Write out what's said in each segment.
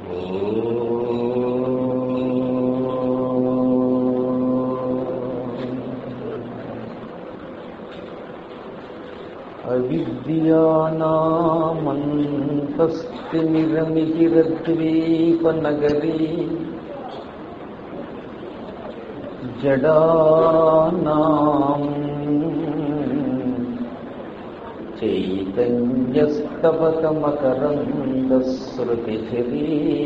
అవిద్యానామంతస్తిమిరమిహిరద్వీపనగరీ జడానాం చైతన్యస్తవతమకరందశ్రుతిభిరీ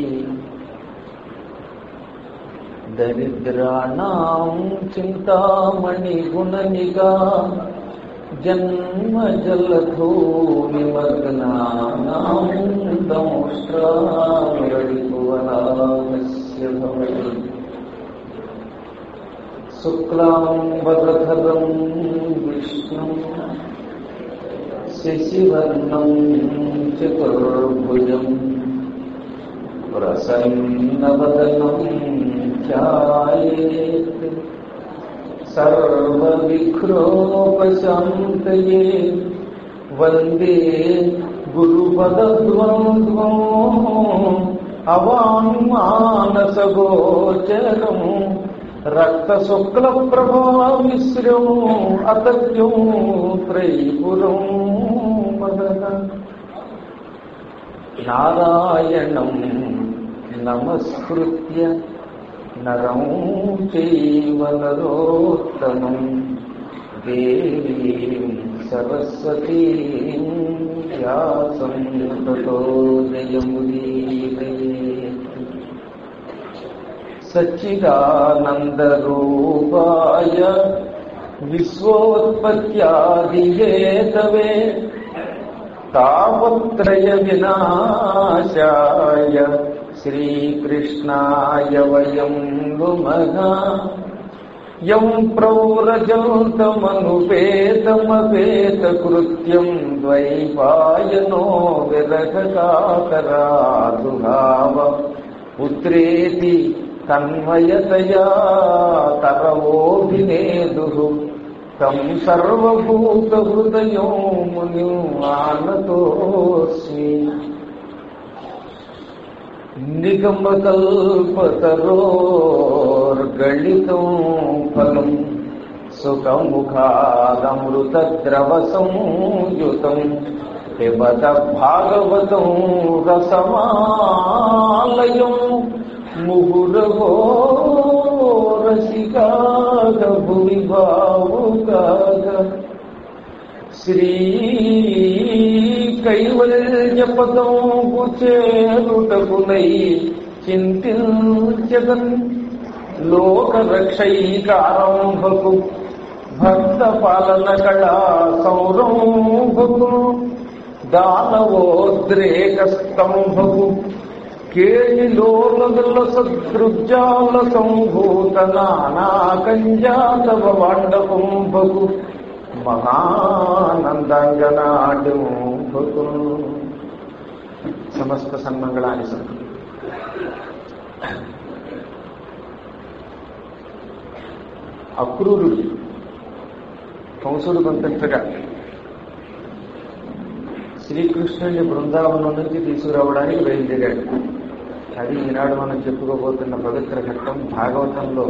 దరిద్రాణం చింతామణిగుణనిగా జన్మజలధో నిమగ్నానాం దంష్ట్రామిరడిపువనామస్య భవతి శుక్లాంబరధరం విష్ణు శశివర్ణం చతుర్భుజం ప్రసన్నవదనం ధ్యాయేత్ సర్వవిఘ్నోపశాంతయే వందే గురుపదద్వంద్వం అవాంమానసగోచరం రక్తశుక్లప్రభామిశ్రం అతత్యం త్రైపురం మదన నారాయణం నమస్కృత్య నరం చైవ నరోత్తమం దేవీం సరస్వతీం వ్యాసం తతో జయముదీరయేత్ సచ్చిదానందరూపాయ విశ్వోత్పత్యాదిహేతవే తాపత్రయ వినాశాయ శ్రీకృష్ణాయ వయం నుమః యం ప్రౌరజంతమనుపేతమపేతకృత్యం ద్వైపాయనో విరహకాతరాదుభావ పుత్రేతి తన్మయతయా తరవోభినేదు తం సర్వభూతహృదయో ముని ఆనతోస్మి నిగమకల్పతరోర్గళితం ఫలం సుఖముఖాదమృతద్రవసంయుతం పిబత భాగవతం రసమాలయం ముహురవో రసికాగ భువి భావుకాగ శ్రీ కైవల్యపదం చేరుటకునై చింతించదన్ లోకరక్షైకారంభకు భక్త పాలన కళా సౌరంభకు దానవోద్రేక స్తంభకు కేళిలోల సదృజాల సంభూత నానాకంజాతవ వాండకుంభకు మహానందంగనాడుంభకు సమస్త సన్మంగళాన్ని సంతు అక్రూరుడు కంసుడు పంపించగా శ్రీకృష్ణుని బృందావనం నుంచి తీసుకురావడానికి బయలుదేరాడు అది ఈనాడు మనం చెప్పుకోబోతున్న పవిత్ర ఘట్టం భాగవతంలో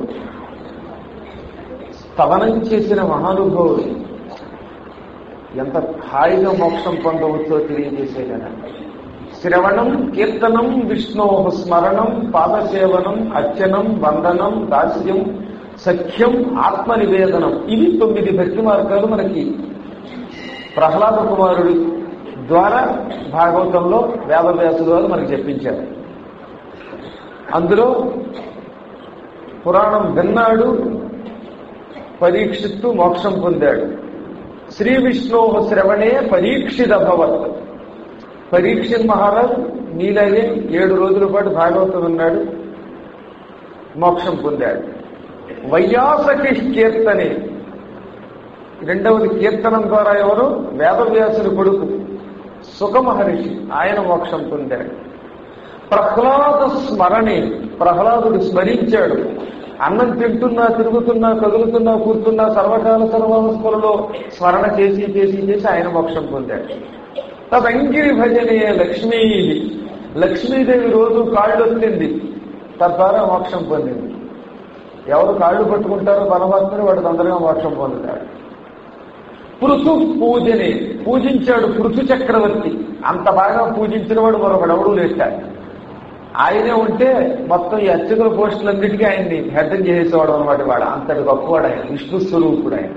స్తవనం చేసిన మహానుభావుడు ఎంత హాయిగా మోక్షం పొందవచ్చో తెలియజేసే కదా శ్రవణం కీర్తనం విష్ణో స్మరణం పాదసేవనం అర్చనం వందనం దాస్యం సఖ్యం ఆత్మనివేదనం ఇవి తొమ్మిది భక్తి మార్గాలు మనకి ప్రహ్లాద కుమారుడి ద్వారా భాగవతంలో వేదవ్యాసుల వారు మనకి చెప్పించారు అందులో పురాణం విన్నాడు పరీక్షిత్తు మోక్షం పొందాడు శ్రీ విష్ణు శ్రవణే పరీక్షిత భవత్ పరీక్షిత్ మహారాజ్ నీలాగే ఏడు రోజుల పాటు భాగవతం విన్నాడు మోక్షం పొందాడు వైయాసకి కీర్తనే రెండవది కీర్తనం ద్వారా ఎవరు వేదవ్యాసుని కొడుకు సుఖమహర్షి ఆయన మోక్షం పొందాడు ప్రహ్లాద స్మరణి ప్రహ్లాదుడు స్మరించాడు అన్నం తింటున్నా తిరుగుతున్నా కదులుతున్నా కూర్చున్నా సర్వకాల సర్వావస్థలలో స్మరణ చేసి చేసి చేసి ఆయన మోక్షం పొందాడు తదంగిరి భజనే లక్ష్మీ లక్ష్మీదేవి రోజు కాళ్ళు వచ్చింది తద్వారా మోక్షం పొందింది ఎవరు కాళ్ళు పట్టుకుంటారో పరమాత్మని వాడు తొందరగా మోక్షం పొందుతాడు పృథు పూజని పూజించాడు పృథు చక్రవర్తి అంత బాగా పూజించిన వాడు మరొకడు ఎవడు లేచాడు ఆయనే ఉంటే మొత్తం ఈ అర్చకుల పోస్టులన్నిటికీ ఆయన్ని హెడ్డం చేసేవాడు అనమాట వాడు అంతటి గొప్పవాడు ఆయన విష్ణు స్వరూపుడు ఆయన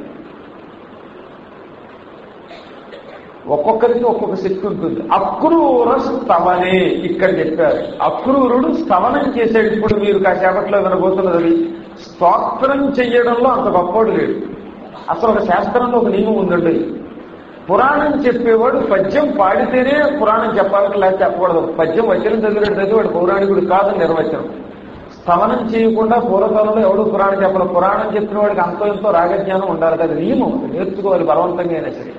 ఒక్కొక్కరికి ఒక్కొక్క శక్తి ఉంటుంది అక్రూర స్తవనే ఇక్కడ చెప్పారు అక్రూరుడు స్తవనం చేసాడు ఇప్పుడు మీరు కాసేపట్లో వినబోతున్నది స్తోత్రం చెయ్యడంలో అంత గొప్పవాడు లేడు అసలు ఒక శాస్త్రంలో ఒక నియమం ఉందండి పురాణం చెప్పేవాడు పద్యం పాడితేనే పురాణం చెప్పాలని లేక చెప్పకూడదు పద్యం వచనం చదివినట్టు చదివాడు పౌరాణికుడు కాదు నిర్వచనం స్తవనం చేయకుండా పూర్వకాలంలో ఎవడు పురాణం చెప్పాలి పురాణం చెప్పిన వాడికి అంతో ఎంతో రాగజ్ఞానం ఉండాలి కదా నియమం నేర్చుకోవాలి బలవంతంగా అయినా సరే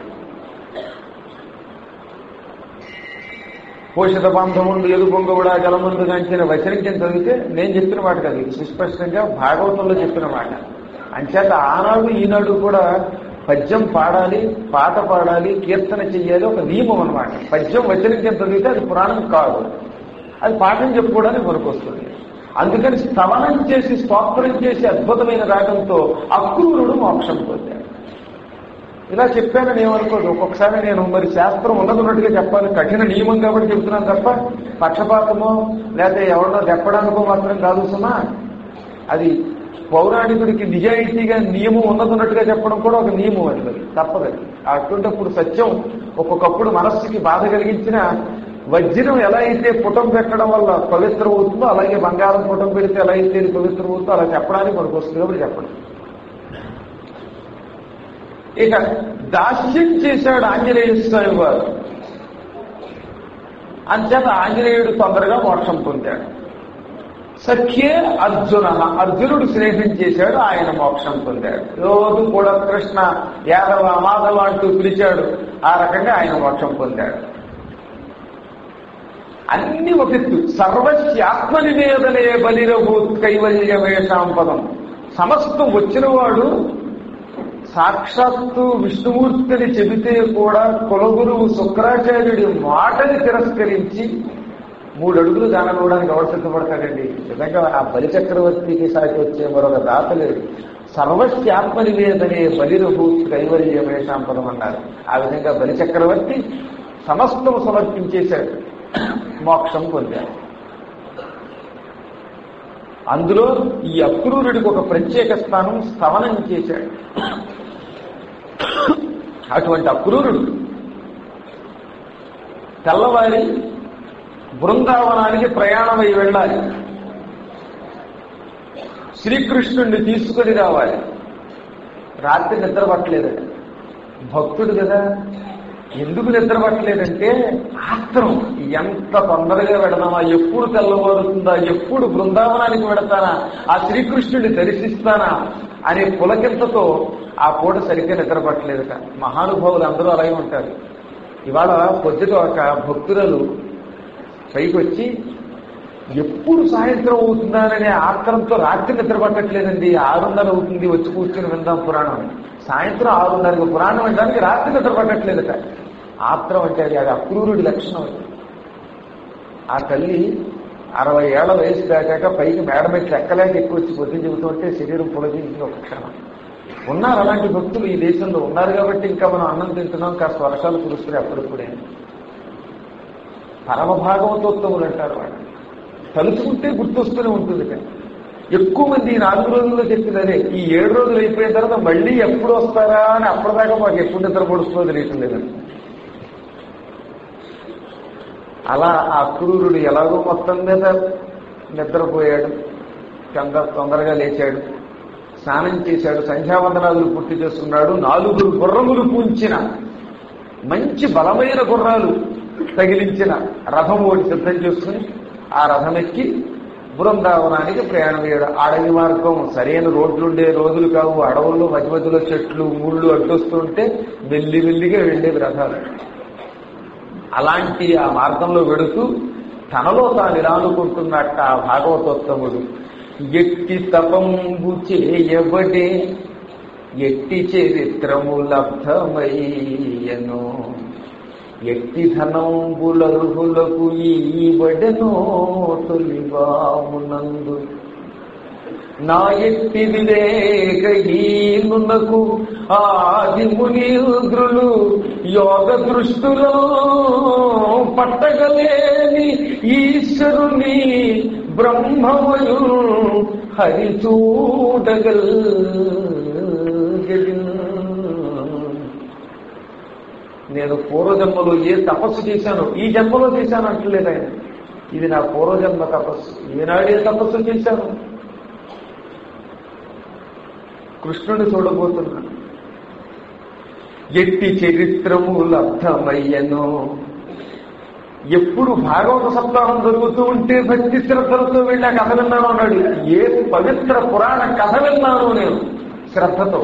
పోషిత బాంధవుడు ఎదు పొంగవుడా జలముందు గాంచిన వచరించిన చదివితే నేను చెప్పిన మాట కాదు ఇది సుస్పష్టంగా భాగవతంలో చెప్పిన మాట అంచేత ఆనాడు ఈనాడు కూడా పద్యం పాడాలి పాట పాడాలి కీర్తన చెయ్యాలి ఒక నియమం అనమాట పద్యం వచరించిన చదివితే అది పురాణం కాదు అది పాఠం చెప్పుకోవడానికి మనకు వస్తుంది అందుకని స్తవనం చేసి స్తోత్రం చేసి అద్భుతమైన రాగంతో అక్రూరుడు మోక్షం పొందాడు ఇలా చెప్పానని ఏమనుకోదు ఒక్కొక్కసారి నేను మరి శాస్త్రం ఉన్నదన్నట్టుగా చెప్పాలి కఠిన నియమం కాబట్టి చెప్తున్నాను తప్ప పక్షపాతమో లేకపోతే ఎవరినో చెప్పడానికో మాత్రం కాదు సుమా అది పౌరాణికుడికి నిజాయితీగా నియమం ఉన్నదన్నట్టుగా చెప్పడం కూడా ఒక నియమం అది మరి తప్పదది అటువంటిప్పుడు సత్యం ఒక్కొక్కప్పుడు మనస్సుకి బాధ కలిగించిన వజ్రం ఎలా అయితే పుటం పెట్టడం వల్ల పవిత్రం అవుతుందో అలాగే బంగారం పుటం పెడితే ఎలా అయితే ఇది పవిత్రం అవుతుందో అలా చెప్పడానికి మనకు వస్తుంది కాబట్టి చెప్పడం ఇక దాస్యం చేశాడు ఆంజనేయ స్వామి వారు అంచేత ఆంజనేయుడు తొందరగా మోక్షం పొందాడు సఖ్యే అర్జున అర్జునుడు స్నేహం చేశాడు ఆయన మోక్షం పొందాడు రోజు కూడా కృష్ణ యాదవ మాధవ అంటూ పిలిచాడు ఆ రకంగా ఆయన మోక్షం పొందాడు అన్ని ఒక ఎత్తు సర్వస్యాత్మ నివేదనే బలిరభూత్ కైవల్యమేషాం పదం సమస్తం వచ్చినవాడు సాక్షాత్తు విష్ణుమూర్తిని చెబితే కూడా కులగురువు శుక్రాచార్యుడి మాటని తిరస్కరించి మూడు అడుగులు దానవడానికి ఎవరు సిద్ధపడతాడండి నిజంగా ఆ బలి చక్రవర్తికి సాటి వచ్చే మరొక దాత లేదు సర్వస్యాత్మ నివేదనే బలిరభూ కైవల్యమేషాం పదం అన్నారు ఆ విధంగా బలి చక్రవర్తి సమస్తము సమర్పించేశాడు మోక్షం పొందాడు అందులో ఈ అక్రూరుడికి ఒక ప్రత్యేక స్థానం స్థవనం చేశాడు అటువంటి అక్రూరుడు తెల్లవారి బృందావనానికి ప్రయాణమై వెళ్ళాలి శ్రీకృష్ణుణ్ణి తీసుకుని రావాలి రాత్రి నిద్ర పట్టలేదట భక్తుడు కదా ఎందుకు నిద్ర పట్టలేదంటే ఆత్రం ఎంత తొందరగా వెడదామా ఎప్పుడు తెల్లవారుతుందా ఎప్పుడు బృందావనానికి వెడతానా ఆ శ్రీకృష్ణుడిని దర్శిస్తానా అనే పులకింతతో ఆ పూట సరిగ్గా నిద్ర పట్టలేదట మహానుభావులు అందరూ అలాగే ఉంటారు ఇవాళ పొద్దుట ఒక భక్తురాలు పైకి వచ్చి ఎప్పుడు సాయంత్రం అవుతుందాననే ఆత్రంతో రాత్రి నిద్ర పట్టట్లేదండి ఆరున్నర అవుతుంది వచ్చి కూర్చొని విందాం పురాణం అని. సాయంత్రం ఆరున్నరకు పురాణం వినడానికి రాత్రి నిద్ర పట్టట్లేదట ఆత్రం అంటే అది అది అక్రూరుడి లక్షణం అది. ఆ తల్లి అరవై ఏళ్ల వయసు దాకాక పైకి మేడ మీద ఎక్కలేక ఎక్కువ వచ్చి పొద్దున చెబుతుంటే శరీరం పొలగింది ఒక క్షణం ఉన్నారు అలాంటి భక్తులు ఈ దేశంలో ఉన్నారు కాబట్టి ఇంకా మనం అన్నం తింటున్నాం కాస్త వర్షాలు కురుస్తున్నాయి అప్పుడప్పుడే పరమ భాగవతోత్తములు అంటారు వాళ్ళు తలుచుకుంటే గుర్తొస్తూనే ఉంటుంది కానీ ఎక్కువ మంది ఈ నాలుగు రోజుల్లో చెప్పింది అదే ఈ ఏడు రోజులు అయిపోయిన తర్వాత మళ్ళీ ఎప్పుడు వస్తారా అని అప్పటిదాకా మాకు ఎప్పుడు నిద్ర పడుతుందో తెలియట్లేదు అలా ఆ క్రూరుడు ఎలాగో మొత్తం మీద నిద్రపోయాడు తొందర తొందరగా లేచాడు స్నానం చేశాడు సంధ్యావందనాలు పూర్తి చేసుకున్నాడు నాలుగు గుర్రములు పూంచిన మంచి బలమైన గుర్రాలు తగిలించిన రథం ఒకటి సిద్ధం చేసుకుని ఆ రథం ఎక్కి బృందావనానికి ప్రయాణం అయ్యాడు అడవి మార్గం సరైన రోడ్లుండే రోజులు కావు అడవుల్లో మధ్య మధ్యలో చెట్లు ముళ్ళు అడ్డొస్తుంటే మెల్లి మెల్లిగా వెళ్ళేవి రథాలు అలాంటి ఆ మార్గంలో వెడుతూ తనలో తాను ఇలా అనుకుంటున్నట్ట ఆ భాగవతోత్తముడు ఎట్టి తపంబు చేయబడే ఎట్టి చరిత్రము లబ్ధమయ్యను ఎట్టి ధనంబులర్హులకు ఈ బడెనో తొలివామునందు నా ఎట్టి వివేకహీనునకు ఆది మునీంద్రులు యోగ దృష్టిలో పట్టగలేని ఈశ్వరుని బ్రహ్మమయు హరి చూడగల్ నేను పూర్వజన్మలో ఏ తపస్సు చేశానో ఈ జన్మలో చేశాను అంటలేదు ఆయన ఇది నా పూర్వజన్మ తపస్సు ఈనాడే తపస్సు చేశాను కృష్ణుని చూడబోతున్నా ఎట్టి చరిత్రములు అర్థమయ్యను ఎప్పుడు భాగవత సప్తాహం జరుగుతూ ఉంటే భక్తి శ్రద్ధలతో వెళ్ళి ఆ కథ విన్నాను అన్నాడు ఏ పవిత్ర పురాణ కథ విన్నాను నేను శ్రద్ధతో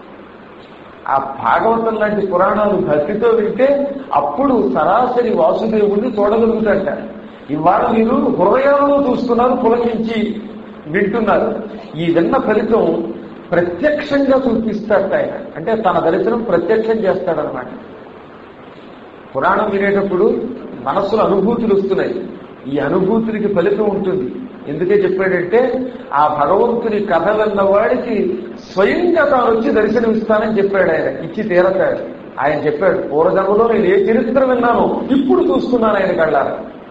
ఆ భాగవతం లాంటి పురాణాలు భక్తితో వింటే అప్పుడు సరాసరి వాసుదేవుణ్ణి చూడగలుగుతాట ఇవాళ మీరు హృదయంలో చూస్తున్నారు పులకించి వింటున్నారు ఈ విన్న ఫలితం ప్రత్యక్షంగా చూపిస్తాడట ఆయన అంటే తన దర్శనం ప్రత్యక్షం చేస్తాడనమాట పురాణం వినేటప్పుడు మనస్సులో అనుభూతులు వస్తున్నాయి ఈ అనుభూతులకి ఫలితం ఉంటుంది ఎందుకే చెప్పాడంటే ఆ భగవంతుని కథ విన్న వాడికి స్వయంగా తాను వచ్చి దర్శనమిస్తానని చెప్పాడు ఆయన ఇచ్చి తీరతాడు ఆయన చెప్పాడు పూర్వజన్మలో నేను ఏ చరిత్ర విన్నానో ఇప్పుడు చూస్తున్నాను ఆయన కళ్ళారా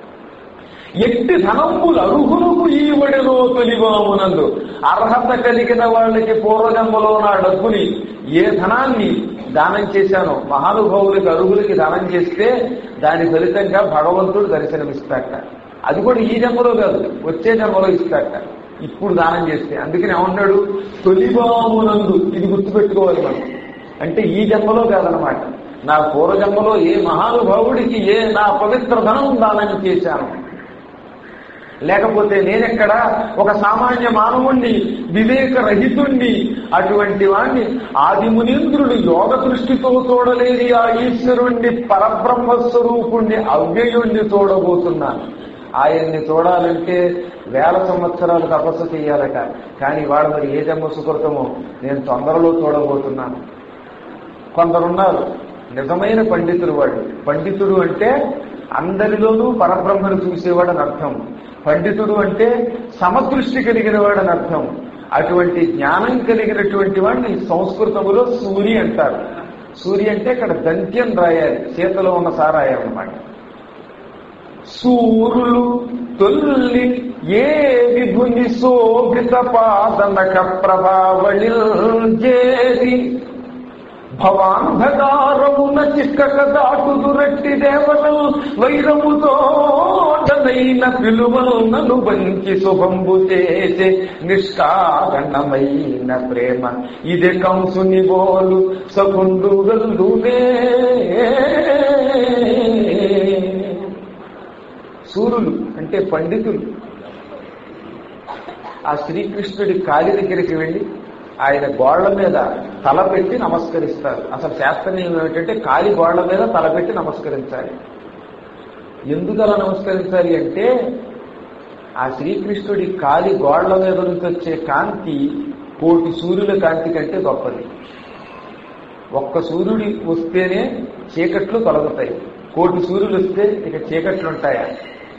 ఎట్టి ధనంబులు అర్హులకు ఈ వడిలో తొలివామునందు అర్హత కలిగిన వాళ్ళకి పూర్వజన్మలో నా డబ్బుని ఏ ధనాన్ని దానం చేశానో మహానుభావులకి అర్హులకి దానం చేస్తే దాని ఫలితంగా భగవంతుడు దర్శనమిస్తాట అది కూడా ఈ జన్మలో కాదు వచ్చే జన్మలో ఇస్తాట ఇప్పుడు దానం చేస్తే అందుకని ఏమన్నాడు తొలివామునందు ఇది గుర్తుపెట్టుకోవాలి మనం అంటే ఈ జన్మలో కాదనమాట నా పూర్వజన్మలో ఏ మహానుభావుడికి ఏ నా పవిత్ర ధనం దానం చేశాను లేకపోతే నేనెక్కడ ఒక సామాన్య మానవుణ్ణి వివేక రహితుణ్ణి అటువంటి వాణ్ణి ఆది మునీంద్రుడు యోగ దృష్టితో చూడలేని ఆ ఈశ్వరుణ్ణి పరబ్రహ్మ స్వరూపుణ్ణి అవ్యయుణ్ణి చూడబోతున్నాను ఆయన్ని చూడాలంటే వేల సంవత్సరాలు తపస్సు చేయాలట కానీ వాడు మరి ఏ జన్మ సుకృతమో నేను తొందరలో చూడబోతున్నాను కొందరున్నారు నిజమైన పండితులు వాడు పండితుడు అంటే అందరిలోనూ పరబ్రహ్మను చూసేవాడు అని అర్థం పండితుడు అంటే సమదృష్టి కలిగిన వాడు అని అర్థం అటువంటి జ్ఞానం కలిగినటువంటి వాడిని సంస్కృతములో సూరి అంటారు సూరి అంటే ఇక్కడ దంత్యం రాయాలి చేతిలో ఉన్న సారాయం అన్నమాట సూరులు తొల్లి ఏ విభుని శోభిత పాదనక ప్రభావళి జేరి భవాంధకారమున చిక్కక దాటుదురట్టి దేవతలు వైరముతోటనైన పిలువలను వంచి శుభంబు చేసే నిష్కారణమైన ప్రేమ ఇదే కంసుని బోలు సగుండు గల్లునే సూర్యులు అంటే పండితులు ఆ శ్రీకృష్ణుడి కాలి దగ్గరికి వెళ్ళి ఆయన గోళ్ల మీద తల పెట్టి నమస్కరిస్తారు అసలు శాస్త్రం ఏమిటంటే కాలి గోళ్ల మీద తల పెట్టి నమస్కరించాలి ఎందుకు అలా నమస్కరించాలి అంటే ఆ శ్రీకృష్ణుడి కాలి గోళ్ల మీద నుంచి వచ్చే కాంతి కోటి సూర్యుల కాంతి కంటే గొప్పది ఒక్క సూర్యుడి వస్తేనే చీకట్లు తొలగుతాయి కోటి సూర్యులు వస్తే ఇక చీకట్లు ఉంటాయా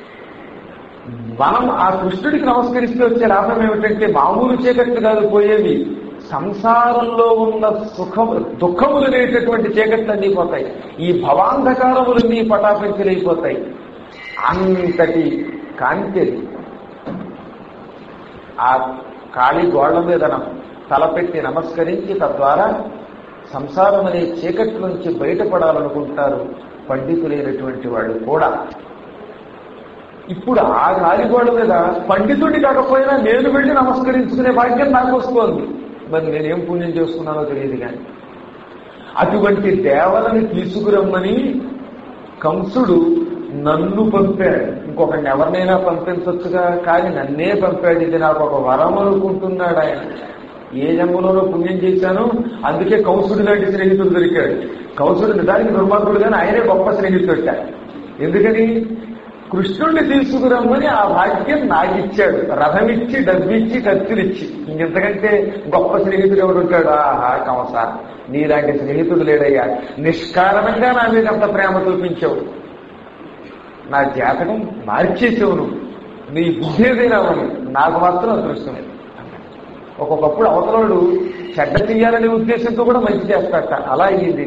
మనం ఆ కృష్ణుడికి నమస్కరిస్తే వచ్చే లాభం ఏమిటంటే మామూలు చీకట్లు కాదు పోయేవి సంసారంలో ఉన్న సుఖము దుఃఖములు అనేటటువంటి చీకట్లన్నీ పోతాయి ఈ భవాంధకారములన్నీ పటాపించలైపోతాయి అంతటి కాంతి అది. ఆ కాళీ గోళ్ల మీద నమ- తలపెట్టి నమస్కరించి తద్వారా సంసారం అనే చీకటి నుంచి బయటపడాలనుకుంటారు పండితులైనటువంటి వాళ్ళు కూడా ఇప్పుడు ఆ గాలిగోడ మీద పండితుడి కాకపోయినా నేను వెళ్ళి నమస్కరించుకునే భాగ్యం నాకు వస్తోంది మరి నేనేం పుణ్యం చేసుకున్నానో తెలియదు కానీ అటువంటి దేవతని తీసుకురమ్మని కంసుడు నన్ను పంపాడు ఇంకొకరిని ఎవరినైనా పంపించవచ్చుగా కానీ నన్నే పంపాడు ఇది నాకు ఒక వరం అనుకుంటున్నాడు ఆయన ఏ జన్మలోనో పుణ్యం చేశాను అందుకే కంసుడు లాంటి స్నేహితుడు దొరికాడు కంసుడు నిజానికి దుర్మార్గుడు కానీ ఆయనే గొప్ప స్నేహితుడు ఎందుకని కృష్ణుణ్ణి తీసుకురమ్మని ఆ భాగ్యం నాకిచ్చాడు రథమిచ్చి డబ్బిచ్చి కత్తులిచ్చి ఇంకెంతకంటే గొప్ప స్నేహితుడు ఎవడు ఉంటాడు ఆహా కంస నీలాంటి స్నేహితుడు లేడయ్యా నిష్కారణంగా నా మీద అంత ప్రేమ చూపించావు నా జాతకం మార్చేసావు నువ్వు నీ బుద్ధి ఏదైనా ఉంది. నాకు మాత్రం అదృష్టమే ఒక్కొక్కప్పుడు అవతలడు చెడ్డ చెయ్యాలనే ఉద్దేశంతో కూడా మంచి చేస్తాట అలా అయ్యింది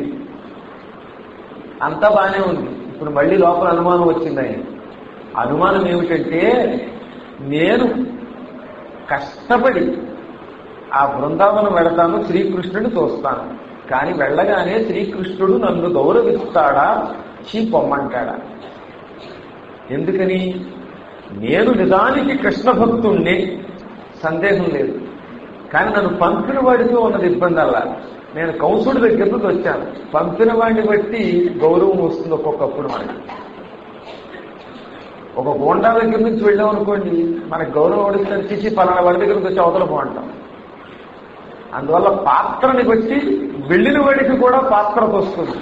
అంతా బాగానే ఉంది ఇప్పుడు మళ్ళీ లోపల అనుమానం వచ్చింది ఆయన అనుమానం ఏమిటంటే నేను కష్టపడి ఆ బృందావనం వెళతాను శ్రీకృష్ణుడిని చూస్తాను కానీ వెళ్ళగానే శ్రీకృష్ణుడు నన్ను గౌరవిస్తాడా చీ పొమ్మంటాడా ఎందుకని నేను నిజానికి కృష్ణ భక్తుణ్ణి సందేహం లేదు కానీ నన్ను పంపిన వాడితో ఉన్నది ఇబ్బంది అలా నేను కౌసుడి దగ్గర నుంచి వచ్చాను పంపిన వాడిని బట్టి గౌరవం వస్తుంది ఒక్కొక్కప్పుడు మనకి ఒక గోండా దగ్గర నుంచి వెళ్ళాం అనుకోండి మనకి గౌరవం వడిస్తారు చేసి పలానా వాడి దగ్గరికి వచ్చి అవతల బాగుంటాం అందువల్ల పాత్రని బట్టి వెళ్ళిన వాడికి కూడా పాత్రత వస్తుంది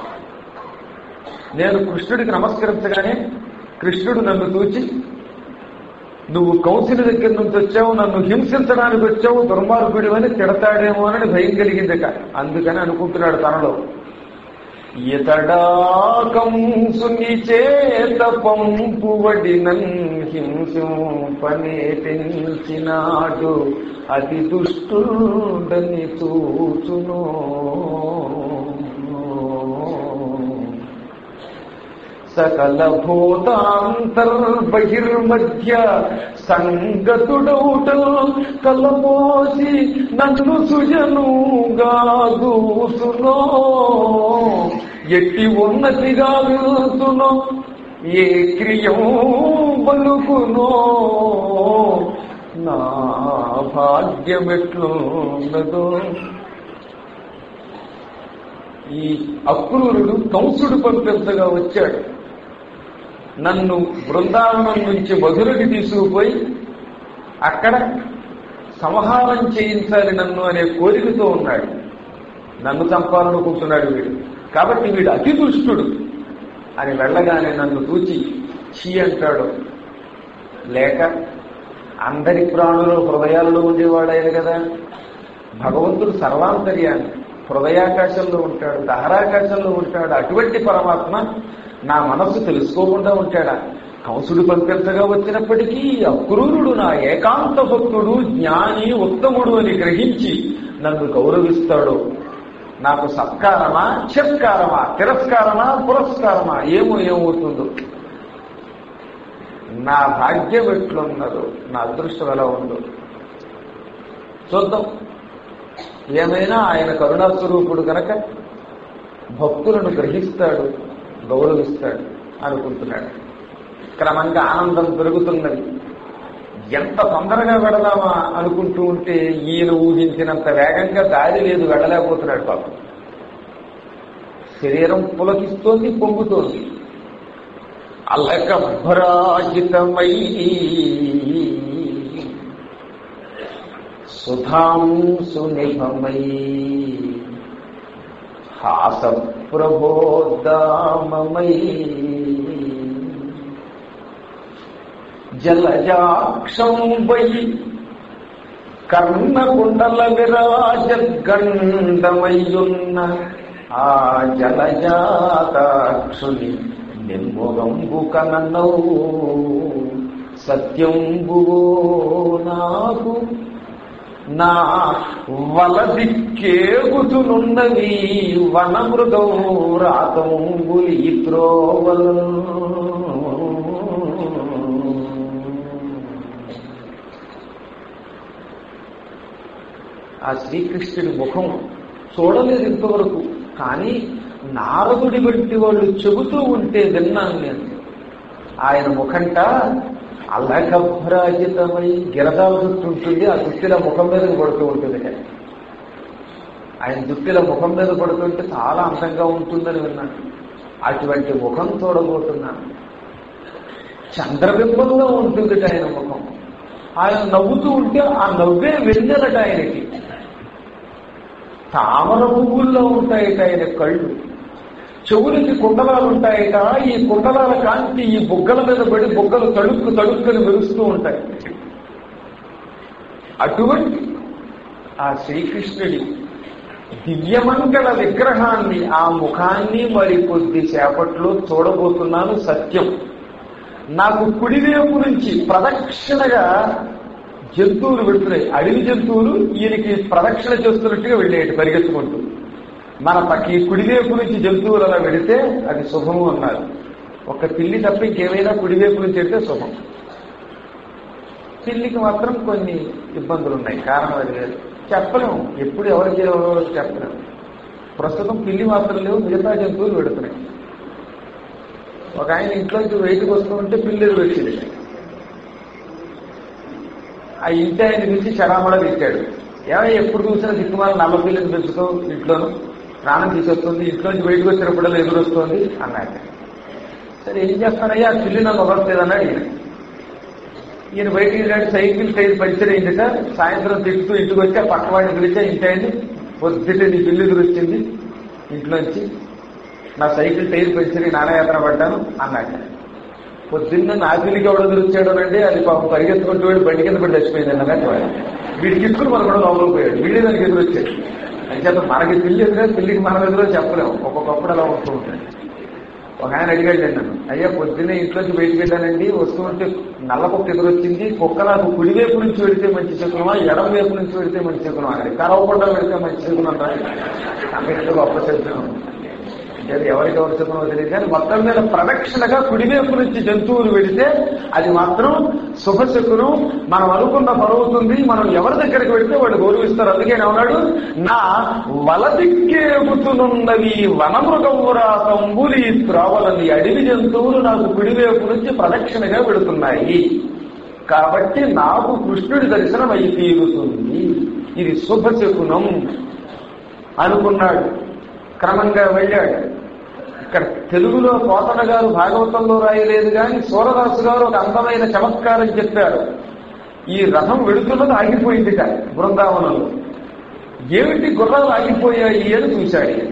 నేను కృష్ణుడికి నమస్కరించగానే కృష్ణుడు నన్ను చూచి నువ్వు కౌశల దగ్గర నుంచి వచ్చావు నన్ను హింసించడానికి వచ్చావు దుర్మార్గుడు అని తిడతాడేమో అని భయం కలిగిందట అందుకని అనుకుంటున్నాడు తనలో ఇతడా కంసుని చేత పంపువడినన్ హింసింపనే పెంచినాడు అతి దుష్టుడని చూచునో సకల భూతాంతర్బహిర్మధ్య సంగతుడౌట కలపోసి నన్ను సుజనుగా దూసునో ఎట్టి ఉన్నతిగా వెళ్తునో ఏ క్రియం బలుకునో నా భాగ్యమెట్లున్నదో ఈ అక్రూరుడు కంసుడు పంపించగా వచ్చాడు నన్ను బృందావనం నుంచి మధురకి తీసుకుపోయి అక్కడ సంహారం చేయించాలి నన్ను అనే కోరికతో ఉన్నాడు నన్ను చంపాలనుకుంటున్నాడు వీడు కాబట్టి వీడు అతి దుష్టుడు అని వెళ్ళగానే నన్ను చూచి చీ అంటాడు లేక అందరి ప్రాణులు హృదయాల్లో ఉండేవాడాయను కదా భగవంతుడు సర్వాంతర్యాన్ని హృదయాకాశంలో ఉంటాడు దహరాకాశంలో ఉంటాడు అటువంటి పరమాత్మ నా మనస్సు తెలుసుకోకుండా ఉంటాడా కంసుడు పంపించగా వచ్చినప్పటికీ అక్రూరుడు నా ఏకాంత భక్తుడు జ్ఞాని ఉత్తముడు అని గ్రహించి నన్ను గౌరవిస్తాడు నాకు సత్కారమా చిత్కారమా తిరస్కారమా పురస్కారమా ఏమో ఏమవుతుందో నా భాగ్యం ఎట్లున్నదో నా అదృష్టం ఎలా ఉందో చూద్దాం ఏమైనా ఆయన కరుణాస్వరూపుడు కనుక భక్తులను గ్రహిస్తాడు గౌరవిస్తాడు అనుకుంటున్నాడు క్రమంగా ఆనందం పెరుగుతున్నది ఎంత తొందరగా వెడదామా అనుకుంటూ ఉంటే ఈయన ఊహించినంత వేగంగా దారి లేదు వెళ్ళలేకపోతున్నాడు పాపం శరీరం పులకిస్తోంది పొంగుతోంది అల్లకభ్రాజితమై సుధాంసు నిభమై హాస ప్రబోధామమై జలజాక్షం వై కర్ణకుండల విరాజగండమయ్యున్న ఆ జలజాతాక్షుని నిమ్ముగంబు కనన్నౌ సత్యంబువో నాకు నా వలదిక్కేగుతునున్నవి వనమృగం రాతంబులి త్రోవల్ ఆ శ్రీకృష్ణుడి ముఖం చూడలేదు ఇంతవరకు కానీ నారదుడి వంటి వాళ్ళు చెబుతూ ఉంటే విన్నాను నేను ఆయన ముఖంట అల్లకభ్రాజితమై గిరదాల జుట్టు ఉంటుంది ఆ జుట్టిల ముఖం మీద పడుతూ ఉంటుంది కానీ ఆయన జుట్టిల ముఖం మీద పడుతుంటే చాలా అందంగా ఉంటుందని విన్నాను అటువంటి ముఖం చూడబోతున్నాను చంద్రబింబంలో ఉంటుంది ఆయన ముఖం ఆయన నవ్వుతూ ఉంటే ఆ నవ్వే వెన్నెలట ఆయనకి తామర పువ్వుల్లో ఉంటాయి ఆయన కళ్ళు చెవులకి కుండలాలు ఉంటాయట ఈ కుండలాల కాంతి ఈ బుగ్గల మీద పడి బుగ్గలు తడుక్కు తడుక్కుని మెరుస్తూ ఉంటాయి అటువంటి ఆ శ్రీకృష్ణుడి దివ్యమంగళ విగ్రహాన్ని ఆ ముఖాన్ని మరి కొద్దిసేపట్లో చూడబోతున్నాను సత్యం నాకు కుడివైపు నుంచి ప్రదక్షిణగా జంతువులు పెడుతున్నాయి అడవి జంతువులు ఈయనకి ప్రదక్షిణ చేస్తున్నట్టుగా వెళ్ళేటి పరిగెత్తుకుంటూ మన పక్క కుడివైపు నుంచి జంతువులు అలా వెళితే అది శుభము అన్నారు ఒక పిల్లి తప్ప ఇంకేమైనా కుడివైపు నుంచి వెళ్తే శుభం పిల్లికి మాత్రం కొన్ని ఇబ్బందులు ఉన్నాయి కారణం అది లేదు చెప్పలేము ఎప్పుడు ఎవరికి ఎవరో చెప్పలేము ప్రస్తుతం పిల్లి మాత్రం లేవు మిగతా జంతువులు పెడుతున్నాయి ఒక ఆయన ఇంట్లోంచి బయటకు వస్తూ ఉంటే పిల్లలు పెట్టింది ఆ ఇంటి ఆయన నుంచి చడామడా తిట్టాడు ఏమయ్య ఎప్పుడు చూసినా దిక్కుమాల నల్ల పిల్లని పెంచుతూ ఇంట్లోనూ ప్రాణం తీసేస్తుంది ఇంట్లోంచి బయటకు వచ్చినప్పుడల్లా ఎదురొస్తుంది అన్నాడు సరే ఏం చేస్తానయ్యా ఆ పిల్లి నన్ను వదలట్లేదన్నాడు ఈయన ఈయన బయటికి వెళ్ళాడు సైకిల్ టైర్ పంచర్ అయిందిట సాయంత్రం తిట్టుతూ ఇంటికి వచ్చి ఆ పక్క వాడిని పిలిచా ఇంటి ఆయన్ని పొద్దుటే నీ పిల్లి ఎదురొచ్చింది ఇంట్లోంచి నా సైకిల్ టైర్ పంచర్ నానాయాత్ర పడ్డాను అన్నాడు పొద్దున్న నా పిల్లికి ఎవడో ఎదురొచ్చాడు అంటే అది పాపం పరిగెత్తుకుంటూ వెళ్ళి బండి కింద పడి చచ్చిపోయింది అన్నట్టు వాడు వీడికి ఇట్టుకుని మనం కూడా లోపలికి పోయాడు వీడి దానికి ఎదురొచ్చాడు అంచేత మనకి పిల్లి ఎదురే పిల్లికి మనం ఎదురో చెప్పలేము ఒక్కొక్కప్పుడు అలా ఉంటూ ఉంటాడు ఒక ఆయన అడిగాడు నన్ను అయ్యా పొద్దున్నే ఇంట్లోంచి బయటికి వెళ్ళానండి వస్తూ ఉంటే నల్ల కుక్క ఎదురొచ్చింది కుక్క నాకు కుడివైపు నుంచి వెళితే మంచి శకునమా ఎడం వైపు నుంచి వెళితే మంచి శకునమా అని కరవకుండా వెళితే మంచి శకునం రా అక్కడ గొప్ప శకునం అంటే ఎవరికి ఎవరి శకునమో తెలియదు కానీ మొత్తం మీద ప్రదక్షిణగా కుడివైపు నుంచి జంతువులు వెళితే అది మాత్రం శుభశకునం మనం అనుకున్న పరవుతుంది మనం ఎవరి దగ్గరికి వెళితే వాడు గౌరవిస్తారు అందుకే ఏమన్నాడు నా వలదిక్కేగుతునున్నవి వనమృగమురా తంబులి త్రావలని అడవి జంతువులు నాకు కుడివైపు నుంచి ప్రదక్షిణగా వెళుతున్నాయి కాబట్టి నాకు కృష్ణుడి దర్శనం అయి తీరుతుంది ఇది శుభశకునం అనుకున్నాడు క్రమంగా వెళ్ళాడు ఇక్కడ తెలుగులో పోతన గారు భాగవతంలో రాయలేదు కానీ సూరదాసు గారు ఒక అందమైన చమత్కారం చెప్పారు ఈ రథం వెళుతున్నది ఆగిపోయిందిట బృందావనంలో ఏమిటి గుర్రాలు ఆగిపోయాయి అని చూశాడు ఈయన.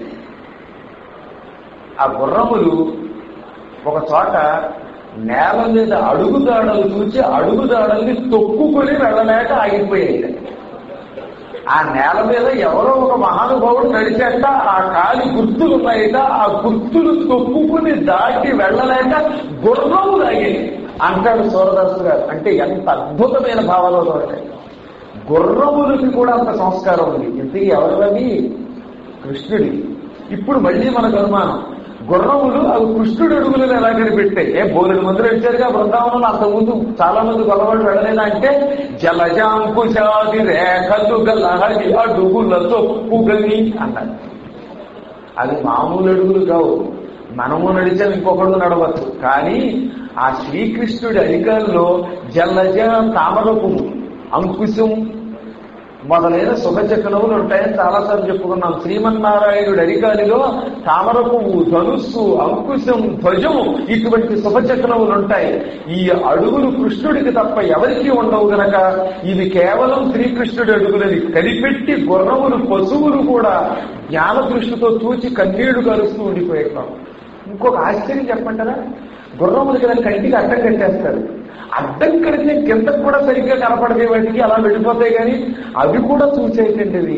ఆ గుర్రములు ఒక చోట నేల మీద అడుగుదాడలు చూసి అడుగుదాడల్ని తొక్కుకొని వెళ్ళలేక ఆగిపోయాయి ఆ నేల మీద ఎవరో ఒక మహానుభావుడు నడిచేట ఆ కాలి గుర్తులు ఉన్నాయట ఆ గుర్తులు తొక్కుకుని దాటి వెళ్ళలేక గుర్రము లాగేది అంటాడు సూరదాసు గారు అంటే ఎంత అద్భుతమైన భావాలు ఉంటాయి గుర్రములకి కూడా అంత సంస్కారం ఉంది ఇంతకీ ఎవరివని కృష్ణుడి ఇప్పుడు మళ్ళీ మనకు అనుమానం గుర్రములు అవి కృష్ణుడు అడుగులను ఎలా కనిపెట్టాయి ఏ బోలెడు మంది వచ్చారుగా బృందావనంలో అంతకుముందు చాలా మంది గొల్లవాడు వెళ్ళలేదా అంటే జలజాంకుశాది రేఖలు గలహడి అడుగులతో పుగని అన్నాడు అది మామూలు అడుగులు కావు మనము నడిచాం ఇంకొకడు నడవచ్చు కానీ ఆ శ్రీకృష్ణుడి అధికారంలో జలజ తామరపు అంకుశం మొదలైన శుభచక్రములు ఉంటాయని చాలాసార్లు చెప్పుకున్నాం శ్రీమన్నారాయణుడి అరికాలిలో తామర పువ్వు ధనుస్సు అంకుశం ధ్వజం ఇటువంటి శుభచక్రములు ఉంటాయి ఈ అడుగులు కృష్ణుడికి తప్ప ఎవరికీ ఉండవు గనక ఇవి కేవలం శ్రీకృష్ణుడి అడుగులని కనిపెట్టి గుర్రములు పశువులు కూడా జ్ఞాన దృష్టితో చూచి కన్నీళ్లు కలుస్తూ ఉండిపోయేటాం ఇంకొక ఆశ్చర్యం చెప్పంటారా గుర్రములకి దాని కంటికి అడ్డం కట్టేస్తారు అడ్డం కడితే కిందకు కూడా సరిగ్గా కనపడదే వాటికి అలా వెళ్ళిపోతాయి కానీ అవి కూడా చూసేటండి అవి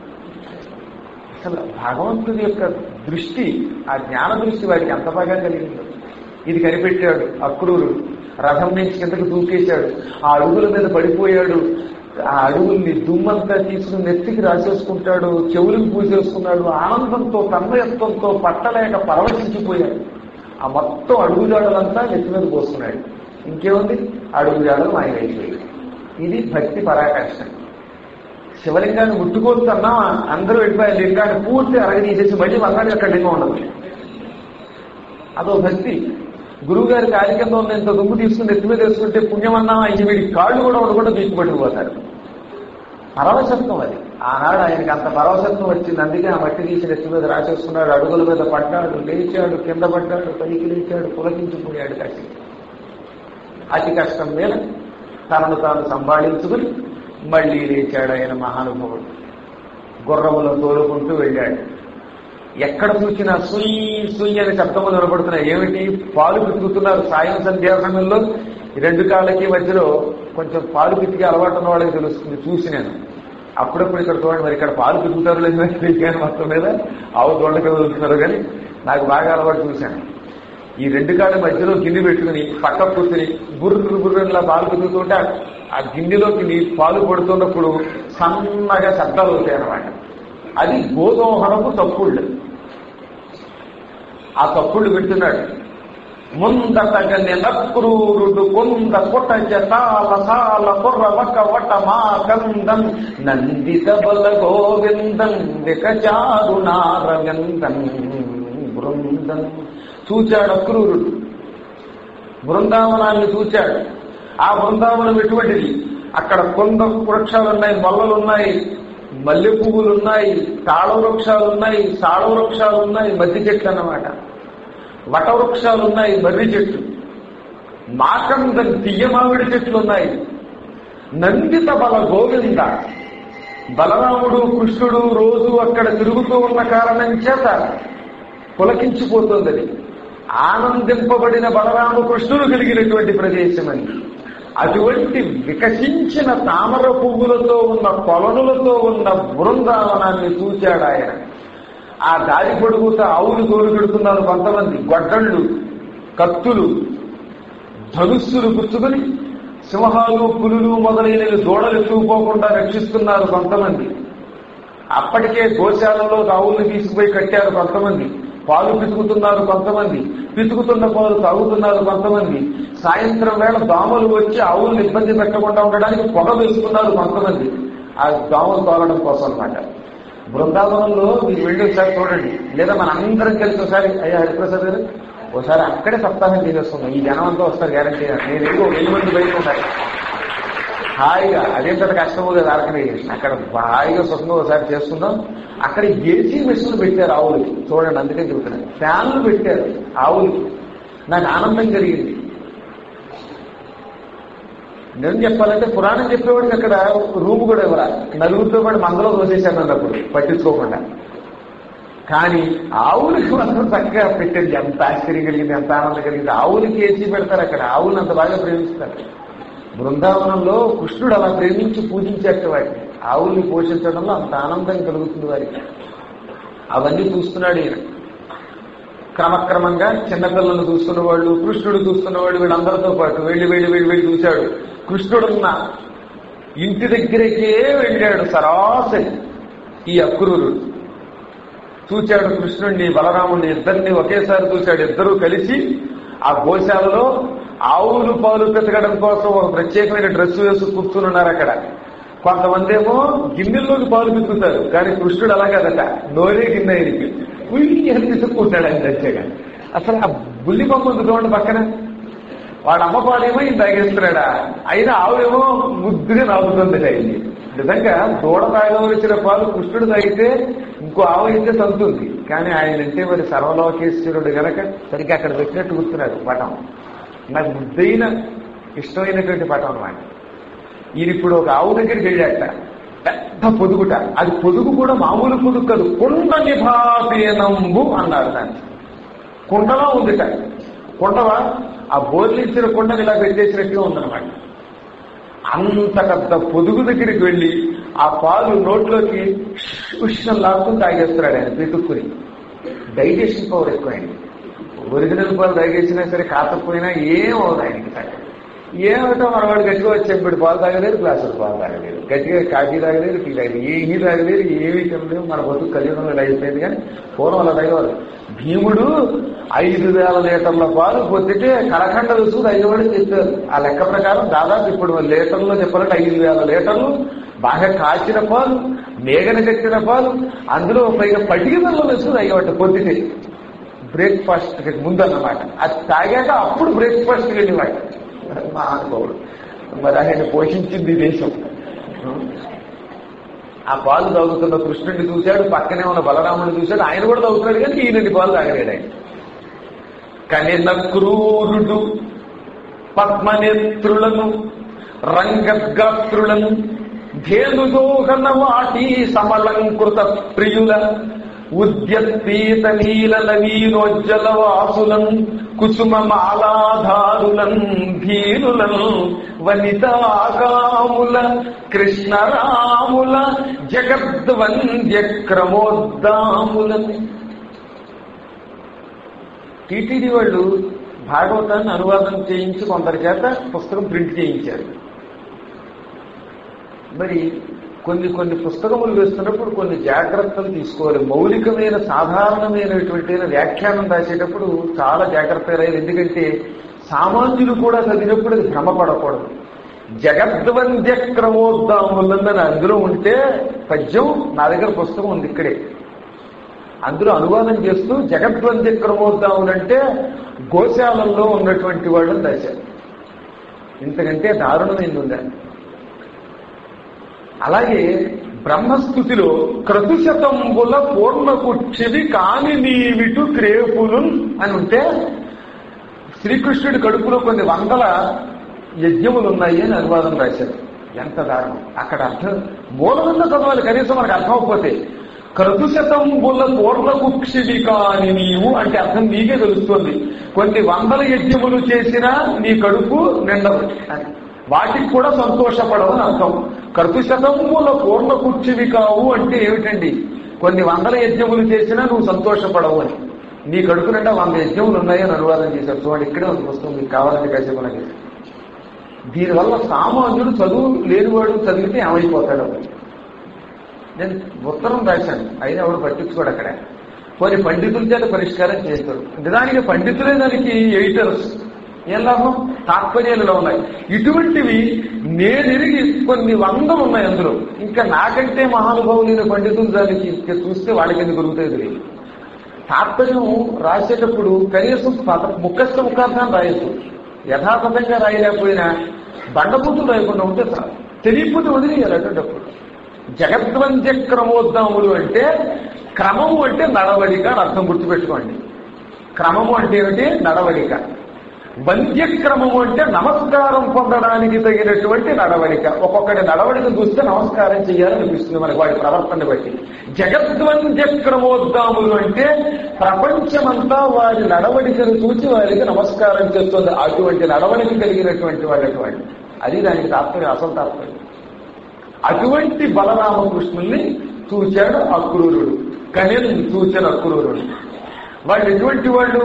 అసలు భగవంతుడి యొక్క దృష్టి ఆ జ్ఞాన దృష్టి వాడికి ఎంత బాగా కలిగిందో ఇది కనిపెట్టాడు అక్రూరుడు రథం నుంచి కిందకు దూకేశాడు ఆ అడుగుల మీద పడిపోయాడు ఆ అడుగుల్ని దుమ్మంతా తీసుకుని నెత్తికి రాసేసుకుంటాడు చెవులకు పూసేసుకున్నాడు ఆనందంతో తన్మయత్వంతో పట్టలేక పరవశించిపోయాడు ఆ మొత్తం అడుగుజాడలంతా నెత్తి మీద పోసుకున్నాడు ఇంకేముంది అడుగుజాడలు మాయమైపోయాయి ఇది భక్తి పరాకాష్ట శివలింగాన్ని ముట్టుకోవద్దన్నా అందరూ వెళ్ళిపోయారు లింగాన్ని పూర్తి అరగదీసేసి మళ్ళీ మన్నాడు అక్కడ లింగం ఉండదు అదో భక్తి గురువు గారి కాలి కింద ఉన్న ఇంత దుమ్ము తీసుకుని నెత్తి మీద వేసుకుంటే పుణ్యమన్నా ఆయన వీడి కాళ్ళు కూడా ఉండకుండా తీసుకుపట్టుకుపోతారు పరవశత్వం అది ఆనాడు ఆయనకి అంత పరవశత్వం వచ్చింది అందుకే ఆ మట్టి తీసి నెత్తి మీద రాసేసుకున్నాడు అడుగుల మీద పడ్డాడు లేచాడు కింద పడ్డాడు పైకి లేచాడు పులకించిపోయాడు కట్టి అతి కష్టం మీద తనను తాను సంభాళించుకుని మళ్ళీ లేచాడు ఆయన మహానుభావుడు గుర్రములో తోలుకుంటూ వెళ్ళాడు ఎక్కడ చూసినా సుయ్ సుయ్ అనే శబ్దములు వినపడుతున్నాయి ఏమిటి పాలు పితుకుతున్నారు సాయం సంధ్యా సమయంలో ఈ రెండు కాళ్ళకి మధ్యలో కొంచెం పాలు పితికి అలవాటు ఉన్న వాళ్ళకి తెలుస్తుంది చూసి నేను అప్పుడప్పుడు ఇక్కడ చూడండి మరి ఇక్కడ పాలు పితుకుతారు లేదు కానీ మొత్తం మీద ఆవు దొండకి వదులుతున్నారు కానీ నాకు బాగా అలవాటు చూశాను ఈ రెండు కాళ్ళ మధ్యలో గిన్నె పెట్టుకుని పక్క కూర్చుని బుర్రు బుర్రులా పాలు పితుకుతుంటే ఆ గిన్నెలోకి నీ పాలు పడుతున్నప్పుడు సన్నగా శబ్దాలు అవుతాయి అన్నమాట అది గోదోహనపు తప్పుళ్ళు ఆ తప్పుళ్ళు వింటున్నాడు ముందటగ నెలక్రూరుడు కొంద కొట్ట తాల సాల కొర్ర వక్క వట మా కందం నందిత బల గోవిందం వికచారు నారవిందం బృందం చూచాడు అక్రూరుడు బృందావనాన్ని చూచాడు ఆ బృందావనం ఎటువంటిది అక్కడ కొంద వృక్షాలు ఉన్నాయి మొల్లలు ఉన్నాయి మల్లె పువ్వులు ఉన్నాయి తాళ వృక్షాలు ఉన్నాయి సాళ వృక్షాలు ఉన్నాయి మధ్య చెట్లు అన్నమాట వట వృక్షాలు ఉన్నాయి మర్రి చెట్లు మాకందం తీయ మామిడి చెట్లు ఉన్నాయి నందిత బల గోవింద బలరాముడు కృష్ణుడు రోజు అక్కడ తిరుగుతూ ఉన్న కారణం చేత పులకించిపోతుంది అది ఆనందింపబడిన బలరాము కృష్ణుడు కలిగినటువంటి ప్రదేశం అని అటువంటి వికసించిన తామర పువ్వులతో ఉన్న కొలనులతో ఉన్న బృందావనాన్ని చూచాడు ఆయన ఆ దారి పొడుగుతా ఆవులు తోలు పెడుతున్నారు కొంతమంది గొడ్డళ్ళు కత్తులు ధనుస్సులు గుర్తుకుని సింహాలు పులులు మొదలైనవి దూడలు ఎత్తుకుపోకుండా రక్షిస్తున్నారు కొంతమంది అప్పటికే గోశాలలో ఆవుల్ని తీసుకుపోయి కట్టారు కొంతమంది పాలు పితుకుతున్నారు కొంతమంది పితుకుతున్న పాలు తాగుతున్నారు కొంతమంది సాయంత్రం వేళ దోమలు వచ్చి ఆవుల్ని ఇబ్బంది పెట్టకుండా ఉండడానికి పొగ వేసుకున్నారు కొంతమంది ఆ దోమలు తోలడం కోసం అన్నమాట బృందావనంలో మీరు వెళ్ళి ఒకసారి చూడండి లేదా మన అందరం కలిసి ఒకసారి అయ్యా హరిప్రసాద్ గారు ఒకసారి అక్కడే సప్తాహం చేసేస్తున్నాం ఈ జనం అంతా వస్తారు గ్యారంటీ నేను ఎక్కువ వెయ్యి మంది బయట ఉంటాను హాయిగా అదేం పెద్ద కష్టమో లేదు ఆర్గనైజేషన్ అక్కడ హాయిగా సుఖంగా ఒకసారి చేసుకుందాం అక్కడ ఏసీ మెషిన్లు పెట్టారు ఆవులకి చూడండి అందుకే చెబుతున్నాను ఫ్యాన్లు పెట్టారు ఆవులకి నాకు ఆనందం కలిగింది నేను చెప్పాలంటే పురాణం చెప్పేవాడికి అక్కడ రూమ్ కూడా ఇవ్వరా నలుగురితో పాటు మందలో దోసేశాను అన్నప్పుడు పట్టించుకోకుండా కానీ ఆవులకి మాత్రం చక్కగా పెట్టింది ఎంత ఆశ్చర్యం కలిగింది ఎంత ఆనందం కలిగింది ఆవులకి ఏసీ పెడతారు అక్కడ ఆవులను అంత బాగా ప్రేమిస్తారు బృందావనంలో కృష్ణుడు అలా ప్రేమించి పూజించేట వాటిని ఆవుల్ని పోషించడంలో అంత ఆనందం కలుగుతుంది వారికి అవన్నీ చూస్తున్నాడు ఈయన క్రమక్రమంగా చిన్నపిల్లలను చూస్తున్న వాళ్ళు కృష్ణుడు చూస్తున్న వాళ్ళు వీళ్ళందరితో పాటు వెళ్ళి వెళ్ళి వెళ్ళి వెళ్ళి చూశాడు కృష్ణుడున్న ఇంటి దగ్గరికే వెళ్ళాడు సరాసరి ఈ అక్రూరుడు చూచాడు కృష్ణుడిని బలరాముడిని ఇద్దరిని ఒకేసారి చూశాడు ఇద్దరూ కలిసి ఆ గోశాలలో ఆవులు పాలు పెతకడం కోసం ఒక ప్రత్యేకమైన డ్రెస్ వేసి కూర్చున్నారు అక్కడ కొంతమంది ఏమో గిన్నెల్లోకి పాలు పితుకుతారు కానీ కృష్ణుడు అలా కదట నోరే గిన్నె ఆయనకి ఉయ్యి అని పిసుక్కుంటాడు ఆయన తెచ్చగా అసలు ఆ బుల్లి బొమ్మ ఉంది చూడండి పక్కన వాడు అమ్మ పాలేమో ఈయన తాగేస్తున్నాడా అయినా ఆవులేమో ముద్దుగా నాగుతుంది అయింది నిజంగా దూడ తాగవలసిన పాలు కృష్ణుడు తాగితే ఇంకో ఆవు అయితే తంతుంది కానీ ఆయన అంటే మరి సర్వలోకేశ్వరుడు గనక సరిగ్గా అక్కడ పెట్టినట్టు గుర్తున్నాడు పటం నాకు ముద్దైన ఇష్టమైనటువంటి పటం అన్నమాట ఈయన ఇప్పుడు ఒక ఆవు దగ్గరికి వెళ్ళాట పెద్ద పొదుగుట అది పొదుగు కూడా మామూలు పొదుగు కాదు కుండ నిభాపీనంబు అన్నారు దాన్ని కుండలో ఉందిట కుండవా ఆ బోర్లించిన కుండని ఇలా పెట్టేసినట్టుగా ఉందన్నమాట అంత పెద్ద పొదుగు దగ్గరికి వెళ్ళి ఆ పాలు నోట్లోకి ఉష్ణం లాక్కుని తాగేస్తున్నాడు ఆయన పితుక్కుని డైజెషన్ పవర్ ఎక్కువైంది ఒరిజినల్ పాలు తాగేసినా సరే కాకపోయినా ఏం అవదు ఆయనకి తాగ ఏమిటో మనవాడు గట్టిగా వచ్చేప్పుడు పాలు తాగలేరు గ్లాసులు పాలు తాగలేరు గట్టిగా కాఫీ తాగలేరు టీ తాగలేరు ఏమీ తాగలేరు ఏమీ తినలేరు మన బతుకు కలియుగంలో ఇలా అయిపోయింది కానీ పూర్వం అలా తాగేవారు భీముడు ఐదు వేల లీటర్ల పాలు పొద్దుటే కలకండ రుసు తాగేవాడు చెప్పారు ఆ లెక్క ప్రకారం దాదాపు ఇప్పుడు లీటర్లో చెప్పాలంటే ఐదు వేల లీటర్లు బాగా కాచిన పాలు మేగన కట్టిన పాలు అందులో పైగా పటికలలో రుసు తాగేవాడు పొద్దుటే బ్రేక్ఫాస్ట్ ముందు అన్నమాట అది తాగాక అప్పుడు బ్రేక్ఫాస్ట్ వెళ్ళేవాడు మా అనుకోవుడు మరి ఆయన పోషించింది ఈ దేశం ఆ పాలు తాగుతున్న కృష్ణుడిని చూశాడు పక్కనే ఉన్న బలరాముడిని చూశాడు ఆయన కూడా తాగుతున్నాడు కానీ ఈయనటి పాలు తాగలేడు ఆయన కనిన క్రూరుడు పద్మనేత్రులను రంగగాత్రులను ధేనుదోహన వాటి సమలంకృత ప్రియుల ఉద్యత్పీత నీల నవీనోజ్జల వాసులం కుసుమ మాలాధారులం ధీరులం వనితాకాముల కృష్ణరాముల జగద్వంద్య క్రమోద్దాములని టీటీడీ వాళ్ళు భాగవతాన్ని అనువాదం చేయించి కొందరి చేత పుస్తకం ప్రింట్ చేయించారు మరి కొన్ని కొన్ని పుస్తకములు వేస్తున్నప్పుడు కొన్ని జాగ్రత్తలు తీసుకోవాలి మౌలికమైన సాధారణమైనటువంటి వ్యాఖ్యానం రాసేటప్పుడు చాలా జాగ్రత్తగా రాయాలి ఎందుకంటే సామాన్యులు కూడా చదివినప్పుడు అది భ్రమపడకూడదు జగద్వంద్య క్రమోద్దాములందని అందులో ఉంటే పద్యం నా దగ్గర పుస్తకం ఉంది ఇక్కడే అందులో అనువాదం చేస్తూ జగద్వంద్య క్రమోద్దాములంటే గోశాలల్లో ఉన్నటువంటి వాళ్ళని రాశారు ఇంతకంటే దారుణమైంది ఉందండి అలాగే బ్రహ్మస్థుతిలో క్రతుశతంబుల పూర్ణకుక్షివి కాని నీవిటు క్రేపులు అని ఉంటే శ్రీకృష్ణుడి కడుపులో కొన్ని వందల యజ్ఞములు ఉన్నాయి అని అనువాదం రాశారు ఎంత దారుణం అక్కడ అర్థం మూలమన్న చదవాలి కనీసం మనకు అర్థం అవ్వకపోతే క్రతుశతంబుల పూర్ణకుక్షివి కాని నీవు అంటే అర్థం నీకే తెలుస్తుంది కొన్ని వందల యజ్ఞములు చేసినా నీ కడుపు నిండదు అని వాటికి కూడా సంతోషపడవు అని అర్థం కర్తుశతముల పూర్ణ కుర్చివి కావు అంటే ఏమిటండి కొన్ని వందల యజ్ఞములు చేసినా నువ్వు సంతోషపడవు అని నీ కడుపు నిండా వంద యజ్ఞములు ఉన్నాయని అనువాదం చేశారు చూడండి ఇక్కడే ఉంది పుస్తకం మీకు కావాలంటే కాసేపు నాకు దీనివల్ల సామాన్యుడు చదువు లేనివాడు చదివితే ఏమైపోతాడు నేను ఉత్తరం రాశాను అయినా ఎవడు పట్టించుకోడు అక్కడ కొన్ని పండితుల చేత పరిష్కారం చేస్తారు నిజానికి పండితులే దానికి ఎడిటర్స్ ఏం లాభం తాత్పర్యాలలో ఉన్నాయి ఇటువంటివి నేనెరిగి కొన్ని వందలు ఉన్నాయి అందులో ఇంకా నాకంటే మహానుభావులైన పండితులు దానికి ఇంకా చూస్తే వాళ్ళకి ఎందుకు దొరుకుతాయి తెలియదు తాత్పర్యం రాసేటప్పుడు కనీసం పద ముక్కస్త ముఖార్థాన్ని రాయొచ్చు యథాతథంగా రాయలేకపోయినా బండబూతులు రాయకుండా ఉంటే చాలు తెలియకపోతే వదిలేయాలి అటువంటిప్పుడు జగద్వంద్య క్రమోద్దాములు అంటే క్రమము అంటే నడవడిక అని అర్థం గుర్తుపెట్టుకోండి క్రమము అంటే ఏమిటి నడవడిక వంద్యక్రమము అంటే నమస్కారం పొందడానికి తగినటువంటి నడవడిక ఒక్కొక్కటి నడవడిక చూస్తే నమస్కారం చేయాలనిపిస్తుంది మనకి వాడి ప్రవర్తన బట్టి జగద్వంద్య క్రమోద్దాములు అంటే ప్రపంచమంతా వారి నడవడికను చూసి వారికి నమస్కారం చేస్తుంది అటువంటి నడవడిక కలిగినటువంటి వాళ్ళకి వాళ్ళు అది దానికి తాత్పర్యం అసలు తాత్పర్యం అటువంటి బలరామకృష్ణుల్ని చూచాడు అక్రూరుడు కనీలు చూచాడు అక్రూరుడు వాళ్ళు ఎటువంటి వాళ్ళు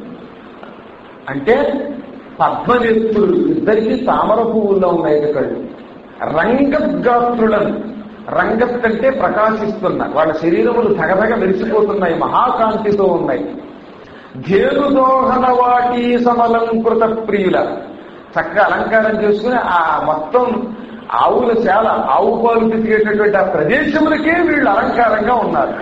అంటే పద్మనేత్రులు ఇద్దరికి తామర పువ్వుల్లో ఉన్నాయి కళ్ళు రంగద్గాత్రులను రంగత్ అంటే ప్రకాశిస్తున్న వాళ్ళ శరీరములు ధగధగ మెరిసిపోతున్నాయి మహాకాంతితో ఉన్నాయి ధేనుదోహన వాటి సమలంకృత ప్రియుల చక్కగా అలంకారం చేసుకుని ఆ మొత్తం ఆవుల చాలా ఆవు పాలు పితికేటటువంటి ఆ ప్రదేశములకే వీళ్ళు అలంకారంగా ఉన్నారు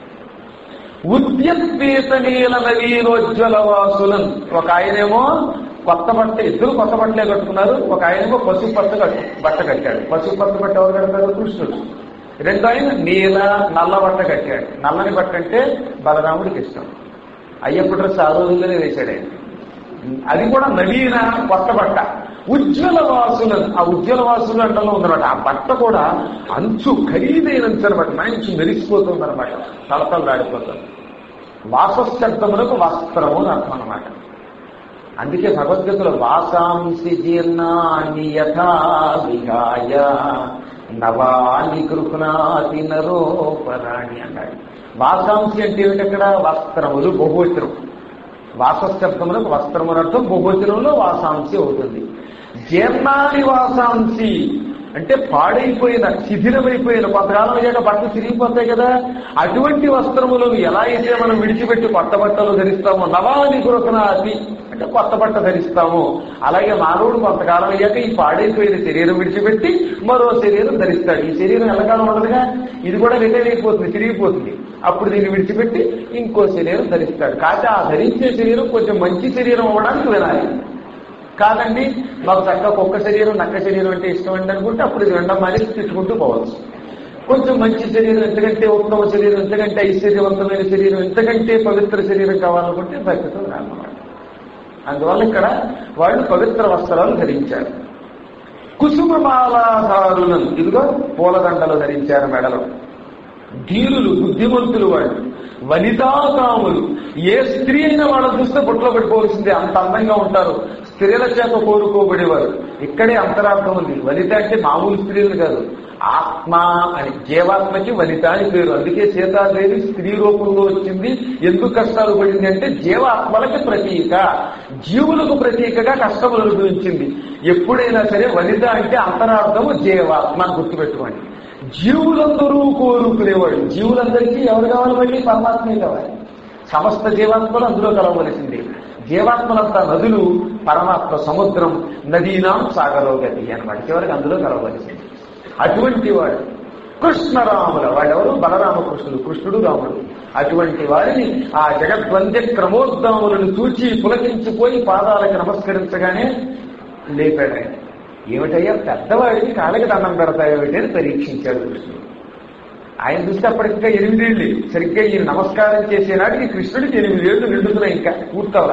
ఉద్యత్పీత నీల నవీనోజ్వల వాసులం ఒక ఆయనేమో కొత్త బట్ట ఇద్దరు కొత్త బట్టలే కట్టుకున్నారు ఒక ఆయనేమో పసుపు పట్ట కట్టు బట్ట కట్టాడు పసుపు పట్ట బట్ట ఎవరు కడతారు కృష్ణుడు రెండు ఆయన నీల నల్ల బట్ట కట్టాడు నల్లని బట్ట అంటే బలరాముడికి ఇష్టం అయ్యప్ప డ్రెస్ ఆ రోజుల్లోనే వేశాడు ఆయన అది కూడా నవీన కొత్త బట్ట ఉజ్వల వాసులు ఆ ఉజ్వల వాసులు అంటలో ఉందన్నమాట ఆ బట్ట కూడా అంచు ఖరీదైనంచు అనమాట మంచి మెరిసిపోతుంది అనమాట తలతలు దాడిపోతుంది వాసశబ్దములకు వస్త్రము అని అర్థం అనమాట అందుకే భగవద్గీతలో వాసాంసి జీర్ణాన్ని యథా విహాయ నవాని కృహ్ణాతి నరోపరాణి అన్నాడు వాసాంసి అంటే ఏమిటి అక్కడ వస్త్రములు బహువచనం వాసశబ్దములకు వస్త్రములు అర్థం బహువచనంలో వాసాంసి అవుతుంది జీర్ణాని వాసాంసి అంటే పాడైపోయిన శిథిలమైపోయిన కొంతకాలం అయ్యాక బట్టలు తిరిగిపోతాయి కదా అటువంటి వస్త్రములను ఎలా అయితే మనం విడిచిపెట్టి కొత్త బట్టలు ధరిస్తామో నవాని గురకనాది అంటే కొత్త బట్ట ధరిస్తాము అలాగే మానవుడు కొంతకాలం అయ్యాక ఈ పాడైపోయిన శరీరం విడిచిపెట్టి మరో శరీరం ధరిస్తాడు ఈ శరీరం ఎల్లకాలం ఉండదుగా ఇది కూడా రిటైర్ అయిపోతుంది తిరిగిపోతుంది అప్పుడు దీన్ని విడిచిపెట్టి ఇంకో శరీరం ధరిస్తాడు కాకపోతే ఆ ధరించే శరీరం కొంచెం మంచి శరీరం అవ్వడానికి వినాలి కాదండి మాకు చక్కగా కుక్క శరీరం నక్క శరీరం అంటే ఇష్టం అండి అనుకుంటే అప్పుడు ఇది రెండం మానేసి తిట్టుకుంటూ పోవచ్చు కొంచెం మంచి శరీరం ఎంతకంటే ఉత్తమ శరీరం ఎంతకంటే ఐశ్వర్యవంతమైన శరీరం ఎంతకంటే పవిత్ర శరీరం కావాలనుకుంటే భక్తితో రానమాట అందువల్ల ఇక్కడ వాళ్ళు పవిత్ర వస్త్రాలు ధరించారు కుసుమమాలాధారులను ఇదిగో పూలదండలు ధరించారు మెడలో ధీరులు బుద్ధిమంతులు వాళ్ళు వనితాకాములు ఏ స్త్రీ అయినా వాళ్ళని చూస్తే బుట్టలో పెట్టుకోవాల్సిందే అంత అందంగా ఉంటారు స్త్రీల చేత కోరుకోబడేవారు ఇక్కడే అంతరార్థం ఉంది వనిత అంటే మామూలు స్త్రీలు కాదు ఆత్మ అని జీవాత్మకి వనిత అని పేరు అందుకే సీతాదేవి స్త్రీ రూపంలో వచ్చింది ఎందుకు కష్టాలు పడింది అంటే జీవాత్మలకి ప్రతీక జీవులకు ప్రతీకగా కష్టములు అనుభవించింది ఎప్పుడైనా సరే వనిత అంటే అంతరార్థము జీవాత్మ అని గుర్తుపెట్టుకోండి జీవులందరూ కోరుకునేవాడు జీవులందరికీ ఎవరు కావాలి మళ్ళీ పరమాత్మే కావాలి సమస్త జీవాత్మలు అందులో కలవలసింది జీవాత్మలంతా నదులు పరమాత్మ సముద్రం నదీనాం సాగరోగతి అనమాట చివరికి అందులో కలవలసింది అటువంటి వాడు కృష్ణరాముల వాడెవరు బలరామకృష్ణుడు కృష్ణుడు రాముడు అటువంటి వారిని ఆ జగద్వంద్య క్రమోద్దాములను చూచి పులకించిపోయి పాదాలకు నమస్కరించగానే లేపాడు ఆయన ఏమిటయ్యా పెద్దవాడికి కాళ్ళకి దండం పెడతాయేమిటి అని పరీక్షించాడు కృష్ణుడు ఆయన చూస్తే అప్పటికి ఎనిమిదేళ్ళు సరిగ్గా ఈ నమస్కారం చేసే నాటికి కృష్ణుడికి ఎనిమిదేళ్లు నిండుతున్నాయి ఇంకా పూర్తవలా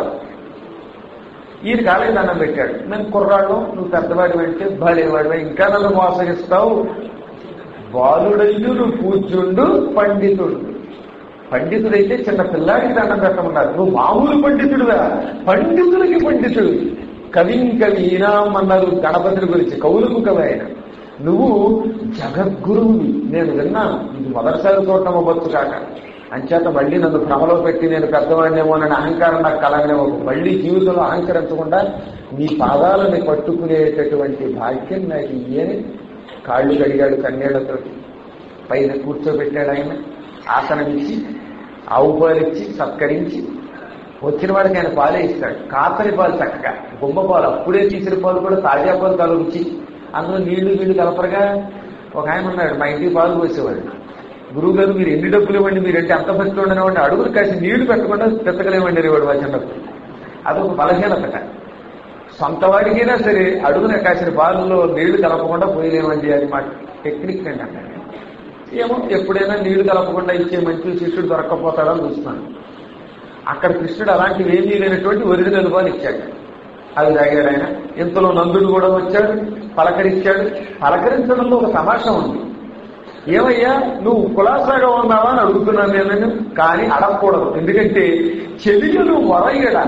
ఈయన కాళ్ళకి దండం పెట్టాడు నేను కుర్రాడు నువ్వు పెద్దవాడి అంటే భలేవాడివా ఇంకా నన్ను మోసగిస్తావు బాలుడయ్యు నువ్వు పూజ్యుండు పండితుడు పండితుడైతే చిన్న పిల్లాడికి దండం పెట్టమన్నారు నువ్వు మామూలు పండితుడుగా పండితులకి పండితుడు కవిం కవీనాం అన్నారు గణపతిని గురించి కవులకు కవి ఆయన నువ్వు జగద్గురువుని నేను విన్నాను ఇది మొదటిసారి చూడటం అవ్వచ్చు కాక అంచేత మళ్ళీ నన్ను భ్రమలో పెట్టి నేను పెద్దవాడినేమోనని అహంకారం నాకు కలగనేమో మళ్ళీ జీవితంలో అహంకరించకుండా నీ పాదాలని పట్టుకునేటటువంటి భాగ్యం నాకు ఇయ్యని కాళ్ళు కడిగాడు కన్నీళ్లతో పైన కూర్చోబెట్టాడు ఆయన ఆసనం ఇచ్చి ఆవు పాలు ఇచ్చి సత్కరించి వచ్చిన వాడికి ఆయన పాలే ఇస్తాడు కాతరి పాలు చక్కగా గుమ్మ పాలు అప్పుడే తీసిన పాలు కూడా తాజా పాలు కలుగుచ్చి అందులో నీళ్లు వీళ్ళు కలపరగా ఒక ఆయన ఉన్నాడు మా ఇంటికి పాలు పోసేవాడు గురువు గారు మీరు ఎన్ని డబ్బులు ఇవ్వండి మీరంటే అంత భక్తి ఉండనివ్వండి అడుగులు కాసి నీళ్లు పెట్టకుండా పెత్తకలేమండి వాడు చిన్నప్పుడు అదొక బలహీనత సొంత వాడికైనా సరే అడుగున కాసిన పాలలో నీళ్లు కలపకుండా పోయలేమండి అది మా టెక్నిక్ అండి అన్నాడు ఏమో ఎప్పుడైనా నీళ్లు కలపకుండా ఇచ్చే మంచి శిష్యుడు దొరక్కపోతాడని చూస్తున్నాను అక్కడ కృష్ణుడు అలాంటివి ఏమీ లేనటువంటి ఒరిజినల్ పాలు ఇచ్చాడు అది తాగాడు ఆయన ఇంతలో నందుడు కూడా వచ్చాడు పలకరించాడు పలకరించడంలో ఒక తమాషా ఉంది ఏమయ్యా నువ్వు కులాసాగా ఉన్నావా అని అడుగుతున్నాను నేను కానీ అడగకూడదు ఎందుకంటే చెలియలు వరయ్యడ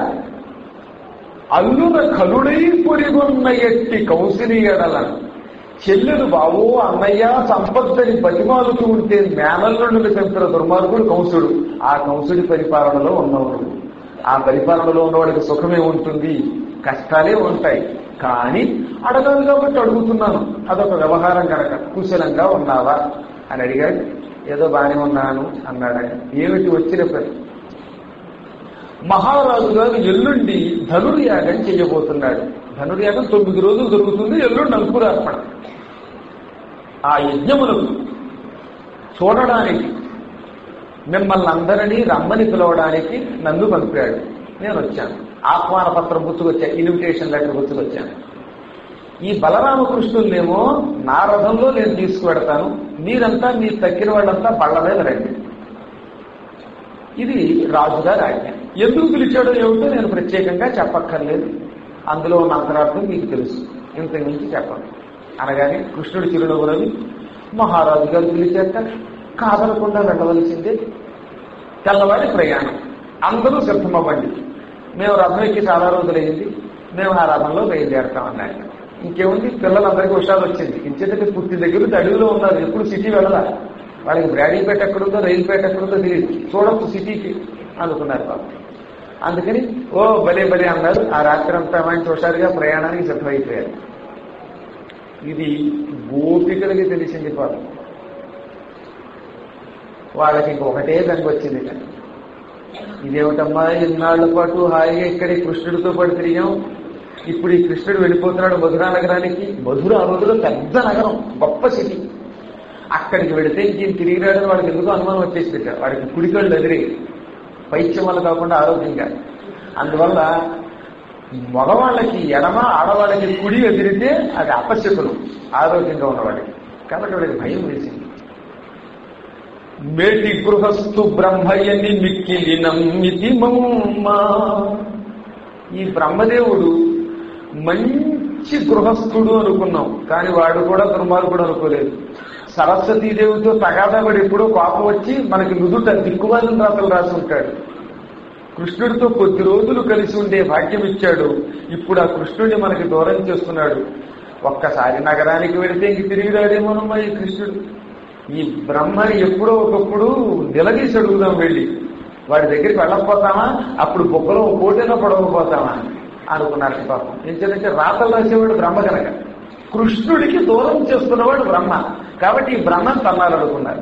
అల్లున కలుడై పొరిగొన్న ఎట్టి కౌశలీయడలను చెల్లెలు బావో అన్నయ్య సంపదని బతిమాలుతూ ఉంటే మేనల్లుండి పెంచిన దుర్మార్గుడు కంసుడు ఆ కంసుడి పరిపాలనలో ఉన్నవాడు ఆ పరిపాలనలో ఉన్నవాడికి సుఖమే ఉంటుంది కష్టాలే ఉంటాయి కానీ అడగాలి కాబట్టి అడుగుతున్నాను అదొక వ్యవహారం కనుక కుశలంగా ఉన్నావా అని అడిగాడు ఏదో బానే ఉన్నాను అన్నాడు ఆయన ఏమిటి వచ్చిన పని మహారాజు గారు ఎల్లుండి ధనుర్యాగం చేయబోతున్నాడు ధనుర్యాగం తొమ్మిది రోజులు దొరుకుతుంది ఎల్లుండి అంకురార్పణ ఆ యజ్ఞములకు చూడడానికి మిమ్మల్ని అందరినీ రమ్మని పిలవడానికి నన్ను పంపాడు నేను వచ్చాను ఆహ్వాన పత్రం గుర్తుకొచ్చా ఇన్విటేషన్ లెటర్ గుర్తుకొచ్చాను ఈ బలరామకృష్ణుల్నేమో నా రథంలో నేను తీసుకువెడతాను మీరంతా మీ తక్కిన వాళ్ళంతా బళ్ళ మీద రండి ఇది రాజుగారి ఆజ్ఞ ఎందుకు పిలిచాడో ఏమిటో నేను ప్రత్యేకంగా చెప్పక్కర్లేదు అందులో ఉన్న అంతరార్థం మీకు తెలుసు ఇంతకు మించి చెప్పండి అనగానే కృష్ణుడి చిరునవ్వులని మహారాజు గారు పిలిచాక కాదనకుండా వెళ్ళవలసిందే తెల్లవారి ప్రయాణం అందరూ సిద్ధమవ్వండి మేము రథం ఎక్కి చాలా రోజులైంది మేము ఆ రథంలో బయలుదేరతామన్నారు ఇంకేముంది పిల్లలందరికీ హుషారు వచ్చింది ఇంచేతకి పుట్టిన దగ్గర నుంచి అడవిలో ఉన్నారు ఎప్పుడు సిటీ వెళ్ళదా వాళ్ళకి బ్రాడీపేట ఎక్కడుందో రైలుపేట ఎక్కడుందో తెలియదు చూడొచ్చు సిటీకి అనుకున్నారు బాబు అందుకని ఓ భలే భలే అన్నారు ఆ రాత్రి అంతా మంచి హుషారుగా ప్రయాణానికి సిద్ధమైపోయారు ఇది గోపికలకి తెలిసింది పాపం వాళ్ళకి ఇంకొకటే దానికి వచ్చింది కానీ ఇదేమిటమ్మా ఇన్నాళ్ల పాటు హాయిగా ఇక్కడ ఈ కృష్ణుడితో పాటు తిరిగాం ఇప్పుడు ఈ కృష్ణుడు వెళ్ళిపోతున్నాడు మధురా నగరానికి మధుర ఆ రోజులో పెద్ద నగరం గొప్ప సిటీ అక్కడికి వెళితే ఇంకేం తిరిగి రాడని వాడికి ఎందుకు అనుమానం వచ్చేసింది వాడికి కుడికళ్ళు ఎదిరి పైత్యం వల్ల కాకుండా ఆరోగ్యంగా అందువల్ల మగవాళ్ళకి ఎడమ ఆడవాళ్ళకి కుడి ఎదిరితే అది అపశకులు ఆరోగ్యంగా ఉన్నవాడికి కాబట్టి వాడికి భయం వేసింది మేటి గృహస్థు బ్రహ్మయ్యని మిక్కిలి నమ్మితి మమ్మ ఈ బ్రహ్మదేవుడు మంచి గృహస్థుడు అనుకున్నాం కానీ వాడు కూడా దుర్మార్గుడు అనుకోలేదు సరస్వతీదేవితో తగాదాపడి ఎప్పుడో కోపం వచ్చి మనకి నుదుట దిక్కుమాలిన రాతలు రాసి ఉంటాడు కృష్ణుడితో కొద్ది రోజులు కలిసి ఉండే భాగ్యం ఇచ్చాడు ఇప్పుడు ఆ కృష్ణుడిని మనకి దూరం చేస్తున్నాడు ఒక్కసారి నగరానికి వెళితే ఇంక తిరిగి రాడేమోనమ్మా ఈ కృష్ణుడు ఈ బ్రహ్మని ఎప్పుడో ఒకప్పుడు నిలదీసి అడుగుదాం వెళ్ళి వాడి దగ్గరికి వెళ్ళకపోతామా అప్పుడు బొక్కలో కోటైనా పడవకపోతామా అనుకున్నారు పాపం ఎందుకంటే రాతలు రాసేవాడు బ్రహ్మ కనుక కృష్ణుడికి దూరం చేస్తున్నవాడు బ్రహ్మ కాబట్టి ఈ బ్రహ్మను తన్నాలనుకున్నారు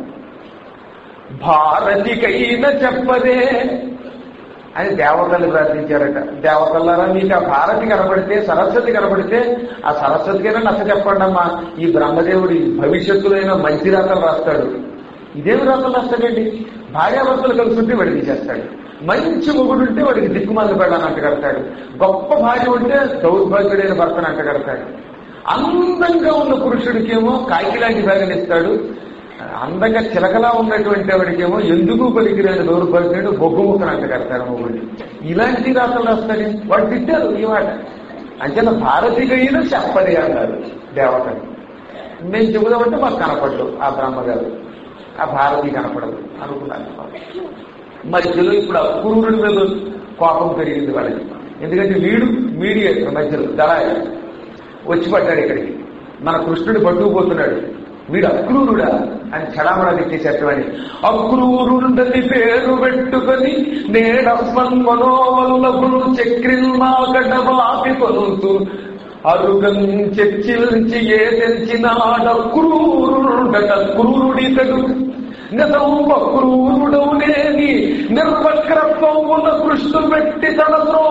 భారతికైన చెప్పదే అని దేవతలు ప్రార్థించారట దేవతలారా మీకు ఆ భారతి కనబడితే సరస్వతి కనబడితే ఆ సరస్వతికైనా నచ్చ చెప్పండి అమ్మా ఈ బ్రహ్మదేవుడి భవిష్యత్తులైన మంచి రాతలు రాస్తాడు ఇదేమి రాతలు రాస్తాడండి భార్యాభర్తలు కలిసి ఉంటే వాడికి చేస్తాడు మంచి మొగుడు ఉంటే వాడికి దిక్కుమాలి పెళ్ళని అంటగడతాడు గొప్ప భార్య ఉంటే దౌర్భాగ్యుడైన భర్తను అంటగడతాడు అందంగా ఉన్న పురుషుడికేమో కాకిలాంటి భార్యను ఇస్తాడు అందంగా చిలకలా ఉన్నటువంటి వాడికేమో ఎందుకు పలికిరాని దౌర్భాగ్యుడు బొగ్గు ముక్కను అంటగడతాడు మొగుడిని ఇలాంటి రాతలు రాస్తాడు వాడు తిట్టారు ఈ మాట అంచేత భారతీయులు చెప్పది అన్నారు దేవతలు మేము చెబుదామంటే మాకు కనపడదు ఆ బ్రహ్మగారు ఆ భారతి కనపడదు అనుకున్నాను మధ్యలో ఇప్పుడు అక్రూరుడి మీద కోపం పెరిగింది వాళ్ళకి ఎందుకంటే వీడు మీడియేటర్ మధ్యలో దళాయి వచ్చి పడ్డాడు ఇక్కడికి మన కృష్ణుడు పట్టుకుపోతున్నాడు వీడు అక్రూరుడా అని చడామడా తిట్టేసేటవని అక్రూరుండని పేరు పెట్టుకొని నేడస్మన్ మనోవల్లభులు చక్రిల్మాగడవాపి కొలుతూ అరుగం చర్చిల్చి ఏ తెంచినాడక్రూరుండట క్రూరుడితడు నిజంబ క్రూరుడవులేని నిర్వక్రత్వమున కృష్ణు పెట్టి తన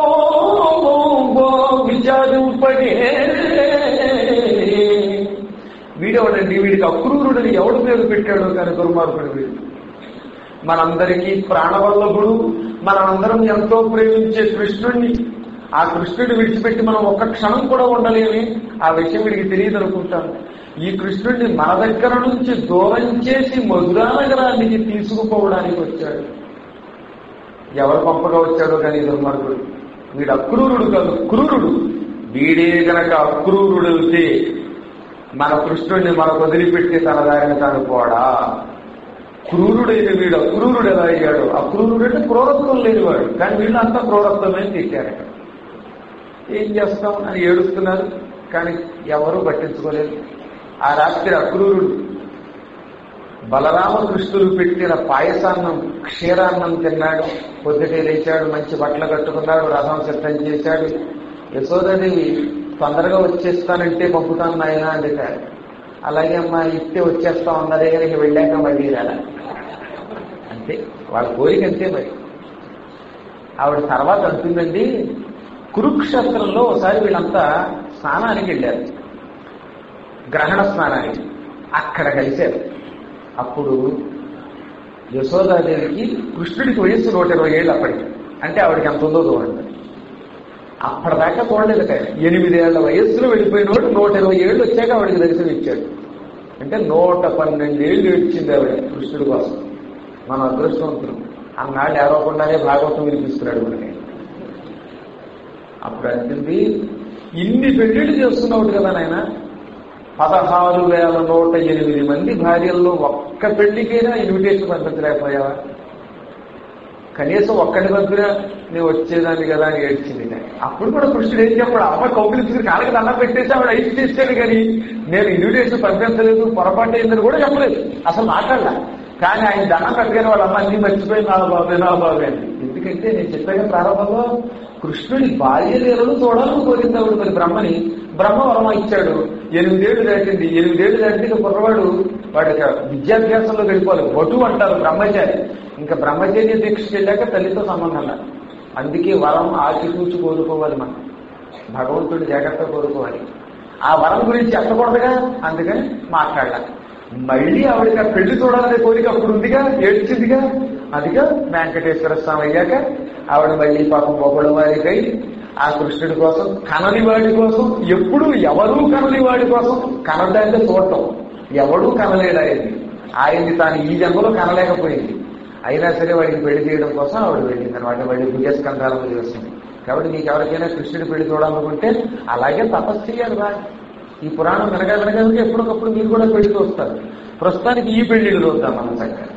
విచారింపడే వీడెవడండి వీడికి అక్రూరుడని ఎవడు పేరు పెట్టాడో కానీ దుర్మార్గుడు వీడు మనందరికీ ప్రాణవల్లభుడు మనందరం ఎంతో ప్రేమించే కృష్ణుణ్ణి ఆ కృష్ణుడిని విడిచిపెట్టి మనం ఒక్క క్షణం కూడా ఉండలేమి ఆ విషయం వీడికి తెలియదు అనుకుంటాను ఈ కృష్ణుడిని మన దగ్గర నుంచి దూరం చేసి మధురా నగరానికి తీసుకుపోవడానికి వచ్చాడు ఎవరు పంపగా వచ్చాడో కానీ దుర్మార్గుడు వీడు అక్రూరుడు కాదు క్రూరుడు వీడే గనక అక్రూరుడు అయితే మన కృష్ణుడిని మనకు వదిలిపెట్టి తన దారిని తాను పోడా క్రూరుడైన వీడు అక్రూరుడు ఎలా అయ్యాడు అక్రూరుడు అంటే క్రూరత్వం లేనివాడు కానీ వీళ్ళు అంతా క్రూరత్వమే తిట్టారట ఏం చేస్తాం అని ఏడుస్తున్నారు కానీ ఎవరూ పట్టించుకోలేదు ఆ రాత్రి అక్రూరుడు బలరామకృష్ణులు పెట్టిన పాయసాన్నం క్షీరాన్నం తిన్నాడు పొద్దుటే లేచాడు మంచి బట్టలు కట్టుకున్నాడు రథం సిద్ధం చేశాడు యశోదాదేవి తొందరగా వచ్చేస్తానంటే పంపుతాను నాయన అందుక అలాగే అమ్మా ఇస్తే వచ్చేస్తా ఉన్నదే కానీ వెళ్ళాక మళ్ళీ రాలా అంతే వాళ్ళ కోరిక అంతే మరి ఆవిడ తర్వాత అంటుందండి కురుక్షేత్రంలో ఒకసారి వీళ్ళంతా స్నానానికి వెళ్ళారు గ్రహణ స్నానానికి అక్కడ కలిశారు అప్పుడు యశోదాదేవికి కృష్ణుడికి వయస్సు నూట ఇరవై ఏళ్ళు అప్పటికి అంటే ఆవిడకి ఎంత ఉందో చూడండి అప్పటిదాకా చూడలేదు కానీ ఎనిమిదేళ్ల వయస్సులో వెళ్ళిపోయినోడు నూట ఇరవై ఏళ్ళు వచ్చాక ఆవిడకి దర్శనం ఇచ్చాడు అంటే నూట పన్నెండేళ్ళు ఏడ్చింది ఆవిడ కృష్ణుడి కోసం మన అదృష్టవంతులు అన్నాళ్ళు ఏరవకుండానే భాగవతం వినిపిస్తున్నాడు మనకి అప్పుడు అంటుంది ఇన్ని పెళ్లిళ్ళు చేస్తున్నావు కదా నాయన పదహారు వేల నూట ఎనిమిది మంది భార్యల్లో ఒక్క పెళ్లికైనా ఇన్విటేషన్ పంపించలేకపోయావా కనీసం ఒక్కటి పంపినా నేను వచ్చేదాన్ని కదా అని ఏడ్చింది అప్పుడు కూడా కృష్ణుడు ఏం చెప్పాడు అమ్మ కౌగిలించుకుని కాళ్ళకి దండం పెట్టేసి ఆవిడ ఐదు చేసాడు కానీ నేను ఇన్విటేషన్ పంపించలేదు పొరపాటు అయిందని కూడా చెప్పలేదు అసలు మాట్లాడలా కానీ ఆయన దండం పెట్టగానే వాళ్ళ అమ్మ అన్ని మర్చిపోయి నా బాబే నా బాబే అని ఎందుకంటే నేను చెప్పాను ప్రారంభంలో కృష్ణుడి బాల్యలీలను చూడాలని కోరింది ఆవిడ మరి బ్రహ్మని బ్రహ్మ వరం ఇచ్చాడు ఎనిమిదేళ్లు దాటింది ఎనిమిదేళ్లు దాటింది కుర్రవాడు వాడి యొక్క విద్యాభ్యాసంలో వెళ్ళిపోవాలి వటు అంటారు బ్రహ్మచారి ఇంకా బ్రహ్మచర్య దీక్షకి వెళ్ళాక తల్లితో సంబంధం అందుకే వరం ఆచితూచి కోరుకోవాలి మనం భగవంతుడు జాగ్రత్త కోరుకోవాలి ఆ వరం గురించి ఎత్తకూడదుగా అందుకని మాట్లాడాల మళ్ళీ ఆవిడకి ఆ పెళ్లి చూడాలనే కోరిక అప్పుడు ఉందిగా ఏడ్చిందిగా అదిగా వెంకటేశ్వర స్వామి అయ్యాక ఆవిడ మళ్ళీ పాపం మొగడు వారికై ఆ కృష్ణుడి కోసం కనని వాడి కోసం ఎప్పుడు ఎవరూ కనని వాడి కోసం కనడాన్ని చూడటం ఎవడూ కనలేడు ఆయన్ని ఆయన్ని తాను ఈ జన్మలో కనలేకపోయింది అయినా సరే వాడికి పెళ్లి చేయడం కోసం ఆవిడ వెళ్ళింది అనమాట వాడి భుజస్కంధాలను చేస్తుంది కాబట్టి మీకు ఎవరికైనా కృష్ణుడి పెళ్లి చూడాలనుకుంటే అలాగే తపస్సు చేయాలి రా ఈ పురాణం వినగా వినగా వినగా ఎప్పటికప్పుడు మీరు కూడా పెళ్లికి వస్తారు ప్రస్తుతానికి ఈ పెళ్లిళ్ళు వద్దాం మనం చక్కగా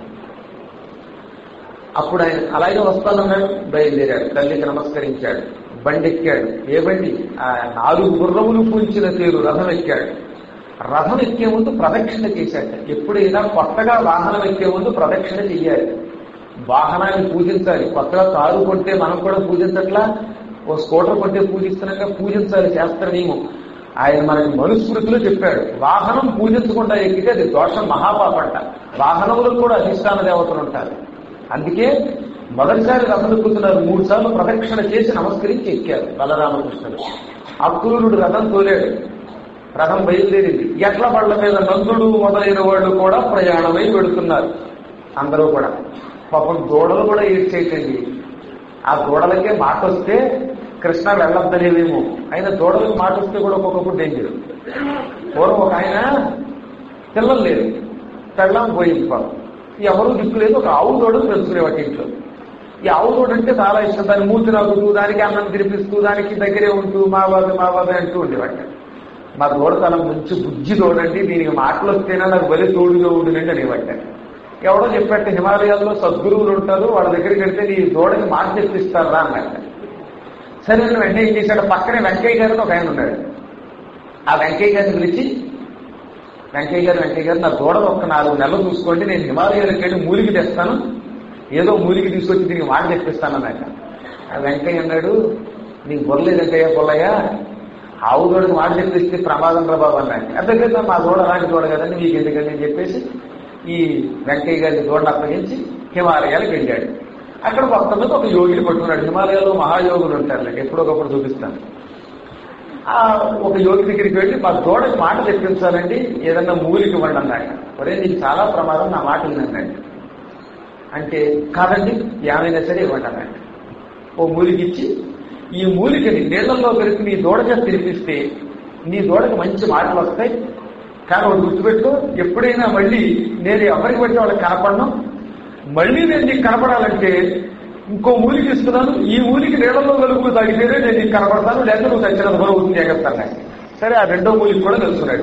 అప్పుడు ఆయన అలాగే వస్తానన్నాడు బయలుదేరాడు తల్లికి నమస్కరించాడు బండి ఎక్కాడు ఏ బండి ఆ నాలుగు గుర్రములు పూంచిన తేరు రథం ఎక్కాడు రథం ఎక్కే ముందు ప్రదక్షిణ చేశాడు ఎప్పుడైనా కొత్తగా వాహనం ఎక్కే ముందు ప్రదక్షిణ చెయ్యాలి వాహనాన్ని పూజించాలి కొత్తగా కారు కొంటే మనం కూడా పూజించట్లా ఓ స్కూటర్ కొంటే పూజిస్తున్నాక పూజించాలి శాస్త్ర నియమం ఆయన మనకి మనుస్మృతిలో చెప్పాడు వాహనం పూజించకుండా ఎక్కితే అది దోషం మహాపాపంట వాహనములకు కూడా అధిష్టాన దేవతలు ఉంటారు అందుకే మొదటిసారి రథం ఎక్కుతున్నారు మూడు సార్లు ప్రదక్షిణ చేసి నమస్కరించి ఎక్కారు బలరామకృష్ణుడు అక్రూరుడు రథం తోలాడు రథం బయలుదేరింది ఎట్ల బళ్ళ మీద నందుడు మొదలైన వాళ్ళు కూడా ప్రయాణమై పెడుతున్నారు అందరూ కూడా పాపం దూడలు కూడా ఏడ్చేటండి ఆ దూడలకే మాట వస్తే కృష్ణ వెళ్ళొద్దనేవేమో అయినా దూడలకు మాట వస్తే కూడా ఒక్కొక్కప్పుడు డేంజర్ పూర్వం ఒక ఆయన పిల్లలు లేరు పెళ్ళం పోయింది పాపం ఎవరు దిక్కు లేదు ఒక ఆవు దూడలు తెలుసుకునేవాటి ఇంట్లో ఈ ఆవు దూడ అంటే చాలా ఇష్టం దాన్ని మూతి నవ్వుతూ దానికి అన్నం తినిపిస్తూ దానికి దగ్గరే ఉంటూ మా బాబు మా బాబు అంటూ ఉండేవాట మా దూడ చాలా మంచి బుజ్జి దూడండి దీనికి మాటలు వస్తేనే నాకు బలి తోడుగా ఉండునండి అనేవాట ఎవడో చెప్పట్టు హిమాలయాల్లో సద్గురువులు ఉంటారు వాళ్ళ దగ్గరికి వెళ్తే నీ దూడకి మాట తెప్పిస్తారా అన్నట్ట సరే నేను వెంటనే ఏం చేశాడు పక్కనే వెంకయ్య గారిని ఒక ఆయన ఉన్నాడు ఆ వెంకయ్య గారిని పిలిచి వెంకయ్య గారు వెంకయ్య గారు నా దూడలు ఒక్క నాలుగు నెలలు చూసుకోండి నేను హిమాలయాలకు వెళ్ళి మూలికి తెస్తాను ఏదో మూలికి తీసుకొచ్చి దీనికి మాట తెప్పిస్తాను అన్నాక ఆ వెంకయ్య అన్నాడు నీకు బొర్లేదు వెంకయ్య పొల్లయ్య ఆవు దూడకి మాట తెప్పిస్తే ప్రమాదం రా బాబు అన్నాక అంతేకాదు మా దూడ అలాంటి దూడ కదండి మీకు ఎందుకండి అని చెప్పేసి ఈ వెంకయ్య గారి దూడను అప్పగించి హిమాలయాలకు వెళ్ళాడు అక్కడ మొత్తం మీద ఒక యోగిని పట్టుకున్నాడు హిమాలయాల్లో మహాయోగులు ఉంటారు ఎప్పుడొకప్పుడు చూపిస్తాను ఆ ఒక యోగి దగ్గరికి వెళ్ళి మా దూడకి మాట తెప్పించాలండి ఏదన్నా మూలికి ఇవ్వండి అన్నాడు ఒరే నీకు చాలా ప్రమాదం నా మాట వినండి అంటే కాదండి ఏమైనా సరే ఇవ్వండి అన్నాడు ఓ మూలికి ఇచ్చి ఈ మూలికని నీళ్లలో కలిపి నీ దూడ చేసి తినిపిస్తే నీ దూడకి మంచి మాటలు వస్తాయి కానీ ఒకటి గుర్తుపెట్టుకో ఎప్పుడైనా మళ్ళీ నేను ఎవరికి పెడితే వాళ్ళకి కనపడను మళ్ళీ నేను నీకు కనపడాలంటే ఇంకో మూలికి ఇస్తున్నాను ఈ మూలికి నీళ్ళలో వెలుగు తాగితేనే నేను నీకు కనపడతాను లేదా నువ్వు చచ్చిన కూడా అవుతుంది జాగ్రత్త సరే ఆ రెండో మూలికి కూడా తెలుసుకున్నాడు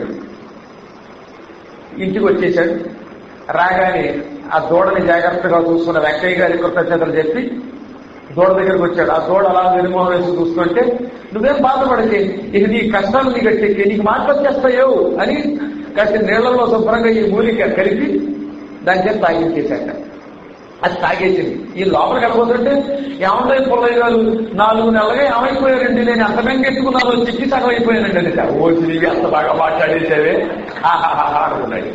ఇంటికి వచ్చేసాడు రాగానే ఆ దూడని జాగ్రత్తగా చూసుకున్న వెంకయ్య గారి కృతజ్ఞతలు చెప్పి దూడ దగ్గరికి వచ్చాడు ఆ దూడ అలా నిర్మోహం వేసి చూసుకుంటే నువ్వేం బాధపడితే ఇక నీ కష్టాలు నీకు వచ్చేకి నీకు మాటలు వచ్చేస్తాయో అని కాస్త నీళ్లలో శుభ్రంగా ఈ మూలిక కలిపి దాని చేత తాగించేశాక అది తాగేసింది ఈ లోపలికి వెళ్ళబోతుంటే ఏమంటాయి పుల్లయ్య గారు నాలుగు నెలలుగా ఏమైపోయారండి నేను ఎంత బెంగెట్టుకున్నాను చిక్కి సగం అయిపోయానండి అని ఓ నీవి అంత బాగా మాట్లాడేసేవే ఆహాహా అనుకున్నాడు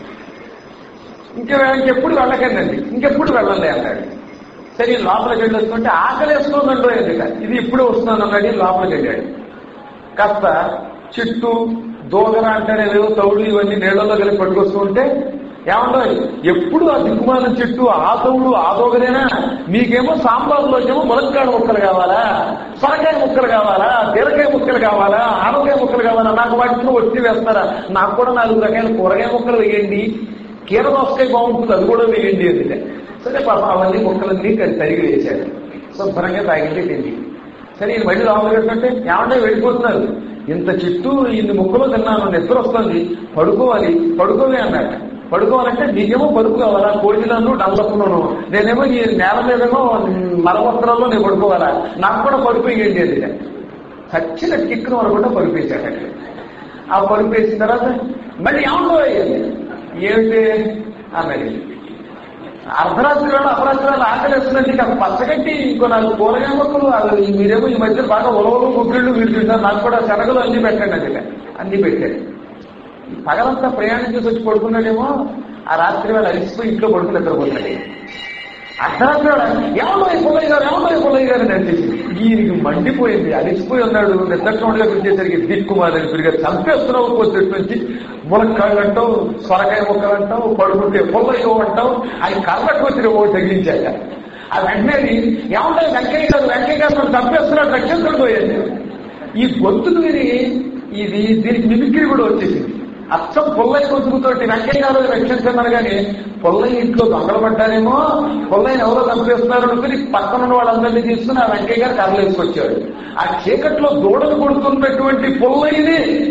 ఇంకా ఇంకెప్పుడు వెళ్ళకండి ఇంకెప్పుడు వెళ్ళండి అన్నాడు సరే ఈ లోపలికి వెళ్ళి వస్తుంటే ఆకలి వేస్తుందండో ఎందుక ఇది ఇప్పుడు వస్తున్నాను అన్నాడు ఈ లోపలికి వెళ్ళాడు కాస్త చిట్టు దోగర అంటేనే లేవు తౌడు ఇవన్నీ నీళ్లలో కలిపి పట్టుకొస్తూ ఉంటే ఏమంటో ఎప్పుడు ఆ దిక్కుమాల చెట్టు ఆ తౌడు ఆ దోగరేనా మీకేమో సాంబార్లోకేమో ములక్కాడ ముక్కలు కావాలా సొరకాయ ముక్కలు కావాలా బీరకాయ ముక్కలు కావాలా ఆనకాయ ముక్కలు కావాలా నాకు వాటిలో ఒట్టి వేస్తారా నాకు కూడా నాలుగు రకాల కూరగాయ ముక్కలు వేయండి కీర దోసకాయ బాగుంటుంది అది కూడా వేయండి అందుకే సరే పాప అవన్నీ ముక్కలన్నీ కరి- తరిగి వేశాడు శుభ్రంగా తాగింది తిండి సరే ఈయన మళ్ళీ లోపలికి వెళ్తుంటే ఏమంటే వెళ్ళిపోతున్నారు ఇంత చిట్టు ఇన్ని ముక్కలు తిన్నాను నిద్ర వస్తుంది పడుకోవాలి పడుకోవే అన్నాడు పడుకోవాలంటే నీకేమో పడుకు కావాలా కోడిలను డల్లప్పును నేనేమో ఈ నేల మీదేమో మలవస్త్రాల్లో నేను పడుకోవాలా నాకు కూడా పడిపోయింది అది చచ్చిన కిక్కును అనుకుంటా పడిపోయించాడు అక్కడ ఆ పరుపు వేసిన తర్వాత మళ్ళీ ఏమంటో ఏమిటి అన్నది అర్ధరాత్రి వేళ అపరాత్రి వేళ ఆకలిస్తుందండి ఇక పచ్చగట్టి ఇంకో నాలుగు కూరగాయ మొక్కలు అది మీరేమో ఈ మధ్య బాగా ఉలవలు ముగ్గుళ్ళు మీరు తింటారు నాకు కూడా శనగలు అన్ని పెట్టండి అది అన్ని పెట్టారు ఈ పగలంతా ప్రయాణం చేసి వచ్చి పడుకున్నాడేమో ఆ రాత్రి వేళ అలిసిపోయి ఇంట్లో పడుకుని నిద్రపోతున్నాడు అర్ధరాత్రి వేళ ఏమో పుల్లయ్య గారు ఏమో పుల్లయ్య గారు అని అనిపించింది ఈయనకి మండిపోయింది అలిసిపోయి ఉన్నాడు నిద్రకుండా వచ్చేసరికి దిక్కుమాలని తిరిగి చంపేస్తున్నావు కొద్ది నుంచి ములక్కాళ్ళు అంటావు సొరకాయ ముక్కలు అంటావు పడుకుంటే పుల్లయ్య అంటావు ఆయన కళ్ళకు వచ్చి ఓ తగిలించాక ఆ వెంటనే ఏమంటాయి వెంకయ్య గారు వెంకయ్య గారు నన్ను చంపేస్తున్నాడు రక్షించడం పోయింది ఈ గొంతుకు విని ఇది దీనికి మిమిక్రీ కూడా వచ్చేసింది అచ్చం పుల్లయ్య గొంతుకుతోటి వెంకయ్య గారు రక్షించన్నారు కానీ పుల్లయ్య ఇంట్లో దొంగలు పడ్డారేమో పుల్లయ్యని ఎవరో చంపేస్తున్నారు అనుకుని పక్కన ఉన్న వాళ్ళందరినీ తీసుకుని ఆ వెంకయ్య గారు కర్రలు వేసుకొచ్చాడు ఆ చీకట్లో దూడలు కొడుతున్నటువంటి పుల్లయ్యని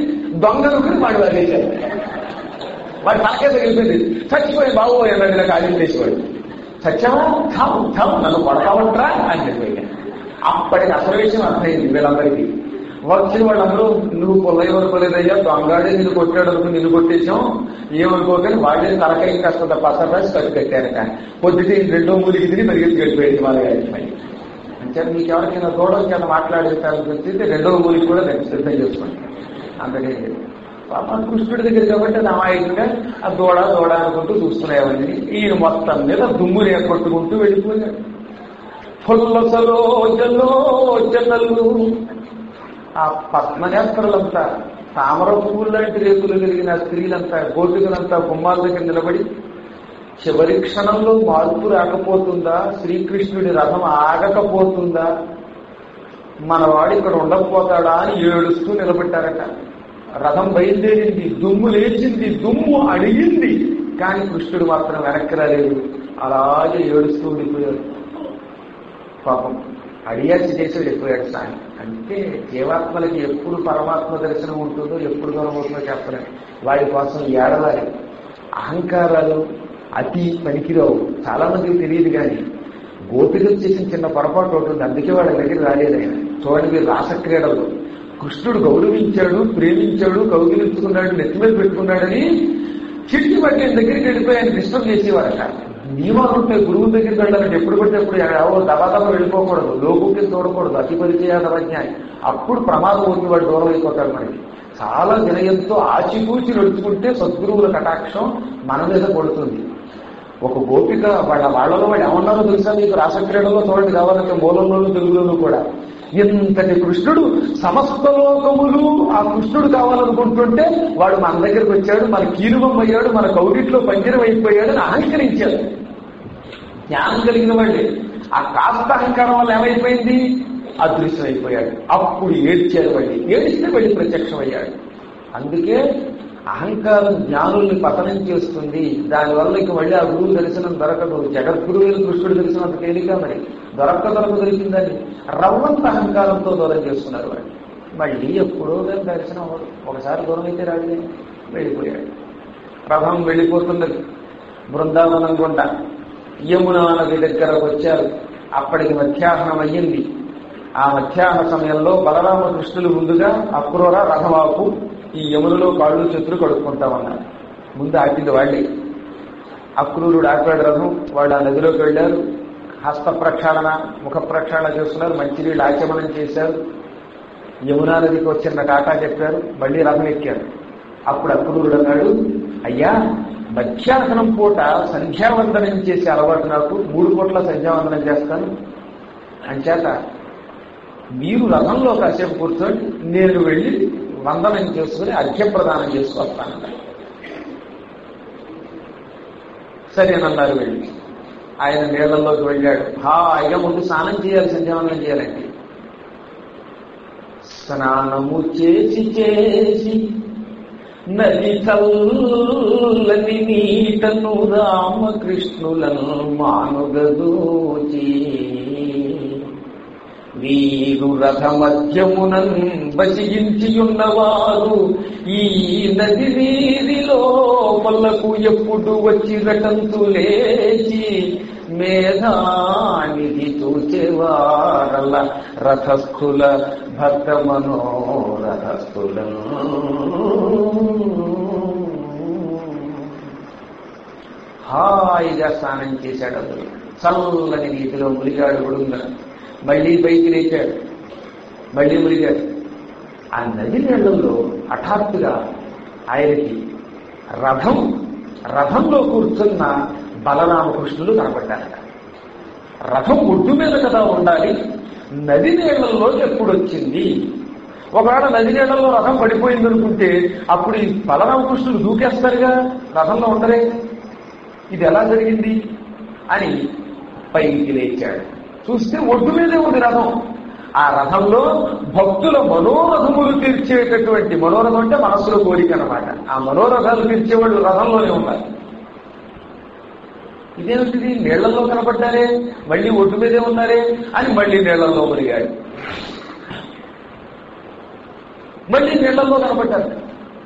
దొంగనుకుని వాడు వాడేశారు వాడు నాకే తగిలిపోయింది చచ్చిపోయి బాబు అన్నాడు ఇలా ఖాళీ చేసేవాడు సత్యమా థమ్ థమ్ నన్ను కొడతామంటరా అని చెప్పాడు అప్పటికి అసలు విషయం అర్థమైంది వీళ్ళందరికీ వచ్చిన వాళ్ళందరూ నువ్వు పొలయమనుకోలేదయ్యా దొంగాడే నిన్ను కొట్టాడు అనుకుని నిన్ను కొట్టేశాం ఏమనుకోకని వాడే తలకాయ కాస్త పసర రాసి కట్టు కట్టారట పొద్దుటే ఈ రెండో మూలికి తిని పరిగెత్తి గడిపోయింది వాళ్ళ గారి అంటే మీకు ఎవరికైనా దూడం కింద మాట్లాడేస్తే రెండవ మూలికి కూడా దాన్ని సిద్ధం చేసుకోండి అందుకే పాపం కృష్ణుడి దగ్గర కాబట్టి అది అమాయకంగా ఆ దూడ దూడ అనుకుంటూ చూస్తున్నాయవన్నీ ఈయన మొత్తం మీద దుమ్ము కొట్టుకుంటూ వెళ్ళిపోయాడు ఫుల్లసలో జల్లో జల్లలు ఆ పద్మనేత్రులంతా తామర పువ్వులు లాంటి రేకులు కలిగిన స్త్రీలంతా గోపికలంతా గుమ్మాల దగ్గర నిలబడి చివరి క్షణంలో మార్పు రాకపోతుందా శ్రీకృష్ణుడి రథం ఆగకపోతుందా మనవాడు ఇక్కడ ఉండకపోతాడా అని ఏడుస్తూ నిలబెట్టారట రథం బయలుదేరింది దుమ్ము లేచింది దుమ్ము అడిగింది కానీ కృష్ణుడు మాత్రం వెనక్కి రాలేదు అలాగే ఏడుస్తూ ఉండిపోయాడు పాపం అడియాచి చేసి వెళ్ళిపోయాడు స్వామి అంటే జీవాత్మలకి ఎప్పుడు పరమాత్మ దర్శనం ఉంటుందో ఎప్పుడు దూరం అవుతుందో చెప్పలేం వాడి కోసం ఏడవాలి అహంకారాలు అతి పనికిరావు చాలా మందికి తెలియదు కానీ గోపికలు చేసిన చిన్న పొరపాటు ఉంటుంది అందుకే వాళ్ళ దగ్గర రాలేదు ఆయన చూడండి మీరు రాసక్రీడలు కృష్ణుడు గౌరవించాడు ప్రేమించాడు కౌగిలించుకున్నాడు నెత్తి మీద పెట్టుకున్నాడని చిట్టి బట్టి ఆయన దగ్గరికి వెళ్ళిపోయి ఆయన డిస్టర్బ్ చేసేవారట నియమాలు ఉంటాయి గురువు దగ్గరికి వెళ్ళాలంటే ఎప్పుడు పడితే ఎప్పుడు ఎవరో దబాదబా వెళ్ళిపోకూడదు లోకుకి చూడకూడదు అతి పరిచయాదవజ్ఞాని అప్పుడు ప్రమాదం అవుతుంది వాడు దూరం అయిపోతాడు మనకి చాలా వినయంతో ఆచిపూచి నడుచుకుంటే సద్గురువుల కటాక్షం మన మీద పడుతుంది ఒక గోపిక వాళ్ళ వాళ్ళలో వాళ్ళు ఏమన్నారో తెలుసా మీకు రాసక్రీడలో చూడండి కావాలంటే మూలంలోనూ తెలుగులోనూ కూడా ఇంతటి కృష్ణుడు సమస్త లోకములు ఆ కృష్ణుడు కావాలనుకుంటుంటే వాడు మన దగ్గరికి వచ్చాడు మన కీలువం అయ్యాడు మన కౌరిట్లో పంజరం అయిపోయాడు అని అహంకరించాడు జ్ఞానం కలిగిన వాళ్ళే ఆ కాస్త అహంకారం వల్ల ఏమైపోయింది అదృశ్యం అయిపోయాడు అప్పుడు ఏడ్చారు మళ్ళీ ఏడిస్తే మళ్ళీ ప్రత్యక్షం అయ్యాడు అందుకే అహంకారం జ్ఞానుల్ని పతనం చేస్తుంది దానివల్ల ఇక మళ్ళీ ఆ గురువు దర్శనం దొరకదు జగద్గురువు కృష్ణుడు దర్శనం అంత తేలిక మరి దొరక్క దొరక దొరికిందని రవ్వంత అహంకారంతో దూరం చేసుకున్నారు వాడు మళ్ళీ ఎప్పుడో కానీ దర్శనం అవ్వదు ఒకసారి దూరం అయితే రాడు వెళ్ళిపోయాడు రథం వెళ్ళిపోతున్నది బృందావనం గుండా యమునా నది దగ్గరకు వచ్చారు అప్పటికి మధ్యాహ్నం అయ్యింది ఆ మధ్యాహ్న సమయంలో బలరామకృష్ణులు ముందుగా అక్రూర రథమాపు ఈ యమునలో కాళ్ళు చేతులు కడుక్కుంటామన్నారు ముందు ఆపింది వాళ్ళే అక్రూరుడు ఆపాడు రథం వాళ్ళు ఆ నదిలోకి వెళ్ళారు హస్త ప్రక్షాళన ముఖ ప్రక్షాళన చేస్తున్నారు మంచినీళ్ళు ఆచమనం చేశారు యమునా నదికి వచ్చిన టాటా చెప్పారు మళ్ళీ రథం ఎక్కారు అప్పుడు అక్రూరుడు అన్నాడు అయ్యా మధ్యాహ్నం పూట సంధ్యావందనం చేసే అలవాటు నాకు మూడు పూట్ల సంధ్యావందనం చేస్తాను అంచేత మీరు రథంలో కాసేపు కూర్చొని నేను వెళ్ళి వందనం చేసుకుని అర్ఘ్యప్రదానం చేసుకొస్తాను సరేనన్నారు వెళ్ళి ఆయన నీళ్లలోకి వెళ్ళాడు హాయిగా ముందు స్నానం చేయాలి సంధ్యావందనం చేయాలండి స్నానము చేసి చేసి నది చల్లని నీటను రామకృష్ణులను మానుగదోచి వీరు రథమధ్యమునన్ వసించియున్నవారు ఈ నది వీరిలో పల్లకు ఎప్పుడు వచ్చి రటంతు లేచి మేధానిధి చూచేవారల రథస్థుల భక్త మనోరథస్థుల హాయిగా స్నానం చేశాడు అందులో చల్లని నీటిలో ములిగాడు గుడుంగా మళ్ళీ పైకి లేచాడు మళ్ళీ ములిగాడు ఆ నది నీళ్లలో హఠాత్తుగా ఆయనకి రథం రథంలో కూర్చున్న బలరామకృష్ణులు కనపడ్డారట రథం ఒడ్డు మీద కదా ఉండాలి నది నీళ్లలో ఎప్పుడు వచ్చింది ఒకవేళ నది నీళ్లలో రథం పడిపోయింది అనుకుంటే అప్పుడు ఈ బలరామకృష్ణులు దూకేస్తారుగా రథంలో ఉండరే ఇది ఎలా జరిగింది అని పైకి లేచాడు చూస్తే ఒడ్డు మీదే ఉంది రథం ఆ రథంలో భక్తుల మనోరథములు తీర్చేటటువంటి మనోరథం అంటే మనస్సులో కోరిక అనమాట ఆ మనోరథాలు తీర్చేవాళ్ళు రథంలోనే ఉన్నారు ఇదేమిటిది నీళ్లలో కనపడ్డారే మళ్ళీ ఒడ్డు మీదే ఉన్నారే అని మళ్ళీ నీళ్లలో మునిగాడు మళ్ళీ నీళ్లలో కనపడ్డారు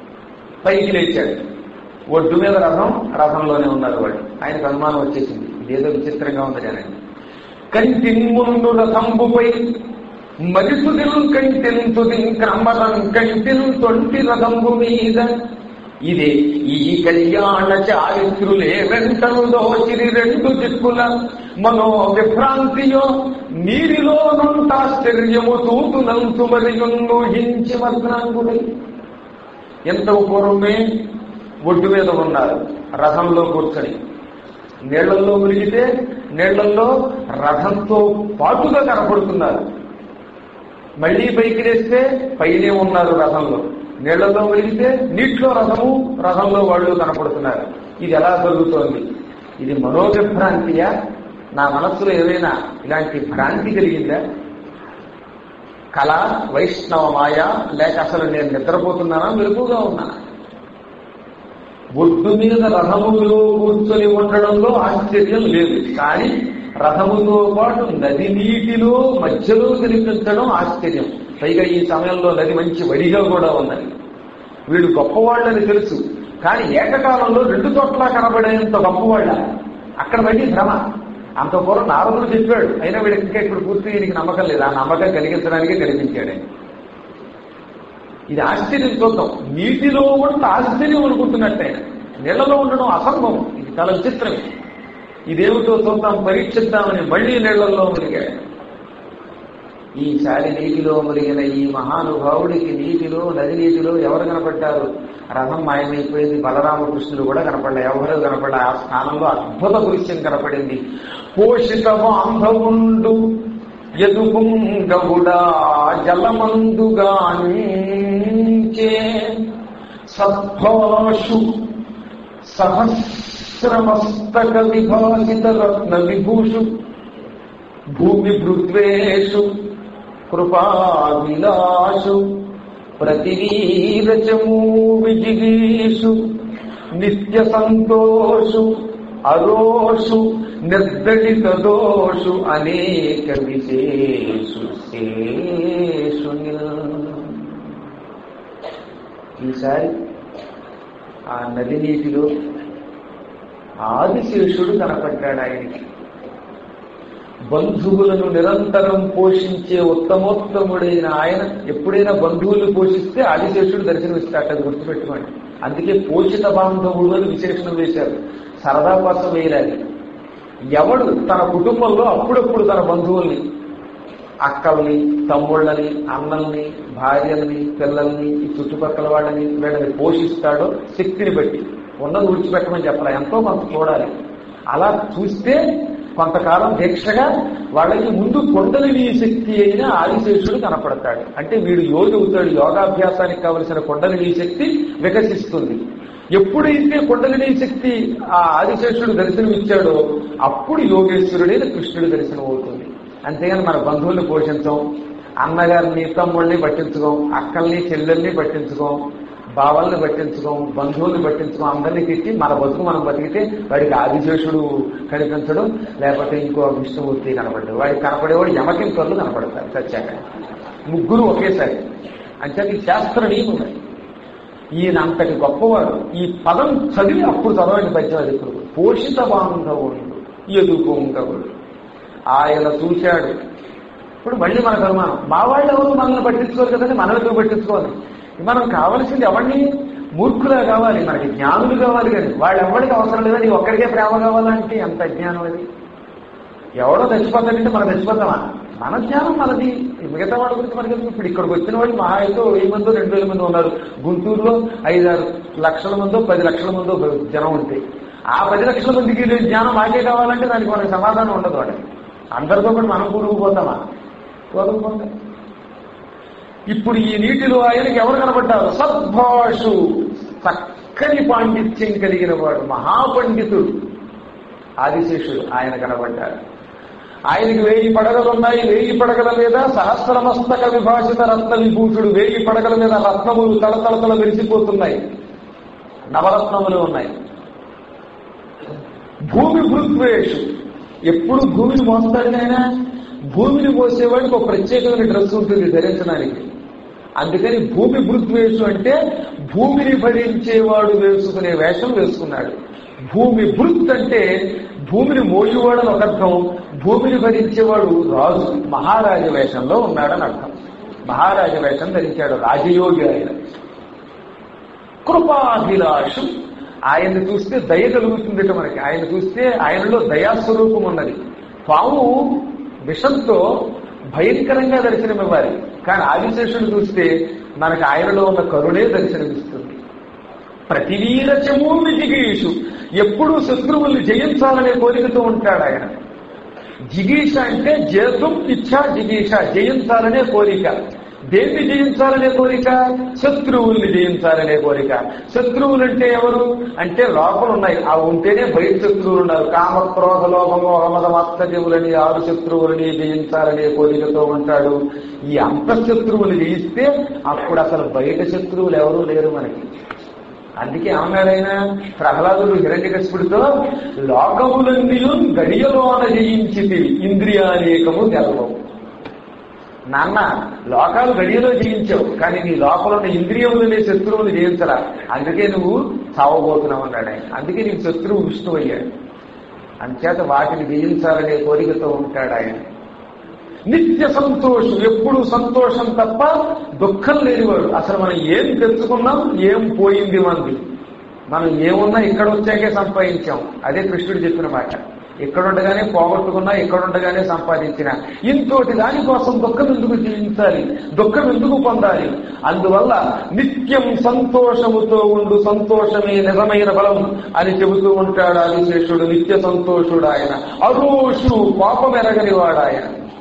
పైకి లేచాడు ఒడ్డు మీద రథం రథంలోనే ఉన్నారు వాడు ఆయనకు అనుమానం వచ్చేసింది ఇదేదో విచిత్రంగా ఉంది కానీ కంటిన్ ముందు రథంబుపై మరితుదిల్ కంటిన్ తుదిన్ క్రమరం కంటిన్ తొంటి రథంబు మీద ఇదే ఈ కళ్యాణ చారిత్రులే వెంటను దోచిరి రెండు దిక్కుల మనో విభ్రాంతియో నీరిలో నుంటాశ్చర్యము తూతునంతు మరియున్ను హించి వర్ణాంగుడై ఎంత పూర్వమే ఒడ్డు మీద ఉన్నారు రథంలో కూర్చొని నీళ్లలో మునిగితే నీళ్లలో రథంతో పాటుగా కనపడుతున్నారు మళ్ళీ పైకి లేస్తే పైనే ఉన్నారు రథంలో నీళ్లలో మునిగితే నీటిలో రథము రథంలో వాళ్ళు కనపడుతున్నారు ఇది ఎలా జరుగుతోంది ఇది మనోవిభ్రాంతియా నా మనస్సులో ఏదైనా ఇలాంటి భ్రాంతి కలిగిందా కళ వైష్ణవ మాయ లేక అసలు నేను నిద్రపోతున్నానా మెరుగుగా ఉన్నా ఒడ్డు మీద రథములో కూర్చొని ఉండడంలో ఆశ్చర్యం లేదు కానీ రథముతో పాటు నది నీటిలో మధ్యలో కనిపించడం ఆశ్చర్యం పైగా ఈ సమయంలో నది మంచి వడిగా కూడా ఉన్నది వీడు గొప్పవాళ్ళని తెలుసు కానీ ఏకకాలంలో రెండు చోట్ల కనబడేంత గొప్పవాళ్ళ అక్కడ మళ్ళీ భ్రమ అంత పూర్వం నారదుడు చెప్పాడు అయినా వీడికి ఇంకా ఇప్పుడు పూర్తి వీడికి నమ్మకం లేదు ఆ నమ్మకం కలిగించడానికే కనిపించాడు ఆయన. ఇది ఆశ్చర్యం చూద్దాం నీటిలో ఉంటే ఆశ్చర్యం అనుకుంటున్నట్టే నీళ్లలో ఉండడం అసంభవం ఇది చాలా విచిత్రమే ఇదేమిటో చూద్దాం పరీక్షిద్దామని మళ్ళీ నీళ్లలో మునిగాడు ఈసారి నీటిలో మునిగిన ఈ మహానుభావుడికి నీటిలో నది నీటిలో ఎవరు కనపడ్డారు రథం మాయమైపోయింది బలరామకృష్ణుడు కూడా కనపడలే ఎవరు కనపడలే ఆ స్థానంలో అద్భుత దృశ్యం కనపడింది పోషిత బాంధవుండు ఎదుగుండవుడా జలమందుగాంచే సద్భాషు సహస్రమస్తక విభాసిత రత్న విభూషు భూమి భృద్వేషు కృపావిలాసు ప్రతివీరచమూ విజిగీషు నిత్య సంతోషు అరోషు నిర్దళిత దోషు అనేక విశేషు శేషు ఈసారి ఆ నది నీటిలో ఆదిశేషుడు కనపడ్డాడు ఆయనకి బంధువులను నిరంతరం పోషించే ఉత్తమోత్తముడైన ఆయన ఎప్పుడైనా బంధువులు పోషిస్తే ఆదిశేషుడు దర్శనమిస్తాడు అది గుర్తుపెట్టుకోండి అందుకే పోషిత బాంధవుడు అని విశేషణం వేశారు సరదా కోసం వేయాలి ఎవడు తన కుటుంబంలో అప్పుడప్పుడు తన బంధువుల్ని అక్కల్ని తమ్ముళ్ళని అన్నల్ని భార్యల్ని పిల్లల్ని ఈ చుట్టుపక్కల వాళ్ళని వీళ్ళని పోషిస్తాడో శక్తిని బట్టి ఉన్నది విడిచిపెట్టమని చెప్పాలి ఎంతో కొంత చూడాలి అలా చూస్తే కొంతకాలం దీక్షగా వాళ్ళకి ముందు కొండలిని శక్తి అయిన ఆదిశేషుడు కనపడతాడు అంటే వీడు యోగి అవుతాడు యోగాభ్యాసానికి కావలసిన కొండలిని శక్తి వికసిస్తుంది ఎప్పుడైతే కొండలిని శక్తి ఆ ఆదిశేషుడు దర్శనం ఇచ్చాడో అప్పుడు యోగేశ్వరుడైన కృష్ణుడు దర్శనం అవుతుంది అంతేగాని మన బంధువుల్ని పోషించం అన్నగారిని తమ్ముళ్ళని పట్టించుకోం అక్కల్ని చెల్లెల్ని పట్టించుకోం భావాలను పట్టించుకోం బంధువుల్ని పట్టించుకోం అందరినీ తిట్టి మన బతుకు మనం బతికితే వాడికి ఆదిశేషుడు కనిపించడం లేకపోతే ఇంకో విష్ణుమూర్తి కనపడదు వాడికి కనపడేవాడు యమకింకర్లు కనపడతారు సత్యాక ముగ్గురు ఒకేసారి అంటే ఈ శాస్త్ర నియమం అది. ఈయన అంతటి గొప్పవాడు ఈ పదం చదివి అప్పుడు చదవండి పద్యం అది ఇప్పుడు పోషిత బాంధవుడు ఎదుగుంగవుడు ఆయన చూశాడు ఇప్పుడు మళ్ళీ మనకు అనుమానం మా వాళ్ళు ఎవరు మనల్ని పట్టించుకోరు కదండి మనల్ని పట్టించుకోవాలి మనం కావలసింది ఎవరిని మూర్ఖులా కావాలి మనకి జ్ఞానులు కావాలి కానీ వాళ్ళు ఎవరికి అవసరం లేదని ఒక్కడికే ప్రేమ కావాలంటే ఎంత జ్ఞానం అది ఎవడో చచ్చిపోతాడంటే మనం చచ్చిపోతామా మన జ్ఞానం మనది మిగతా వాళ్ళ గురించి మనకి ఎందుకు? ఇప్పుడు ఇక్కడికి వచ్చిన వాళ్ళు మహా అయితే వెయ్యి మందో రెండు వేల మంది ఉన్నారు గుంటూరులో ఐదారు లక్షల మందో పది లక్షల మందో జనం ఉంటే ఆ పది లక్షల మందికి ఈ జ్ఞానం మాకే కావాలంటే దానికి మనకి సమాధానం ఉండదు వాడికి అందరితో కూడా మనం కూడుకుపోతామా కూడుకుపోతాం ఇప్పుడు ఈ నీటిలో ఆయనకి ఎవరు కనబడ్డారు సద్భాషు చక్కని పాండిత్యం కలిగిన వాడు మహాపండితుడు ఆదిశేషుడు ఆయన కనబడ్డారు ఆయనకి వేయి పడగలు ఉన్నాయి వేయి పడగల మీద సహస్రమస్తక విభాషిత రత్న విభూషుడు వేయి పడగల మీద రత్నములు తలతలతల మెరిసిపోతున్నాయి నవరత్నములు ఉన్నాయి భూమి భృత్వేషు ఎప్పుడు భూమిని మోస్తాడు ఆయన భూమిని మోసేవాడికి ఒక ప్రత్యేకమైన డ్రెస్ ఉంటుంది ధరించడానికి అందుకని భూమి భృద్వేషు అంటే భూమిని భరించేవాడు వేసుకునే వేషం వేసుకున్నాడు భూమి భృత్ అంటే భూమిని మోయువాడు అని ఒక అర్థం భూమిని భరించేవాడు రాజు మహారాజ వేషంలో ఉన్నాడని అర్థం మహారాజ వేషం ధరించాడు రాజయోగి ఆయన కృపాభిలాషు ఆయన్ని చూస్తే దయ కలుగుతుందట మనకి ఆయన చూస్తే ఆయనలో దయాస్వరూపం ఉన్నది పాము విషంతో భయంకరంగా దర్శనమివ్వాలి కానీ ఆదిశేషుడు చూస్తే మనకు ఆయనలో ఉన్న కరుణే దర్శనమిస్తుంది ప్రతివీర చమూమి జిగీషు ఎప్పుడూ శత్రువుల్ని జయించాలనే కోరికతో ఉంటాడు ఆయన జిగీష అంటే జేతం ఇచ్చా జిగీష జయించాలనే కోరిక దేన్ని జయించాలనే కోరిక శత్రువుల్ని జయించాలనే కోరిక శత్రువులు అంటే ఎవరు అంటే లోపల ఉన్నాయి ఆ ఉంటేనే బయట శత్రువులు ఉన్నారు కామ క్రోధ లోభము అహమద మత్తజములని ఆరు శత్రువులని జయించాలనే కోరికతో ఉంటాడు ఈ అంతఃశత్రువులు జయిస్తే అప్పుడు అసలు బయట శత్రువులు ఎవరూ లేరు మనకి అందుకే ఏమన్నాడైనా ప్రహ్లాదుడు హిరణ్యకశిపుడితో లోకములన్నీ గడియలోన జయించితి ఇంద్రియానేకము గెలవవు నాన్న లోకాలు గడియలో జయించావు కానీ నీ లోపల ఉన్న ఇంద్రియములనే శత్రువులు జయించరా అందుకే నువ్వు చావబోతున్నావు అన్నాడు ఆయన అందుకే నీకు శత్రువు విష్ణువు అయ్యాడు అంచేత వాటిని జయించాలనే కోరికతో ఉంటాడు ఆయన నిత్య సంతోషం ఎప్పుడు సంతోషం తప్ప దుఃఖం లేనివాడు అసలు మనం ఏం తెచ్చుకున్నాం ఏం పోయింది మంది మనం ఏమున్నా ఇక్కడ వచ్చాకే సంపాదించాం అదే కృష్ణుడు చెప్పిన మాట ఇక్కడుండగానే పోగొట్టుకున్నా ఇక్కడుండగానే సంపాదించిన ఇంతోటి దానికోసం దుఃఖం ఎందుకు జీవించాలి దుఃఖం ఎందుకు పొందాలి అందువల్ల నిత్యం సంతోషముతో ఉండు సంతోషమే నిజమైన బలం అని చెబుతూ ఉంటాడు ఆదిశేషుడు నిత్య సంతోషుడు ఆయన అరోషు పాపం ఎరగని వాడు ఆయన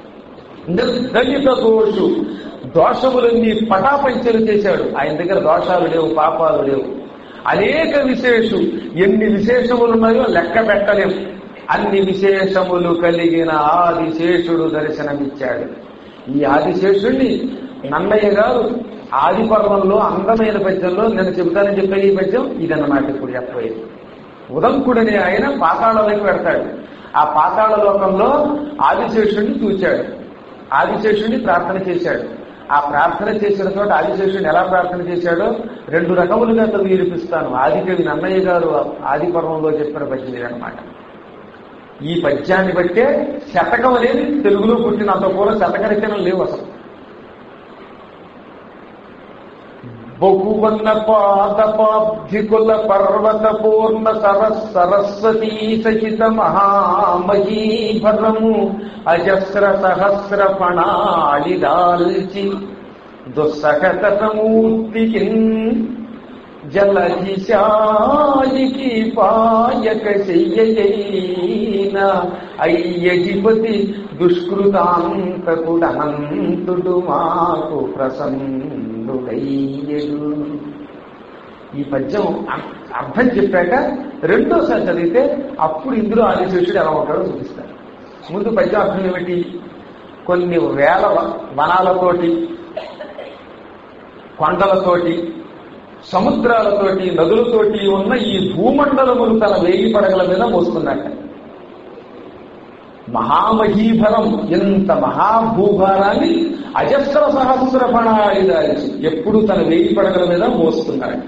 నిర్దలిత దోషు దోషములన్నీ పటాపంచలు చేశాడు ఆయన దగ్గర దోషాలు లేవు పాపాలు లేవు అనేక విశేషు ఎన్ని విశేషములు ఉన్నాయో లెక్క పెట్టలేం అన్ని విశేషములు కలిగిన ఆదిశేషుడు దర్శనమిచ్చాడు ఈ ఆదిశేషుణ్ణి నన్నయ్య గారు ఆది పర్వంలో అందమైన పద్యంలో నేను చెబుతానని చెప్పే ఈ పద్యం ఇదన్నమాట ఇప్పుడు చెప్పేది ఉదంకుడనే ఆయన పాతాళలోకి పెడతాడు ఆ పాతాళ లోకంలో ఆదిశేషుణ్ణి చూచాడు ఆదిశేషుణ్ణి ప్రార్థన చేశాడు ఆ ప్రార్థన చేసిన చోట ఆదిశేషుని ఎలా ప్రార్థన చేశాడో రెండు రకములుగా చదివి వినిపిస్తాను ఆదికవి నన్నయ్య గారు ఆది పర్వంలో చెప్పిన పద్యం అనమాట ఈ పద్యాన్ని బట్టే శతకం అనేది తెలుగులో పుట్టినంత పూర్వ శతక రచనలు లేవు అసలు బహువన్న పాదపాబ్ధికుల పర్వత పూర్ణ సరస్ సరస్వతీ సహిత మహామహీభరము అజస్ర సహస్ర ఫణాళిదాల్చి దుస్సహతమూర్తికి జలధిశాయికి పాయక చెయ్యైన అయ్యజిపతి దుష్కృతాంతకుడనంతుడు మాకు ప్రసన్నుడయ్యడు ఈ పద్యం అర్- అర్థం చెప్పాక రెండోసారి చదివితే అప్పుడు ఇందులో ఆదిశేషుడు ఎలా ఉంటాడో చూపిస్తారు ముందు పద్యం అర్థం ఏమిటి కొన్ని వేల వ- వనాలతోటి కొండలతోటి సముద్రాలతోటి నదులతోటి ఉన్న ఈ భూమండలములు తన వేయి పడగల మీద మోస్తున్నాక మహామహీభరం ఎంత మహాభూభారాన్ని అజస్ర సహస్ర ఫణాలి దాల్చి ఎప్పుడు తన వేయి పడగల మీద మోస్తున్నాడు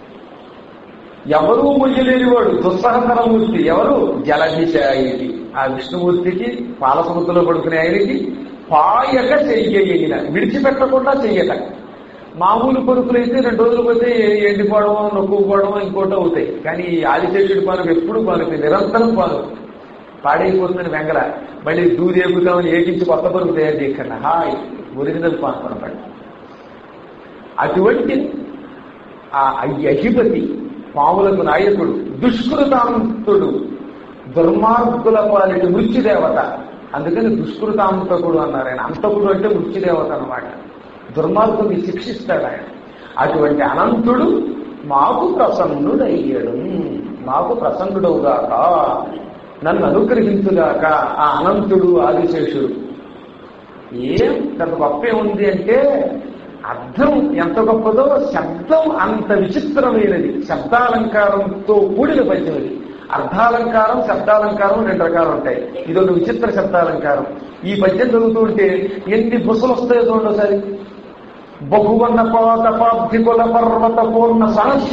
ఎవరూ మొయ్యలేనివాడు దుస్సహతరమూర్తి ఎవరు జలధిశాయికి ఆ విష్ణుమూర్తికి పాలసముద్రలో పడుకునే ఆయనకి పాయక చెయ్యగిన విడిచిపెట్టకుండా చెయ్యట మామూలు కొడుకులైతే రెండు రోజులు పోతే ఎండిపోవడం నొక్కుపోవడం ఇంకోటి అవుతాయి కానీ ఈ ఆదిశేషుడి పాలకు ఎప్పుడు పాలకు నిరంతరం పాలు పాడైపోతుందని వెంగళ మళ్ళీ దూదేపుతామని ఏకించి కొత్త పరుగు తయారు చేయకుండా హాయ్ ఒరిజినల్ పాలు కనపడి అటువంటి ఆ అయ్యహిపతి పాములకు నాయకుడు దుష్కృతాంతుడు దుర్మార్గుల పాలిటి మృత్యుదేవత అందుకని దుష్కృతాంతకుడు అన్నారు ఆయన అంతకుడు అంటే మృత్యుదేవత అన్నమాట దుర్మార్గుని శిక్షిస్తాడు ఆయన అటువంటి అనంతుడు మాకు ప్రసన్నుడయ్యాడు మాకు ప్రసన్నుడవుగాక నన్ను అనుగ్రహించుగాక ఆ అనంతుడు ఆదిశేషుడు ఏం పెద్ద గొప్ప ఉంది అంటే అర్థం ఎంత గొప్పదో శబ్దం అంత విచిత్రమైనది శబ్దాలంకారంతో కూడిన పద్యం ఇది అర్థాలంకారం శబ్దాలంకారం రెండు రకాలు ఉంటాయి ఇది ఒక విచిత్ర శబ్దాలంకారం ఈ పద్యం చదువుతూ ఉంటే ఎన్ని బుసలు వస్తాయో చూడండి ఒకసారి బహువన్న పాత పార్థికుల పర్వత పూర్ణ సరస్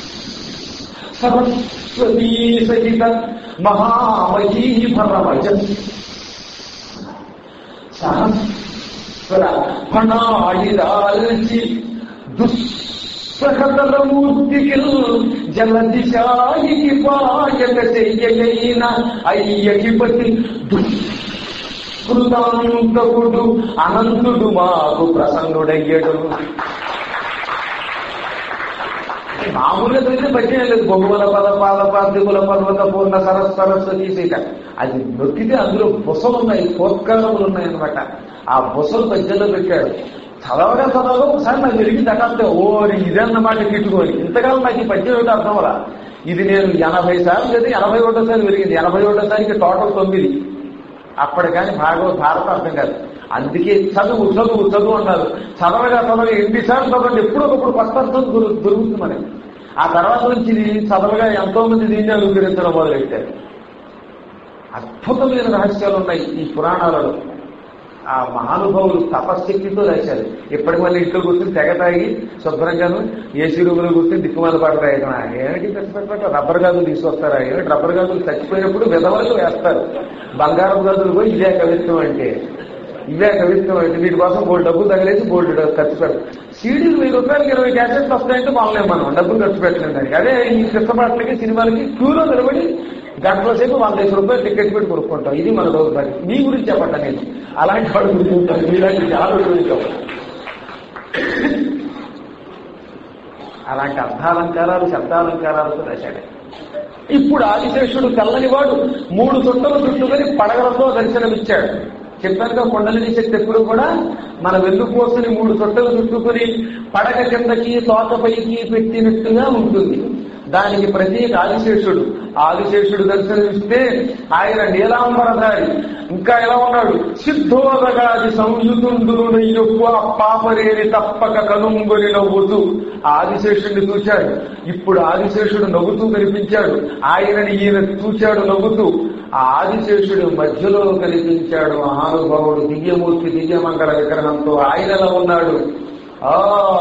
సరస్వతీ సహిత మహామహీభరమజ సహస్ర ఫణాయిదాల్చి దుస్సహతల మూర్తికిల్ జలదిశాయికి పాయక చెయ్యగైన అయ్యకిపతి దుష్కృతాంతకుడు అనంతుడు మాకు ప్రసన్నుడయ్యడు మామూలుగా తెలిసి పద్యం లేదు బొమ్మల పద పాద పార్థికుల పర్వత పూర్ణ సరస్ సరస్వతి సీత అది నొక్కితే అందులో బుసలు ఉన్నాయి పోత్కారములు ఉన్నాయి అనమాట ఆ బుసలు పద్యంలో పెట్టాడు చదవగా చదవగా ఒకసారి నాకు తిరిగి తటాస్తే ఓ ఇదన్నమాట కిట్టుకొని ఇంతకాలం నాకు ఈ పద్యం ఏమిటో అర్థం అలా ఇది నేను ఎనభై సార్లు లేదా ఎనభై ఒకటోసారి పెరిగింది ఎనభై ఒకటోసారికి టోటల్ తొమ్మిది అప్పటి కానీ భాగవత భారత అర్థం కాదు అందుకే చదువు చదువు చదువు అన్నారు చదవగా చదవగా ఎన్నిసార్లు చదవండి ఎప్పుడో ఒకప్పుడు కొత్త అర్థం దొరు- దొరుకుతుంది మనకి ఆ తర్వాత నుంచి ఇది చదవగా ఎంతో మంది దీన్ని అనుగ్రహించడం మొదలెట్టారు అద్భుతమైన రహస్యాలు ఉన్నాయి ఈ పురాణాలలో ఆ మహానుభావులు తపశక్తితో రాశారు ఇప్పటికి మళ్ళీ ఇంట్లో కూర్చొని తెగ తాగి శుభ్రంగాను ఏసీ రూములో కూర్చొని దిక్కుమాల పాట రాయడం ఏమిటి పెట్ట రబ్బర్ గాజులు తీసుకొస్తారా ఏమిటి రబ్బర్ గాజులు చచ్చిపోయినప్పుడు విధవలు వేస్తారు బంగారం గాజులు పోయి ఇదే కవిత్వం అంటే ఇవే కవిత్వం అంటే వీటి కోసం బోల్డ్ డబ్బులు తగిలేసి బోల్డ్ ఖర్చు పెడతాం సీడీలు వెయ్యి రూపాయలకి ఇరవై క్యాసెట్లు వస్తాయంటే బాగలేం మనం డబ్బులు ఖర్చు పెట్టలేం దానికి అదే ఈ చిత్రపాట్లకి సినిమాలకి క్యూలో నిలబడి గంటల సేపు వంద ఐదు రూపాయలు టికెట్ పెట్టి కొనుక్కుంటాం ఇది మన దౌర్భాగ్యం మీ గురించి చెప్పండి నేను అలాంటి వాడు గురించి ఉంటాను మీలాంటి చాలా గురించి చెప్పండి. అలాంటి అర్థాలంకారాలు శబ్దాలంకారాలతో రాశాడు ఇప్పుడు ఆదిశేషుడు తెల్లనివాడు మూడు చుట్టలు చుట్టుకొని పడగలతో దర్శనమిచ్చాడు చెప్పానుగా కొండలని శక్తి ఎప్పుడు కూడా మన వెన్నుపోసుని మూడు చుట్టలు చుట్టుకుని పడగ కిందకి తోక పైకి పెట్టినట్టుగా ఉంటుంది దానికి ప్రతీక ఆదిశేషుడు ఆదిశేషుడు దర్శనమిస్తే ఆయన నీలాంబరధారి ఇంకా ఎలా ఉన్నాడు సిద్ధోదగాది సంయుతుండు నయ్యొప్పు పాపరేని తప్పక కనుంగొని నవ్వుతూ ఆదిశేషుడిని చూశాడు ఇప్పుడు ఆదిశేషుడు నవ్వుతూ కనిపించాడు ఆయనని ఈయన చూశాడు నవ్వుతూ ఆ ఆదిశేషుడు మధ్యలో కనిపించాడు మహానుభావుడు దివ్యమూర్తి దివ్యమంగళ విగ్రహంతో ఆయనలో ఉన్నాడు ఆ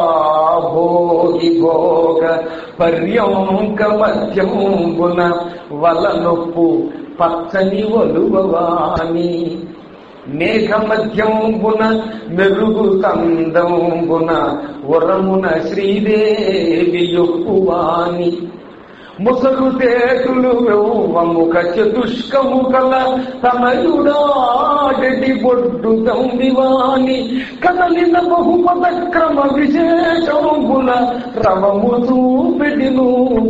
భోగి భోగ పర్యంక మధ్యంబున వల నొప్పు పచ్చని వలువవాని మేఘ మధ్యంబున మెరుగు కందంబున ఉరమున శ్రీదేవి యొప్పువాని ముసలు తేటులు వెవ్వముఖ చతుష్కము కల తమయుడాడటి బొడ్డు తంబివాని కదలిన బహుపద క్రమ విశేషంబుల రవము చూపెడిను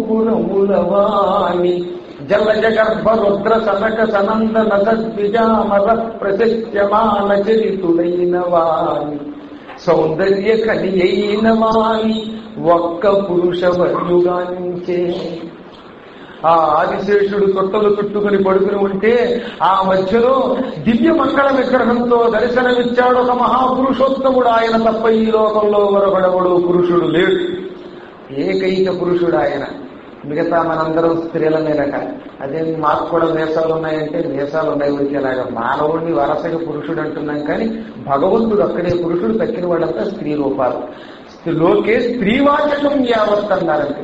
పురములవాని జలజ గర్భ రుద్ర సనక సనందన సద్విజామర ప్రశస్యమాన చరితుడైన వాని సౌందర్య కలి అయిన వాని ఒక్క పురుష వర్యుగాంచే ఆ ఆదిశేషుడు తొట్టలు చుట్టుకుని పడుకుని ఉంటే ఆ మధ్యలో దివ్య మంగళ విగ్రహంతో దర్శనమిచ్చాడు ఒక మహాపురుషోత్తముడు ఆయన తప్ప ఈ లోకంలో మరొకడవడు పురుషుడు లేడు ఏకైక పురుషుడు ఆయన మిగతా మనందరం స్త్రీలమేనట అదే మాకు కూడా మేసాలు ఉన్నాయంటే మేసాలు ఉన్నాయి ఉడికేలాగా మానవుడిని వరసగా పురుషుడు అంటున్నాం కానీ భగవంతుడు అక్కడే పురుషుడు తక్కిన వాళ్ళంతా స్త్రీ రూపాలు లోకే స్త్రీవాచకం యావత్ అన్నారంటే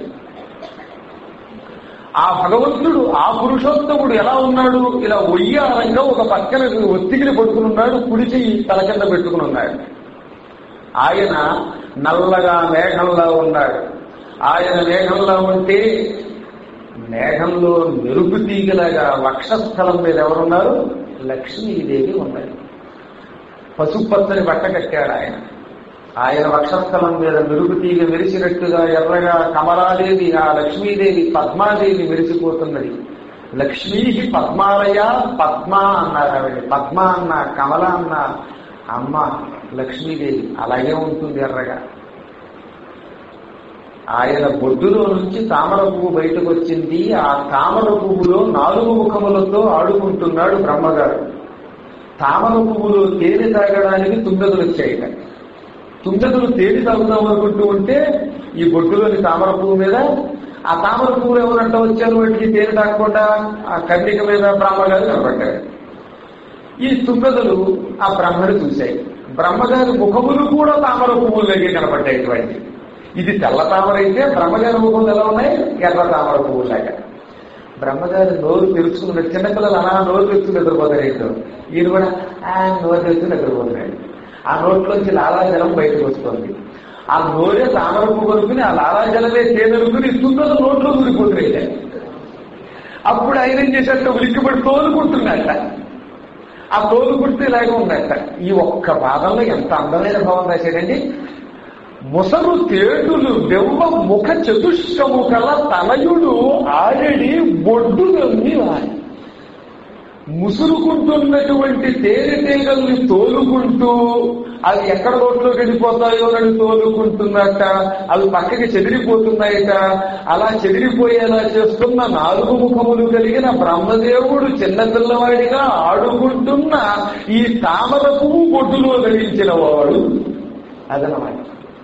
ఆ భగవంతుడు ఆ పురుషోత్తముడు ఎలా ఉన్నాడు ఇలా ఒయ్యారంగా ఒక పక్కన ఒత్తిగిలి పడుకుని ఉన్నాడు కుడిచి తల కింద పెట్టుకుని ఉన్నాడు ఆయన నల్లగా మేఘంలా ఉన్నాడు ఆయన మేఘంలో ఉంటే మేఘంలో మెరుపు తీగలాగా వక్షస్థలం మీద ఎవరున్నారు లక్ష్మీదేవి ఉన్నారు పసుపచ్చని బట్ట కట్టాడు ఆయన ఆయన వక్షస్థలం మీద మెరుగు తీగ మెరిసినట్టుగా ఎర్రగా కమలాదేవి ఆ లక్ష్మీదేవి పద్మాదేవి మెరిసిపోతున్నది లక్ష్మీ పద్మాలయ పద్మ అన్నారు ఆవిడ పద్మ అన్న కమల అన్న అమ్మ లక్ష్మీదేవి అలాగే ఉంటుంది ఎర్రగా ఆయన బొడ్డులో నుంచి తామర పువ్వు బయటకు వచ్చింది ఆ తామర పువ్వులో నాలుగు ముఖములతో ఆడుకుంటున్నాడు బ్రహ్మగారు తామర పువ్వులో తేనె తాగడానికి తుంగదులు వచ్చాయిట తుంగదులు తేనె తాగుదాం అనుకుంటూ ఉంటే ఈ బొడ్డులోని తామర పువ్వు మీద ఆ తామర పువ్వులు ఎవరంట వచ్చారు వాటికి తేనె తాగకుండా ఆ కన్నిక మీద బ్రహ్మగారు కనబడ్డాడు ఈ తుంగదులు ఆ బ్రహ్మను చూశాయి బ్రహ్మగారి ముఖములు కూడా తామర పువ్వులకి కనపడ్డాయిటువంటి ఇది తెల్ల తామర అయితే బ్రహ్మగారి ముఖములు ఎలా ఉన్నాయి ఎర్ర తామర పువ్వులాగా బ్రహ్మగారి నోరు తెరుచుకున్నాడు చిన్నపిల్లలు అలా నోరు తెరుచుకుని నిద్రపోతారు ఏంటో ఈయన కూడా ఆ నోరు తెరుచుకుని నిద్రపోతున్నాడు ఆ నోట్లోంచి లాలాజలం బయటకు వస్తుంది ఆ నోరే తామర పువ్వు అనుకుని ఆ లాలాజలమే తేనెలుకుని తుండలు నోట్లో ఊరిపోతున్నాయి అప్పుడు ఆయన ఏం చేశాక ఉలిక్కిపడి తోలుకుంటున్నట్ట ఆ తోలుకుంటూ ఇలాగే ఉన్నట్ట ఈ ఒక్క పాదంలో ఎంత అందమైన భావం రాశాడండి ముసలు తేటులు దెవ్వ ముఖ చతుష్టము కల తలయుడు ఆడడి బొడ్డులన్నీ వారి ముసురుకుంటున్నటువంటి తేనెటీగల్ని తోలుకుంటూ అవి ఎక్కడ రోడ్లోకి వెళ్ళిపోతాయో అని తోలుకుంటున్నట్ట అవి పక్కకి చెదిరిపోతున్నాయట అలా చెదిరిపోయేలా చేస్తున్న నాలుగు ముఖములు కలిగిన బ్రహ్మదేవుడు చిన్న పిల్లవాడిగా ఆడుకుంటున్న ఈ తామర పువ్వు బొడ్డులో ధరించిన వాడు అదనమాట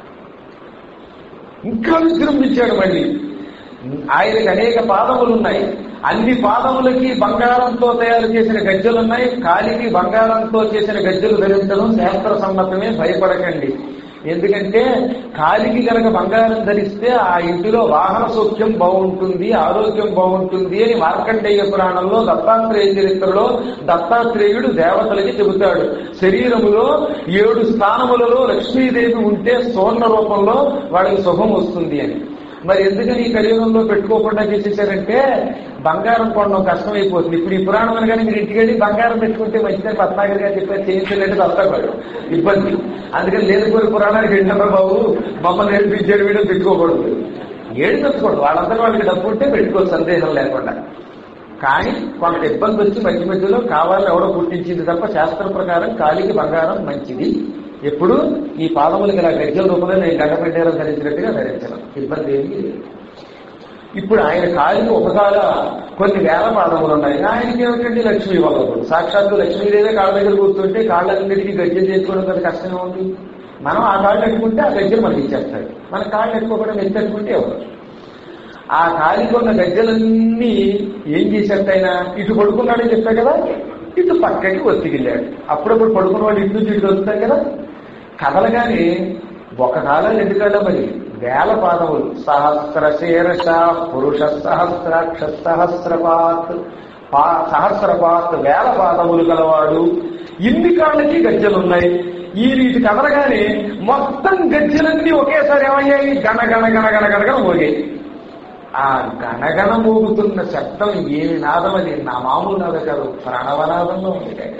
ఇంకా విజృంభించాడు మళ్ళీ ఆయనకి అనేక పాదములు ఉన్నాయి అన్ని పాదములకి బంగారంతో తయారు చేసిన గజ్జలు ఉన్నాయి కాలికి బంగారంతో చేసిన గజ్జలు ధరించడం శాస్త్ర సమ్మతమే భయపడకండి ఎందుకంటే కాలికి గనక బంగారం ధరిస్తే ఆ ఇంటిలో వాహన సౌఖ్యం బాగుంటుంది ఆరోగ్యం బాగుంటుంది అని మార్కండేయ పురాణంలో దత్తాత్రేయ చరిత్రలో దత్తాత్రేయుడు దేవతలకి చెబుతాడు శరీరములో ఏడు స్థానములలో లక్ష్మీదేవి ఉంటే స్వర్ణ రూపంలో వాడికి శుభం వస్తుంది అని మరి ఎందుకని ఈ కలియుగంలో పెట్టుకోకుండా చేసేసారంటే బంగారం కొనడం కష్టమైపోతుంది ఇప్పుడు ఈ పురాణం అనగానే మీరు ఇంటికి వెళ్ళి బంగారం పెట్టుకుంటే మంచిదని పద్మాగర్ గారు చెప్పారు చేయించలేంటే తప్పవాడు ఇబ్బంది అందుకని లేనిపోయి పురాణానికి వెళ్ళినప్పుడు బాబు మమ్మల్ని నేర్పించాడు వీడియో పెట్టుకోకూడదు ఏడు పెట్టుకోండి వాళ్ళందరూ వాళ్ళకి డబ్బు ఉంటే పెట్టుకోవచ్చు సందేహం లేకుండా కానీ కొంత ఇబ్బంది వచ్చి మధ్య మధ్యలో కావాలని ఎవడో పుట్టించింది తప్ప శాస్త్ర ప్రకారం కాలికి బంగారం మంచిది ఎప్పుడు ఈ పాదములకి ఇలా గజ్జల రూపంలో నేను గడ్డపెట్టారో ధరించినట్టుగా ధరించడం ఇబ్బంది ఏమీ లేదు ఇప్పుడు ఆయన కాలికి ఒకసారి కొన్ని వేల పాదములు ఉన్నాయి ఆయనకి ఏమిటండి లక్ష్మీ వల్లభుడు సాక్షాత్తు లక్ష్మీదేవే కాళ్ళ దగ్గర కూర్చుంటే కాళ్ళన్నిటికీ గజ్జలు చేసుకోవడం కదా కష్టమే ఉంది మనం ఆ కాళ్ళు పెట్టుకుంటే ఆ గజ్జలు మనకి ఇచ్చేస్తాడు మన కాళ్ళు ఎక్కువ ఎత్తెట్టుకుంటే ఎవరు ఆ కాలికి ఉన్న గజ్జలన్నీ ఏం చేసేట్టయినా ఇటు పడుకున్నాడని చెప్పా కదా ఇటు పక్కకి ఒత్తిగిల్లాడు అప్పుడప్పుడు పడుకున్న వాళ్ళు ఇటు నుంచి ఇటు వస్తాయి కదా కదలగానే ఒక కాలం రెండు కాళ్ళ మరి వేల పాదములు సహస్ర శీర్ష పురుష సహస్రాక్ష సహస్రపాత్ పా సహస్రపాత్ వేల పాదములు గలవాడు ఇన్ని కాళ్ళకి గజ్జలున్నాయి ఈ రీతి కదలగానే మొత్తం గజ్జలన్నీ ఒకేసారి ఏమయ్యాయి గణ గణ గణ గణ గణగణ మోగాయి ఆ గణగణ మోగుతున్న శబ్దం ఏమి నాదం అది నా మామూలు నాద కాదు ప్రణవనాదంలో ఉంది కాక.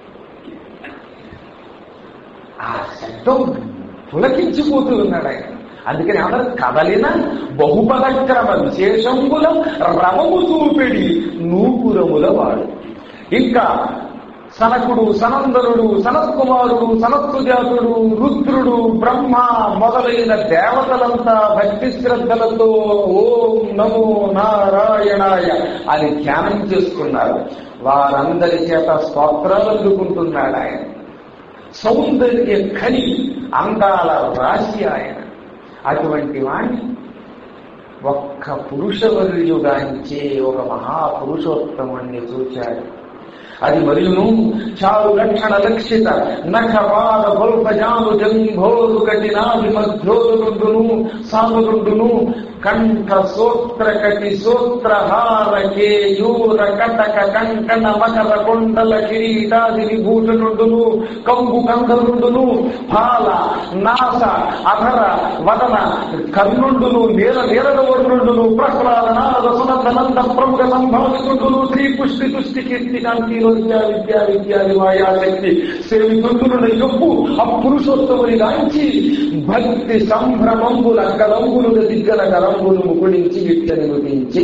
ఆ శబ్దం పులకించిపోతూ ఉన్నాడు ఆయన అందుకని అందరూ కదలిన బహుపదక్రమ విశేషంబుల రమము చూపెడి నూపురముల వాడు ఇంకా సనకుడు సనందనుడు సనత్కుమారుడు సనత్సుజాతుడు రుద్రుడు బ్రహ్మ మొదలైన దేవతలంతా భక్తి శ్రద్ధలతో ఓం నమో నారాయణాయ అని ధ్యానం చేసుకున్నారు వారందరి చేత స్తోత్రాలు అందుకుంటున్నాడు ఆయన సౌందర్య ఖని అందాల రాశి ఆయన అటువంటి వాణ్ణి ఒక్క పురుషవర్యుగాంచే ఒక మహాపురుషోత్తముణ్ణి చూచాడు అది మరియును చారు లక్షణ లక్షిత నఖ పాద గొల్పజాను జంభోరు కఠినాది మధ్యోరుడును సామురుడును కంఠ సోత్ర కటి సోత్రహార కేయూర కటక కంకణ మకర కొండల కిరీటాది విభూషణుడును కంబు కంధరుడును పాల నాస అధర వదన కర్ణుండును నీల నీరద వర్ణుడును ప్రహ్లాద నారద సునంద నంద ప్రముఖ సంభావితుండును శ్రీ పుష్టి తుష్టి కీర్తి కాంతి విద్యా విద్యా విద్యాది మాయాశక్తి సేవితుండున యొప్పు అపురుషోత్తముని గాంచి భక్తి సంభ్రమంబుల కలంబులు దిగ్గల కలంబులు ముకుడించి విద్యని ముగించి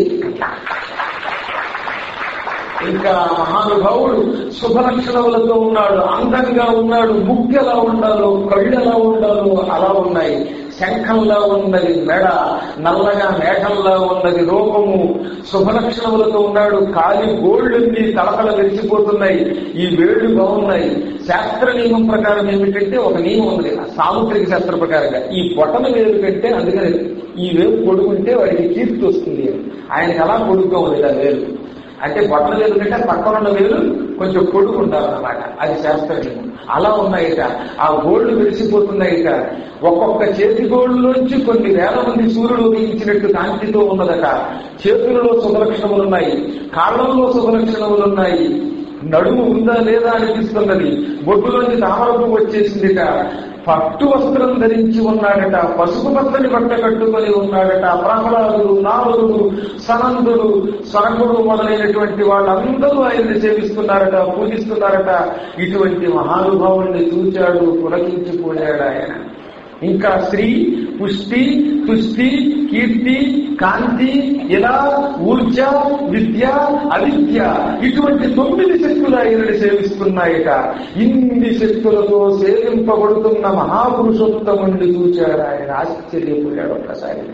ఇంకా మహానుభావుడు శుభలక్షణములతో ఉన్నాడు అందంగా ఉన్నాడు ముక్కు ఎలా ఉండాలో కళ్ళు ఎలా ఉండాలో అలా ఉన్నాయి శంఖంలా ఉన్నది మెడ నల్లగా మేఘంలా ఉన్నది రూపము శుభలక్షణములతో ఉన్నాడు కాలి గోళ్ళన్నీ తలతల వెలిసిపోతున్నాయి ఈ వేళ్ళు బాగున్నాయి శాస్త్ర నియమం ప్రకారం ఏమిటంటే ఒక నియమం ఉంది సాముద్రిక శాస్త్ర ప్రకారంగా ఈ బొటన వేలు కంటే అందుకని ఈ వేలు పొడుగుంటే వాడికి కీర్తి వస్తుంది ఆయనకి అలా పొడుగ్గా ఉంది ఆ వేలు అంటే బొట్టల వేలు కంటే పక్కన ఉన్న వేలు కొంచెం పొడుగు ఉండాలన్నమాట అది శాస్త్రం అలా ఉన్నాయిట ఆ గోళ్లు వెలిసిపోతున్నాయిట ఒక్కొక్క చేతి గోళ్ళలోంచి కొన్ని వేల మంది సూర్యుడు ఉదయించినట్టు కాంతితో ఉన్నదట చేతులలో శుభలక్షణములున్నాయి కాళ్ళల్లో శుభలక్షణములున్నాయి నడుము ఉందా లేదా అనిపిస్తున్నది బొడ్డులోంచి తామరకు వచ్చేసిందిట పట్టు వస్త్రం ధరించి ఉన్నాడట పసుపు పచ్చని బట్ట కట్టుకొని ఉన్నాడట ప్రహ్లాదుడు నాలుగుడు సనందుడు స్వరకుడు మొదలైనటువంటి వాళ్ళందరూ ఆయన్ని సేవిస్తున్నారట పూజిస్తున్నారట ఇటువంటి మహానుభావుల్ని చూచాడు పులకించిపోయాడు ఆయన ఇంకా శ్రీ పుష్టి తుష్టి కీర్తి కాంతి ఇలా ఊర్జ విద్య అవిద్య ఇటువంటి తొమ్మిది శక్తులు ఆయనని సేవిస్తున్నాయట ఇన్ని శక్తులతో సేవింపబడుతున్న మహాపురుషోత్తముండి చూచాడు ఆయన ఆశ్చర్యపోయాడు ఒక్కసారి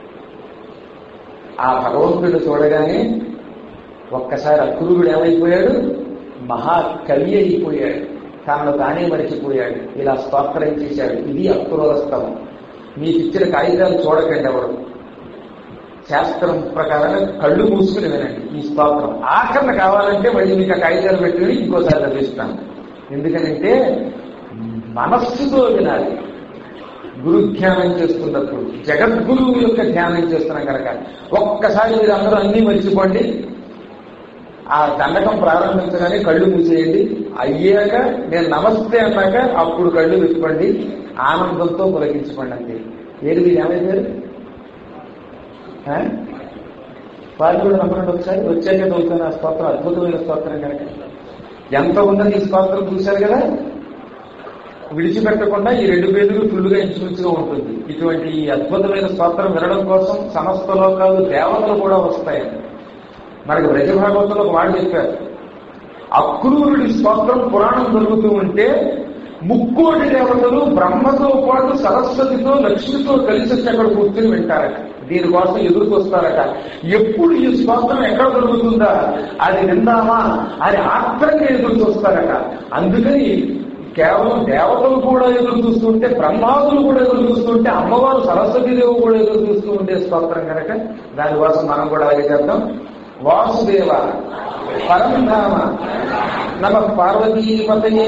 ఆ భగవంతుడు చూడగానే ఒక్కసారి అక్రూరుడు ఏమైపోయాడు మహాకవి అయిపోయాడు తనను తానే మరిచిపోయాడు ఇలా స్తోత్రం చేశాడు ఇది అక్రూరస్తవం మీకు ఇచ్చిన కాగితాలు చూడకండి ఎవరు శాస్త్రం ప్రకారంగా కళ్ళు మూసుకుని వినండి ఈ స్తోత్రం ఆఖరణ కావాలంటే మళ్ళీ మీకు ఆ కాగితాలు పెట్టుకుని ఇంకోసారి చదివిస్తాను ఎందుకనంటే మనస్సుతో వినాలి గురు ధ్యానం చేస్తున్నప్పుడు జగద్గురువు యొక్క ధ్యానం చేస్తున్నాం కనుక ఒక్కసారి మీరు అందరూ అన్నీ మర్చిపోండి ఆ దండకం ప్రారంభించగానే కళ్ళు మూసేయండి అయ్యాక నేను నమస్తే అన్నాక అప్పుడు కళ్ళు విప్పుకోండి ఆనందంతో పులకించుకోండి అంతే ఏది మీరు ఏమైపోయారు ఆ? వాళ్ళు కూడా నమ్మకండి ఒకసారి వచ్చాక చదువుతాను ఆ స్తోత్రం అద్భుతమైన స్తోత్రం కనుక ఎంత ఉన్నది ఈ స్తోత్రం చూశారు కదా విడిచిపెట్టకుండా ఈ రెండు పేర్లు ఫుల్లుగా ఇంచుమించుగా ఉంటుంది ఇటువంటి ఈ అద్భుతమైన స్తోత్రం వినడం కోసం సమస్త లోకాలు దేవతలు కూడా వస్తాయి మనకి బ్రజభాగవతంలో ఒక మాట చెప్పారు అక్రూరుడి స్తోత్రం పురాణం జరుగుతూ ఉంటే ముక్కోటి దేవతలు బ్రహ్మతో పాటు సరస్వతితో లక్ష్మితో కలిసి వచ్చి అక్కడ కూర్చుని వింటారట దీనికోసం ఎదురుకు వస్తారట ఎప్పుడు ఈ స్తోత్రం ఎక్కడ దొరుకుతుందా అది విందామా అని ఆత్రంగా ఎదురు చూస్తారట అందుకని కేవలం దేవతలు కూడా ఎదురు చూస్తుంటే బ్రహ్మాదులు కూడా ఎదురు చూస్తుంటే అమ్మవారు సరస్వతీదేవి కూడా ఎదురు చూస్తూ ఉండే స్తోత్రం కనుక దానికోసం మనం కూడా అలాగే చేద్దాం వాసుదేవ పరంధామ నమ పార్వతీపతయే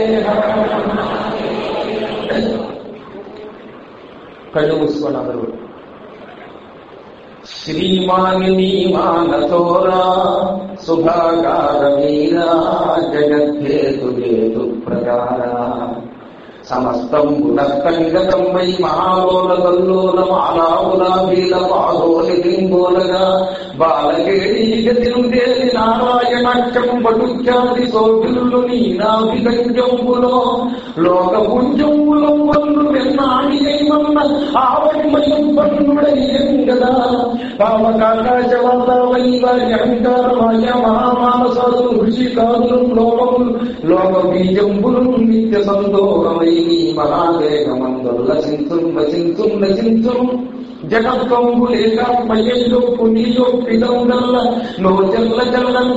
కళ్ళు మూసుకోండి అందరూ శ్రీమానిని మానసోరా శుభాకార వీరా జగద్ధేతు హేతు ప్రకార సమస్తం గుణస్తంగతం వై మహాలోల కల్లోల మాలావులాభీల పాదోలి లింగోలగా బాలకేడి గతిరుదేవి నారాయణాక్షం పటుఖ్యాతి సోభిల్లు నీ నాభిగంజంబులో లోక పుంజంబులం వల్లు వెన్నాడియైమన్న ఆవన్మయం పన్నుడయ్యంగదా పావకాకాశవంతవైవ అహంకారమయ మహామానసాలు ఋషి కాదులు లోకములు లోక బీజంబులు నిత్య సంతోషమై మహావేగమందుల చింతుం వచింతుం నచింతుం జగత్వంబు లేక మయ్యో పుణ్యో పిదంగల్ల నో జల్ల జల్లం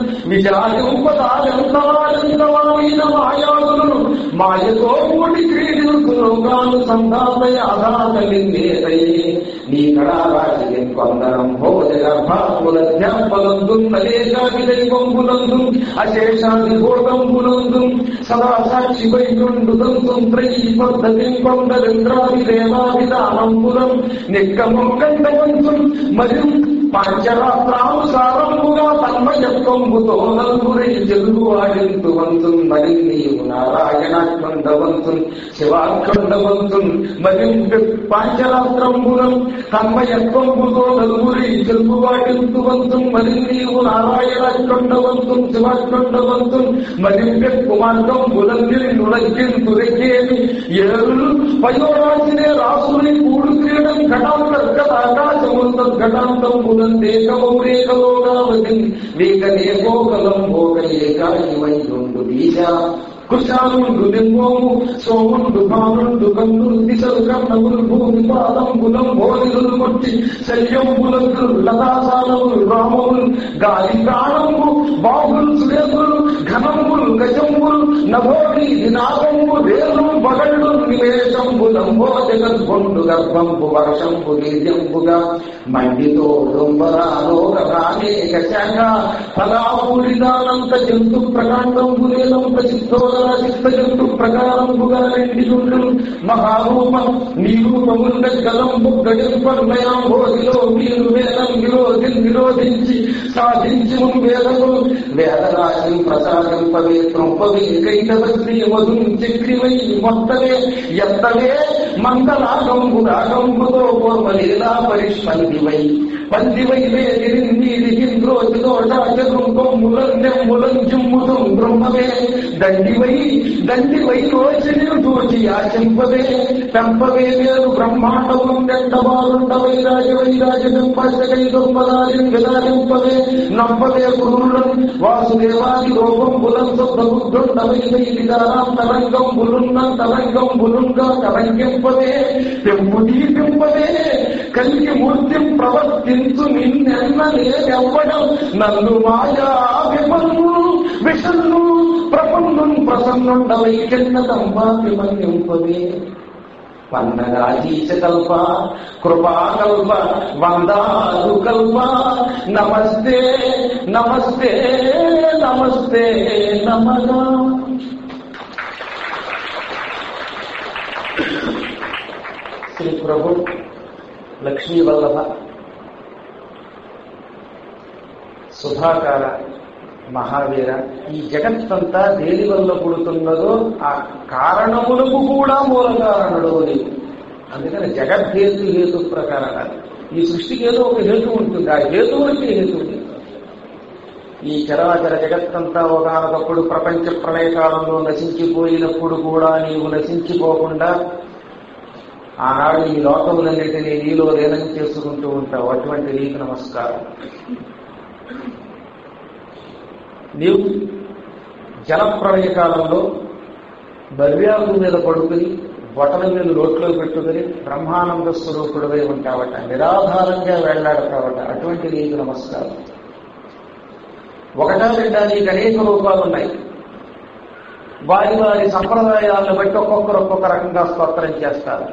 విజాయుపదాలంతవాలంతవామైన మాయాదులను మాయతో కూడి క్రీడుకు లోకాలు సంధాపయ అధాతలిందేతయే నీ కళారాశియం కొందరం భోజగర్భాపులధ్యాపలందు నలేకాది దైవంబులందు అశేషాది భోగంబులందు సదా సాక్షి వైకుండుదంతు త్రయీ పద్ధతి కొందరింద్రాది దేవాదిదానంబులం నిక్కమం కంటవంతు మరియు పంచరాత్రానుసారముగా తన్మయత్వంబుతో నలుగురై తెలుగు ఆడింతు వంతు మరి నీవు నారాయణాత్మండవంతు శివాఖండవంతు మరి పాంచరాత్రంబులం తన్మయత్వంబుతో నలుగురై తెలుగు ఆడింతు వంతు మరి నీవు నారాయణాత్మండవంతు శివాఖండవంతు మరి కుమార్గం బులంగిరి నులగింతురెక్కేమి ఏరులు పయోరాశినే రాసుని కూడు క్రీడం ఘటాంతర్గత ఆకాశముంత ఘటాంతం పునందేకమౌరేకలోగావతి వేగనేకోకలం భోగ ఏకాయివైయుండు బీజ కుశాలుండు నిమ్మోము సోముండు భానుండు కన్నులు దిశలు కన్నములు భూమి పాదంబులం భోజనులు కొట్టి శల్యంబులకు లతాసానములు రామములు గాలి ప్రాణంబు బాహులు సురేంద్రులు ఘనంబులు గజంబులు నభోగి నాగంబు వేలు బగళ్ళు నివేశంబులంబో జగద్భొండు గర్భంబు వర్షంబు వీర్యంబుగా మండితో డుంబరాలోక ప్రాణేక శాఖ ఫలాపూరిదానంత జంతు ప్రకాండంబులేనంత చిత్తోదర చిత్త జంతు ప్రకారంబుగా నిండియుండు మహారూప నీరూపముండ గలంబు గడింపర్మయాంబోధిలో మీరు వేదం విరోధి నిరోధించి సాధించి వేదము వేదరాశి ప్రసాదింపవే త్రొంపవే కైటవశ్రీ మధుం చక్రివై మొత్తవే ఎత్తవే మందలాగంబు రాగంబుతో పూర్వలీలా పరిష్పందివై పందివై వేదిరింద్రోజులోటాచరుంకొమ్ములం బ్రహ్మవే దండివై దండివై రోజుని దూచి ఆశింపవే పెంపవే వేరు బ్రహ్మాండవం గండవారుండవై రాజవై రాజంపై దొంపదారిని విదారింపవే నంపవే గురువులం వాసుదేవాది రూపం బులం ప్రభుత్వండవై విధానం తరంగం బులున్న తరంగం బులుంగా తరంగింపవే పెంపుదీ పెంపవే కలిగి మూర్తి ప్రవర్తించు నిన్నెన్న లేదెవ్వడం నన్ను మాయా విపన్ను విషన్ను ప్రపన్ను ప్రసన్నుండవై కిన్నదంబా విమన్యింపవే పన్నగాజీచ కల్ప కృపాకల్ప వందాలు కల్ప నమస్తే నమస్తే నమస్తే నమగా శ్రీ ప్రభు లక్ష్మీ వల్లభ సుధాకార మహావీర ఈ జగత్తంతా దేని వల్ల పుడుతున్నదో ఆ కారణములకు కూడా మూల కారణుడు నీవు అందుకని జగద్ధేతు హేతు ప్రకారం ఈ సృష్టికి ఏదో ఒక హేతు ఉంటుంది ఆ హేతువులకి హేతు ఉంది ఈ చరాచర జగత్తంతా ఒకనొకప్పుడు ప్రపంచ ప్రళయకాలంలో నశించిపోయినప్పుడు కూడా నీవు నశించిపోకుండా ఆనాడు ఈ లోకములన్నిటినీ నీలో లీనం చేసుకుంటూ ఉంటావు అటువంటి నీకు నమస్కారం నీవు జలప్రళయ కాలంలో బర్వ్యాగు మీద పడుకుని బొటల మీద నోట్లో పెట్టుకుని బ్రహ్మానంద స్వరూపుడువై ఉంటావట నిరాధారంగా వెళ్లాడతావట అటువంటి నీకు నమస్కారం ఒకటా రెండా నీకు అనేక రూపాలు ఉన్నాయి వారి వారి సంప్రదాయాలను బట్టి ఒక్కొక్కరు ఒక్కొక్క రకంగా స్తోత్రం చేస్తారు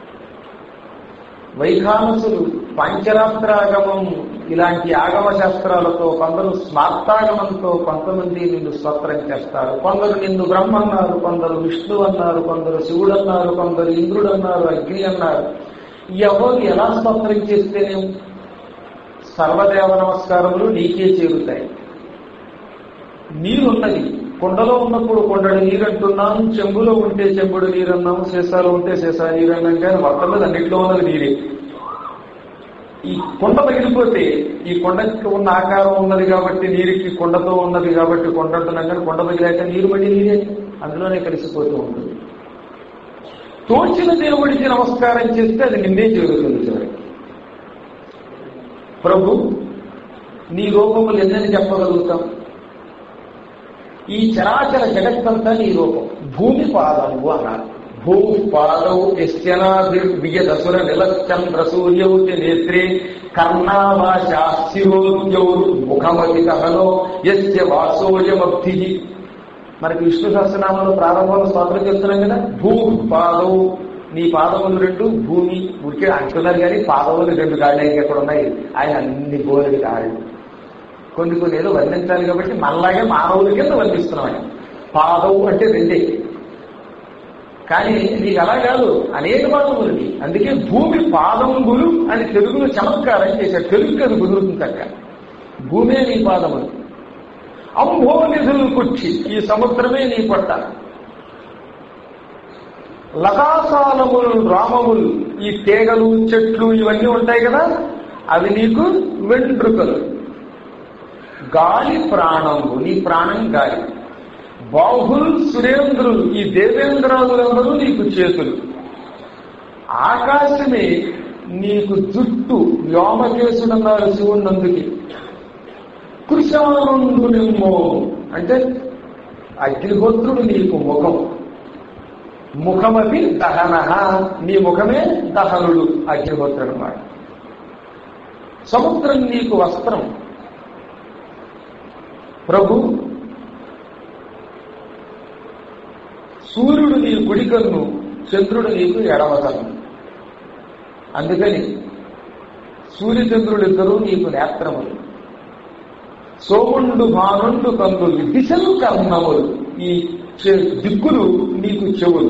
వైఖానసులు పంచరాత్రాగమం ఇలాంటి ఆగమ శాస్త్రాలతో కొందరు స్మార్తాగమంతో కొంతమంది నిన్ను స్తోత్రం చేస్తారు కొందరు నిన్ను బ్రహ్మ అన్నారు కొందరు విష్ణు అన్నారు కొందరు శివుడు అన్నారు కొందరు ఇంద్రుడు అన్నారు అగ్ని అన్నారు ఎవరు ఎలా స్తోత్రం చేస్తేనే సర్వదేవ నమస్కారములు నీకే చేరుతాయి నీరున్నది కొండలో ఉన్నప్పుడు కొండడు నీరంటున్నాం చెంబులో ఉంటే చెంబుడు నీరన్నాం సీసాలో ఉంటే సీసా నీరన్నాం కానీ మొత్తం మీద అన్నింటిలో ఉన్నది నీరే ఈ కొండ పగిలిపోతే ఈ కొండకి ఉన్న ఆకారం ఉన్నది కాబట్టి నీరుకి కొండతో ఉన్నది కాబట్టి కొండ అంటున్నాం కానీ కొండ పగిలాక నీరు పడి నీరే అందులోనే కలిసిపోతూ ఉంటుంది తోచిన దేవుడికి నమస్కారం చేస్తే అది నిన్నే చేరుతుంది చివరికి ప్రభు నీ రూపములు ఎన్నని చెప్పగలుగుతాం ఈ చరాచర జగత్తంతా నీ రూపం భూమి పాదము అన్నారు భూ పాదౌ యశ్చనాభిర్వియదసుర నిలచంద్ర సూర్యౌతి నేత్రే కర్ణావాశాశిరోద్యౌరు ముఖమతి కహలో యస్య వాసోయమబ్ధి మనకి విష్ణు సహస్రనామంలో ప్రారంభంలో స్వాతంత్రం చేస్తున్నాం కదా భూ పాదౌ నీ పాదములు రెండు భూమి ఉడికే అంటున్నారు కానీ పాదములు రెండు కాళ్ళు ఎక్కడ ఉన్నాయి ఆయన అన్ని గోరెడు కాళ్ళు కొన్ని కొన్ని ఏదో వర్ణించాలి కాబట్టి మనలాగే మానవుల కింద వర్ణిస్తున్నాం ఆయన పాదవు అంటే రెండే కానీ నీకు అలా కాదు అనేక పాదములకి అందుకే భూమి పాదములు అని తెలుగులో చమత్కారం చేశాడు తెలుగు అది కుదురుతుంది తగ్గ భూమే నీ పాదములు అంబో నిధులు కుచ్చి ఈ సముద్రమే నీ పట్ట లతాసాలములు రామములు ఈ తీగలు చెట్లు ఇవన్నీ ఉంటాయి కదా అవి నీకు వెంట్రుకలు గాలి ప్రాణము నీ ప్రాణం గాలి బాహుల్ సురేంద్రులు ఈ దేవేంద్రాదులందరూ నీకు చేతులు ఆకాశమే నీకు జుట్టు వ్యోమకేశుడన్నారు శివుణ్ణందుకి కృషానందు నిమ్మో అంటే అగ్నిహోత్రుడు నీకు ముఖం ముఖమపి దహన నీ ముఖమే దహనుడు అగ్నిహోత్రుడు అన్నమాట సముద్రం నీకు వస్త్రం ప్రభు సూర్యుడు నీ గుడికన్ను చంద్రుడు నీకు ఎడవకన్ను అందుకని సూర్యచంద్రుడు ఇద్దరు నీకు నేత్రములు సోముండు భానుండు కందులు దిశలు కర్ణములు ఈ చె- దిక్కులు నీకు చెవులు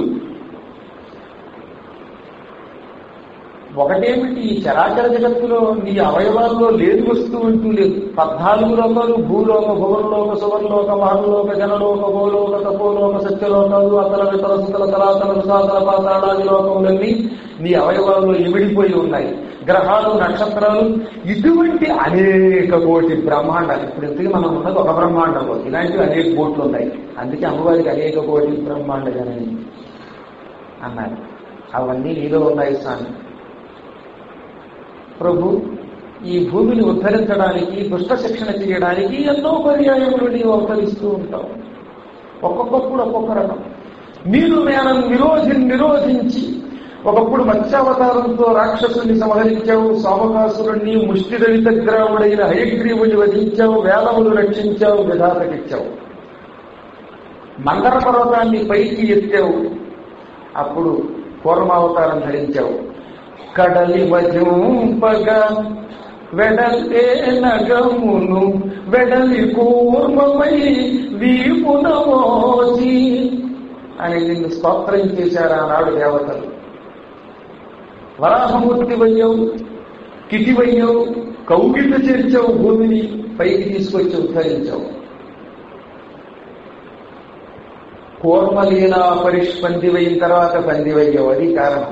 ఒకటేమిటి ఈ చరాచర జగత్తులో నీ అవయవాల్లో లేని వస్తువు అంటూ లేదు పద్నాలుగు లోకాలు భూలోక భువర్లోక సువర్లోక మహర్లోక జనలోక భూలోక తపోలోక సత్యలోకాలు అతల వితల సుతల తలాతల విసాతల పాతాళాది లోకములన్నీ నీ అవయవాల్లో ఇమిడిపోయి ఉన్నాయి గ్రహాలు నక్షత్రాలు ఇటువంటి అనేక కోటి బ్రహ్మాండాలు ఇప్పుడు ఇంతకీ మనం ఉన్నది ఒక బ్రహ్మాండంలో ఇలాంటివి అనేక కోట్లు ఉన్నాయి అందుకే అమ్మవారికి అనేక కోటి బ్రహ్మాండ జనని అన్నారు అవన్నీ నీలో ఉన్నాయి స్వామి ప్రభు ఈ భూమిని ఉద్ధరించడానికి దుష్ట శిక్షణ చేయడానికి ఎన్నో పర్యాయములు నీవు అవతరిస్తూ ఉంటావు ఒక్కొక్కప్పుడు ఒక్కొక్క రకం మీరు మేనం నిరోధి నిరోధించి ఒకప్పుడు మత్స్యావతారంతో రాక్షసుని సంహరించావు సోమకాసురుణ్ణి ముష్టిదళిత గ్రాముడైన హయగ్రీవుని వధించావు వేదములు రక్షించావు విధాతకిచ్చావు మందర పర్వతాన్ని పైకి ఎత్తావు అప్పుడు కూర్మావతారం ధరించావు కడలి వధింపగా వెడలే నగమును వెడలి కూర్మమై వీపున మోసి అని నిన్ను స్తోత్రం చేశారు ఆనాడు దేవతలు వరాహమూర్తి వయ్యవు కిటివయ్యవు కౌగిట చేర్చావు భూమిని పైకి తీసుకొచ్చి ఉద్ధరించావు కూర్మలీలా పరిష్పందివైన తర్వాత పందివయ్యావు అది కారణం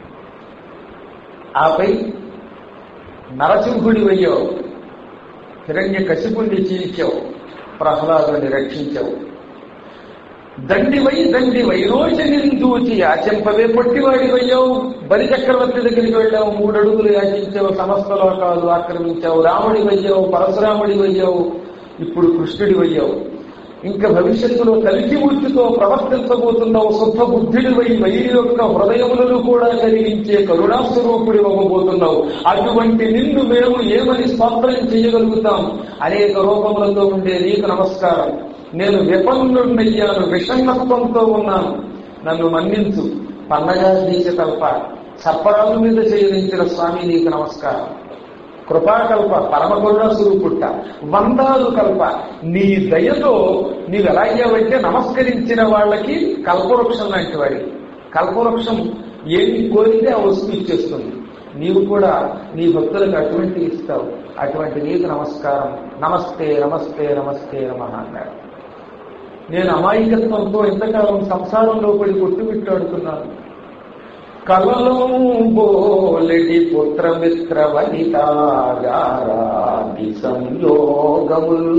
ఆపై నరసింహుడి వయ్యావు హిరణ్య కశిపుణ్ణి చీల్చావు ప్రహ్లాదుని రక్షించావు దండివై దండివై రోజుని దూచి యాచింపవే పొట్టివాడి వయ్యావు బలి చక్రవర్తి దగ్గరికి వెళ్ళావు మూడు అడుగులు యాచించావు సమస్త లోకాలు ఆక్రమించావు రాముడి వయ్యావు పరశురాముడి వయ్యావు ఇప్పుడు కృష్ణుడి వయ్యావు ఇంకా భవిష్యత్తులో కలిసి మూర్తితో ప్రవర్తించబోతున్నావు శుద్ధ బుద్ధిడివై వైరి యొక్క హృదయములను కూడా కలిగించే కరుణాస్వరూపుడి అవ్వబోతున్నావు అటువంటి నిన్ను మేము ఏమని స్తోత్రం చేయగలుగుతాం అనేక రూపములతో ఉండే నీకు నమస్కారం నేను విపన్నున్నయ్యాను విషణత్వంతో ఉన్నాను నన్ను మన్నించు పన్నగా దీక్ష తల్ప సప్పరాల మీద చేయరించిన స్వామి నీకు నమస్కారం కృపాకల్ప పరమగుణ స్వరూపుట్ట వందాలు కల్ప నీ దయతో నీవు ఎలా అయ్యావంటే నమస్కరించిన వాళ్ళకి కల్పవృక్షం లాంటి వాడి కల్పవృక్షం ఏమి కోరితే ఆ వస్తువు ఇచ్చేస్తుంది నీవు కూడా నీ భక్తులకు అటువంటి ఇస్తావు అటువంటి నీకు నమస్కారం నమస్తే నమస్తే నమస్తే నమ అన్నాడు నేను అమాయకత్వంతో ఇంతకాలం సంసారంలో పడి కొట్టుమిట్టాడుతున్నాను కలలో బోలెడి పుత్రమిత్ర వనితాగారాది సంయోగముల్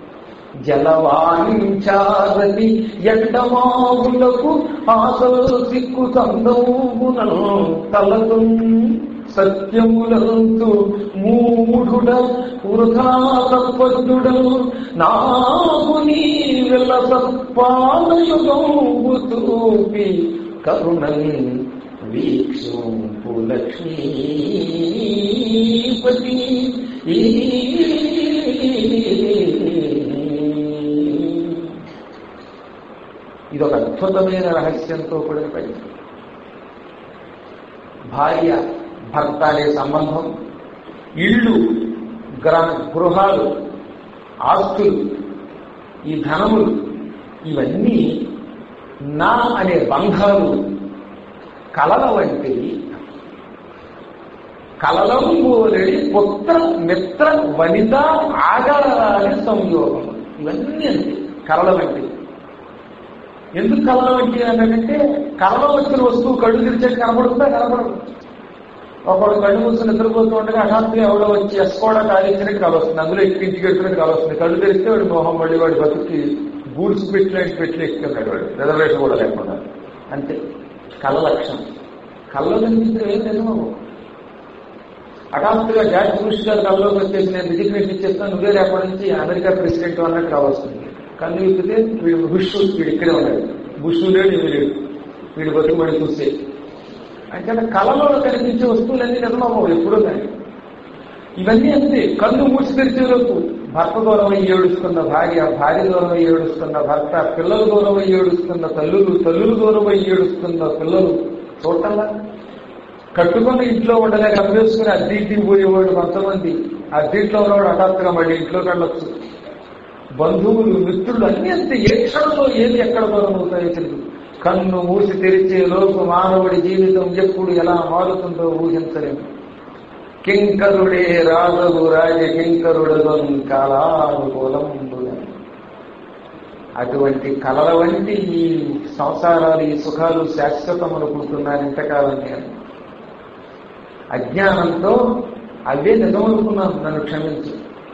జలవాణించారది ఎండమావులకు ఆసలు సిక్కు సందౌగునను తలదు సత్యములంతు మూఢుడ వృధా తత్వజ్ఞుడను నాకు నీ వెల్ల సత్పాదయుగంబు తూపి కరుణని వీక్షుంపు లక్ష్మీపతి ఇది ఒక అద్భుతమైన రహస్యంతో కూడిన పని భార్య భర్త అనే సంబంధం ఇళ్ళు గ్రహ గృహాలు ఆస్తులు ఈ ధనములు ఇవన్నీ నా అనే బంధాలు కలల వంటివి కలలంబోలెడి పుత్ర మిత్ర వనిత ఆగరాలి సంయోగం ఇవన్నీ అంతే కలల వంటివి ఎందుకు కళ వంటి అన్నాడంటే కళలో వచ్చిన వస్తువు కళ్ళు తెరిచే కనబడుతుందా కనబడదు ఒకడు కళ్ళు మూసుకుని నిద్రపోతూ ఉండగా హఠాత్తుగా ఎవడో వచ్చి ఎస్కోడా కాలించినట్టు కళ వస్తుంది అందులో ఎక్కింటికి ఎక్కినట్టు కళ వస్తుంది కళ్ళు తెరిస్తే వాడి మొహం మళ్ళీ వాడి బతుకి గూడ్స్ పెట్టినట్టు పెట్టి ఎక్కుతున్నాడు వాడు రిజర్వేషన్ కూడా లేకుండా అంతే కళ లక్షణం కళ్ళలో కనిపించిన ఏం నిజమవు హఠాత్తుగా జార్జ్ బుష్ గారు కళ్ళలోకి వచ్చేసి నేను రిజిగ్నేషన్ ఇచ్చేస్తాను నువ్వే రేపటి నుంచి అమెరికా ప్రెసిడెంట్ అన్నట్టు కావస్తుంది కళ్ళు ఇప్పితే వీడు బుష్ వీడు ఇక్కడే ఉన్నాడు బుష్ లేడు ఇవి లేడు వీడు బతుకుబడి చూస్తే అంటే కళలో కనిపించే వస్తువులన్నీ నిజమవు ఎప్పుడూ కానీ ఇవన్నీ అంతే కళ్ళు మూసి తెరిచేలోపు భర్త దూరం అయ్యి ఏడుస్తున్న భార్య భార్య దూరం అయ్యి ఏడుస్తున్న భర్త పిల్లలు దూరం అయ్యి ఏడుస్తున్న తల్లులు తల్లులు దూరం అయ్యి ఏడుస్తున్న పిల్లలు చూడటంలా కట్టుకున్న ఇంట్లో ఉండలేక అమ్మేసుకుని అద్దీంటికి పోయేవాడు కొంతమంది అద్దీంట్లో ఉన్నవాడు హఠాత్తుగా మళ్ళీ ఇంట్లోకి వెళ్ళొచ్చు బంధువులు మిత్రులు అన్ని అంతే ఏ క్షణంలో ఏది ఎక్కడ దూరమవుతాయో తెలియదు కన్ను మూసి తెరిచే లోపు మానవుడి జీవితం ఎప్పుడు ఎలా మారుతుందో ఊహించలేము కింకరుడే రాజు రాజ కింకరుడగం కాలానుకూలం అటువంటి కలల వంటి ఈ సంసారాలు ఈ సుఖాలు శాశ్వతం అనుకుంటున్నాను ఇంతకాలం నేను అజ్ఞానంతో అవే నిజమనుకున్నాను నన్ను క్షమించు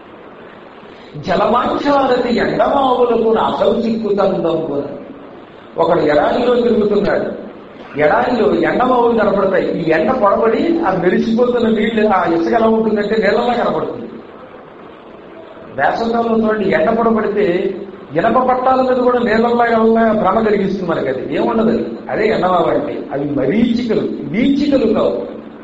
జలవాంఛాలతి ఎండమావులకు అసలు చిక్కుతందంబు ఒకడు ఎడారిలో తిరుగుతున్నాడు ఎడారిలో ఎండమావులు కనపడతాయి ఈ ఎండ పొడబడి ఆ మెరిసిపోతున్న నీళ్ళు ఆ ఇసుక ఎలా ఉంటుందంటే నీళ్ళలా కనపడుతుంది వేసవకాలంలో చూడండి ఎండ పొడబడితే ఇనప పట్టాల మీద కూడా నీళ్ళలాగా భ్రమ కలిగిస్తుంది మనకి అది ఏముండదు అది అదే ఎండమావు అంటే అవి మరీచికలు వీచికలు కావు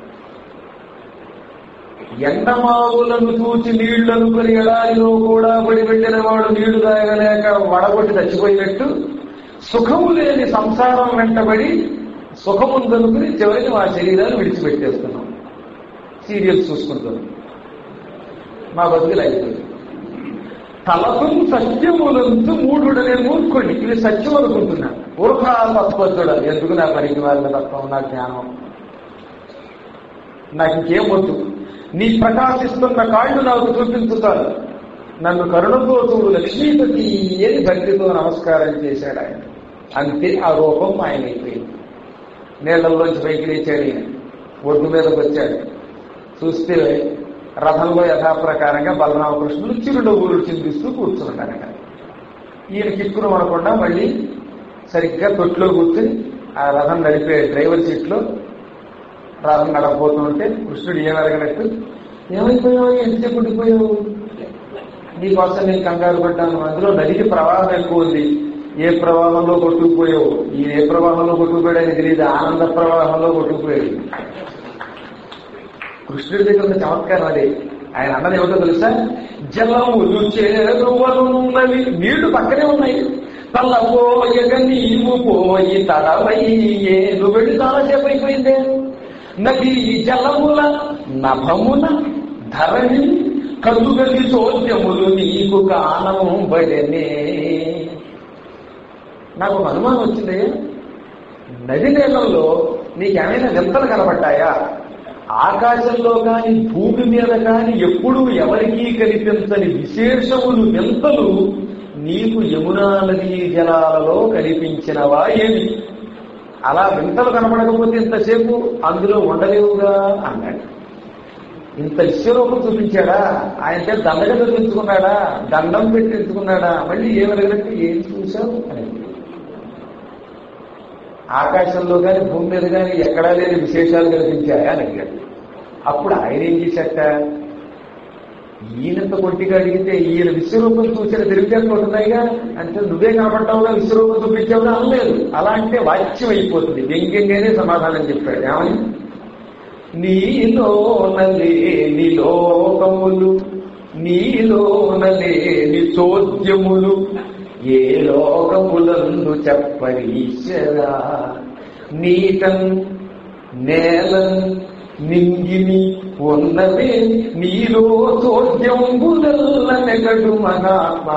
ఎండమావులను చూచి నీళ్లు అనుకుని ఎడారిలో కూడా పడి పెట్టిన వాడు నీళ్లు తాగలేక వడగొట్టి చచ్చిపోయినట్టు సుఖము లేని సంసారం వెంటబడి సుఖముందనుకుని చివరికి మా శరీరాన్ని విడిచిపెట్టేస్తున్నాం సీరియల్స్ చూసుకుంటున్నాం మా బతుకులు అయిపోయింది తలపు సత్యములంతు మూఢుడనే మూర్ఖుడి ఇది సత్యం అనుకుంటున్నా ఊర్ఖా తత్వద్దుడ ఎందుకు నా పనికి వాళ్ళ తత్వం నా జ్ఞానం నాకు ఇంకేం వద్దు నీ ప్రకాశిస్తున్న కాళ్ళు నాకు చూపించుతాను నన్ను కరుణతో చూడు లక్ష్మీపతి అని భక్తితో నమస్కారం చేశాడు ఆయన అంతే ఆ రూపం ఆయన అయిపోయింది నీళ్లలోంచి పైకి లేచాడు ఈయన ఒడ్డు మీదకి వచ్చాడు చూస్తే రథంలో యథాప్రకారంగా బలరామకృష్ణులు చిరునవ్వులు చిందిస్తూ కూర్చున్నాడు అక్కడ ఈయన కిక్కును అనకుండా మళ్ళీ సరిగ్గా తొట్టులో కూర్చుని ఆ రథం నడిపే డ్రైవర్ సీట్లో రథం నడపోతుంటే కృష్ణుడు ఏమరగనట్టు ఏమైపోయావు ఎంతసేపు ఉండిపోయావు నీకోసం నేను కంగారు పడ్డాను అందులో నదికి ప్రవాహం ఎక్కువ ఉంది ఏ ప్రవాహంలో కొట్టుకుపోయావు ఈ ఏ ప్రవాహంలో కొట్టుకుపోయాడని తెలియదు ఆనంద ప్రవాహంలో కొట్టుకుపోయాడు కృష్ణుడి దగ్గర ఉన్న చమత్కారం అదే ఆయన అన్నది ఏమిటో తెలుసా జలములు చేరువనున్నవి నీళ్లు పక్కనే ఉన్నాయి తల్లపోయగ నీవు పోయి తడవయ్యే నువ్వు వెళ్ళి చాలాసేపు అయిపోయిందే నది జలముల నభమున ధరణి కలుగలి చోద్యములు నీకు కానము బడనే నాకు ఒక అనుమానం వచ్చింది నది నీళ్ళల్లో నీకేమైనా వింతలు కనబడ్డాయా ఆకాశంలో కాని భూమి మీద కాని ఎప్పుడూ ఎవరికీ కనిపించని విశేషములు వింతలు నీకు యమునా నదీ జలాలలో కనిపించినవా ఏమి అలా వింతలు కనపడకపోతే ఇంతసేపు అందులో ఉండలేవుగా అన్నాడు ఇంత విశ్వరూపం చూపించాడా ఆయన చేత దండగా చూపించుకున్నాడా దండం పెట్టించుకున్నాడా మళ్ళీ ఏమడిగినట్టు ఏం చూశావు అని ఆకాశంలో కానీ భూమి మీద కానీ ఎక్కడా లేని విశేషాలు కనిపించాయా అని అడిగాడు అప్పుడు ఆయన ఏం చేశాట ఈయనంత కొట్టిగా అడిగితే ఈయన విశ్వరూపం చూసిన తెలివితేటలు ఉంటున్నాయిగా అంటే నువ్వే కనపడ్డావుగా విశ్వరూపం చూపించావుగా అనలేదు అలా అంటే వాచ్యం అయిపోతుంది వ్యంగ్యంగానే సమాధానం చెప్పాడు ఏమని నీలో నలేని లోకములు నీలో నలేని చోద్యములు ఏ లోకములందు చెప్పరీశ్వరా నీటన్ నేలన్ నింగిని ఉన్నవే నీలో చోద్యంబులల్ల నెగడు మహాత్మా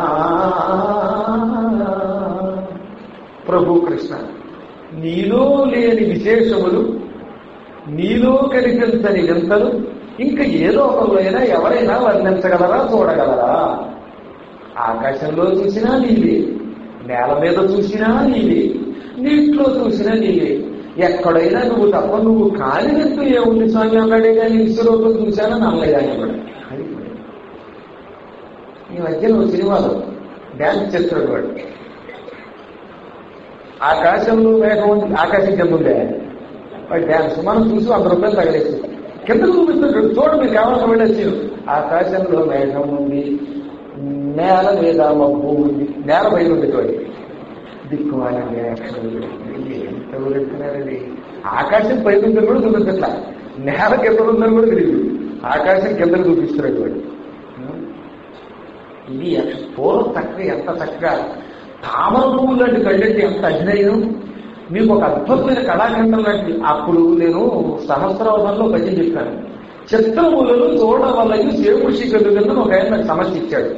ప్రభు కృష్ణ నీలో లేని విశేషములు నీలో కనిపించని వింతలు ఇంకా ఏ లోకంలో అయినా ఎవరైనా వర్ణించగలరా చూడగలరా ఆకాశంలో చూసినా నీవే నేల మీద చూసినా నీవే నీటిలో చూసినా నీవే ఎక్కడైనా నువ్వు తప్ప నువ్వు కాలినట్టు ఏముంది స్వామి అన్నాడే కానీ విశ్వరూపం చూశానని అనలేదు ఆయన కూడా ఈ మధ్య నువ్వు సినిమాలో డ్యాన్స్ చేస్తున్నాడు వాడు ఆకాశంలో మేఘం ఉంది ఆకాశం కింద ఉండే వాడు డ్యాన్స్ మనం చూసి వంద రూపాయలు తగలేసి కింద చూపిస్తున్నాడు చూడు మీకు కావాల్సిన వెళ్ళొచ్చు ఆకాశంలో మేఘం ఉంది నేల మీద మబ్బు ఉంది నేల పైన ఉంది వాడి దిక్కుమాలని ఎంత ఊరెత్తున్నారండి ఆకాశం పైన ఉందని కూడా చూపించట్లా నేల కింద ఉందని కూడా తెలియదు ఆకాశం కింద చూపిస్తున్నాడు వాడు ఇది పూర్వం చక్కగా ఎంత చక్కగా తామర పువ్వు లాంటి కళ్ళంటే ఎంత అభినయం మీకు ఒక అద్భుతమైన కళాఖండం లాంటి అప్పుడు నేను సహస్రవదంలో భజన చెప్పాను చిత్రములను చూడవలయు శేపుషి కలుగుదని ఒక ఆయన నాకు సమస్య ఇచ్చాడు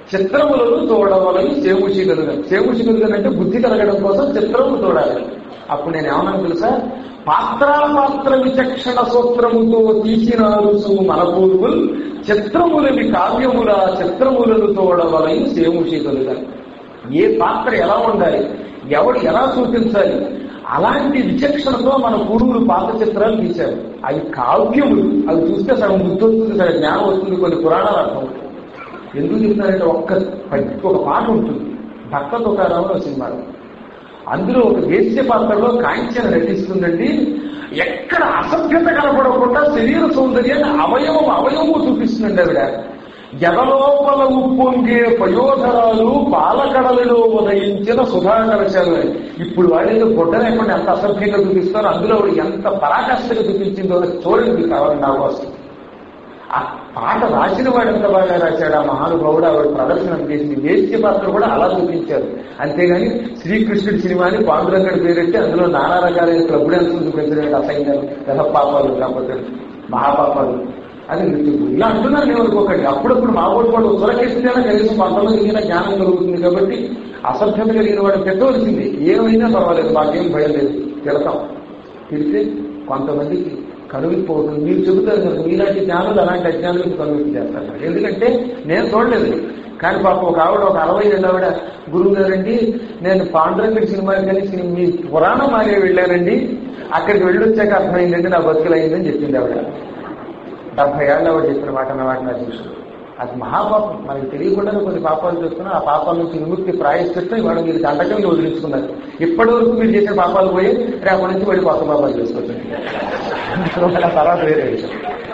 చిత్రములను తోడవలని చేముషి కలుగను చేముషి కలుగను అంటే బుద్ధి కలగడం కోసం చిత్రము తోడాలి అప్పుడు నేను ఏమన్నాను తెలుసా పాత్రాపాత్ర విచక్షణ సూత్రముతో తీసినారు మన పూర్వులు చిత్రములని కావ్యముల చిత్రములను తోడవలని చేముషి కలుగను ఏ పాత్ర ఎలా ఉండాలి ఎవడు ఎలా చూపించాలి అలాంటి విచక్షణతో మన పూర్వులు పాత చిత్రాలు తీశారు అవి కావ్యములు అవి చూస్తే సగం బుద్ధి వస్తుంది సగం జ్ఞానం వస్తుంది కొన్ని పురాణాలు అర్థం అవుతాయి ఎందుకు చెప్తున్నారంటే ఒక్క పద్య- ఒక పాట ఉంటుంది భక్త తుకారావు సినిమాలో అందులో ఒక వేశ్య పాత్రలో కాంచన నటిస్తుందండి ఎక్కడ అసభ్యత కనపడకుండా శరీర సౌందర్యాన్ని అవయవం అవయవము చూపిస్తుందండి ఆవిడ ఎదలోపల ఉప్పొంగే పయోధరాలు పాలకడలలో ఉదయించిన సుధాకరశాలు ఇప్పుడు వాడేదో గుడ్డ లేకుండా ఎంత అసభ్యంగా చూపిస్తారో అందులో ఆవిడ ఎంత పరాకాష్ఠగా చూపించిందో చూడండి మీకు కావాలి నా కోసం ఆ పాట రాసిన వాడు ఎంత బాగా రాశాడు ఆ మహానుభావుడు ఆవిడ ప్రదర్శన చేసింది వేశ్య పాత్ర కూడా అలా చూపించారు అంతేగాని శ్రీకృష్ణుడి సినిమాని పాండురంగడి పేరెట్టి అందులో నానా రకాలైన ప్రభుడెంతులు చూపించడం అసహ్యాలు గత పాపాలు కాకపోతే మహాపాపాలు అది మృత్యువు ఇలా అంటున్నారు నేను అనుకోకండి అప్పుడప్పుడు మా ఊరు కూడా ఉత్తరకేస్తేనే కనీసం కొంతమంది మీద జ్ఞానం కలుగుతుంది కాబట్టి అసభ్యత కలిగిన వాడు పెట్టవలసింది ఏమైనా పర్వాలేదు మాకేం భయం లేదు తిడతాం తిడితే కొంతమందికి కనువిపోతుంది మీరు చెబుతారు కనుక మీలాంటి జ్ఞానులు అలాంటి అజ్ఞానులకు కనువిప్పు చేస్తారు ఎందుకంటే నేను చూడలేదు కానీ పాప ఒక ఆవిడ ఒక అరవై ఏళ్ళ ఆవిడ గురువు గారండి నేను పాండురంగడి సినిమాకి కానీ సినిమా మీ పురాణం మారే వెళ్ళానండి అక్కడికి వెళ్ళొచ్చాక అర్థమైందండి నా బతుకులైందని చెప్పింది ఆవిడ డెబ్బై ఏళ్ళ ఆవిడ చెప్పిన మాట నా మాట నా చూసు అది మహాపాపం మనకి తెలియకుండానే కొన్ని పాపాలు చేస్తున్నా ఆ పాపాల నుంచి విముక్తి ప్రాయశ్చిత్తం ఇవాళ మీరు దండకంగా వదిలించుకున్నారు ఇప్పటి వరకు మీరు చేసిన పాపాలు పోయి రేపటి నుంచి వాడి కొత్త పాపాలు చేసుకోవచ్చు వాళ్ళ తర్వాత వేరే విషయం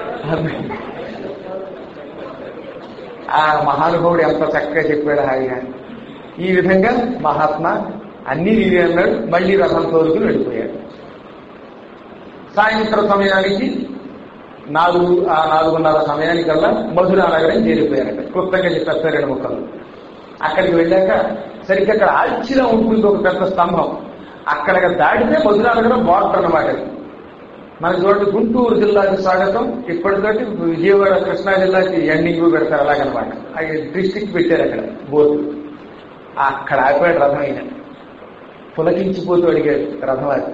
ఆ మహానుభావుడు ఎంత చక్కగా చెప్పాడు హాయిగా ఈ విధంగా మహాత్మా అన్ని వీరి అన్నాడు మళ్ళీ రథం తోలుకుని వెళ్ళిపోయాడు సాయంత్రం సమయానికి నాలుగు ఆ నాలుగున్నర సమయానికల్లా మధురా నగరం చేరిపోయారట క్లుప్తంగా చెప్పేస్తారు రెండు ముక్కలు అక్కడికి వెళ్ళాక సరిగ్గా అక్కడ ఆల్చిలో ఉంటుంది ఒక పెద్ద స్తంభం అక్కడ దాటితే మధురా నగరం బార్డర్ అన్నమాట అది. మన చూడండి గుంటూరు జిల్లాకి స్వాగతం ఇప్పటితోటి విజయవాడ కృష్ణా జిల్లాకి ఎండింగ్ పెడతారు అలాగనమాట అది డిస్టిక్ పెట్టారు అక్కడ బోర్డు అక్కడ ఆపాడు రథం అయిన పులకించిపోతూ అడిగాడు రథం అది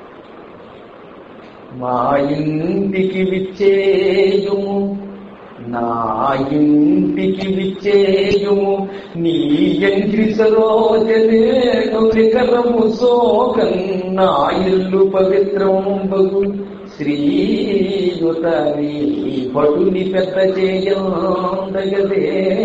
మా ఇంటికి విచ్చేయుము నా ఇంటికి విచ్చేయుము నీ ఎంటి సరోజనేను వికరము సోకం నా ఇల్లు పవిత్రంబగు శ్రీయుత నీ భటుని పెద్ద చేయందగదే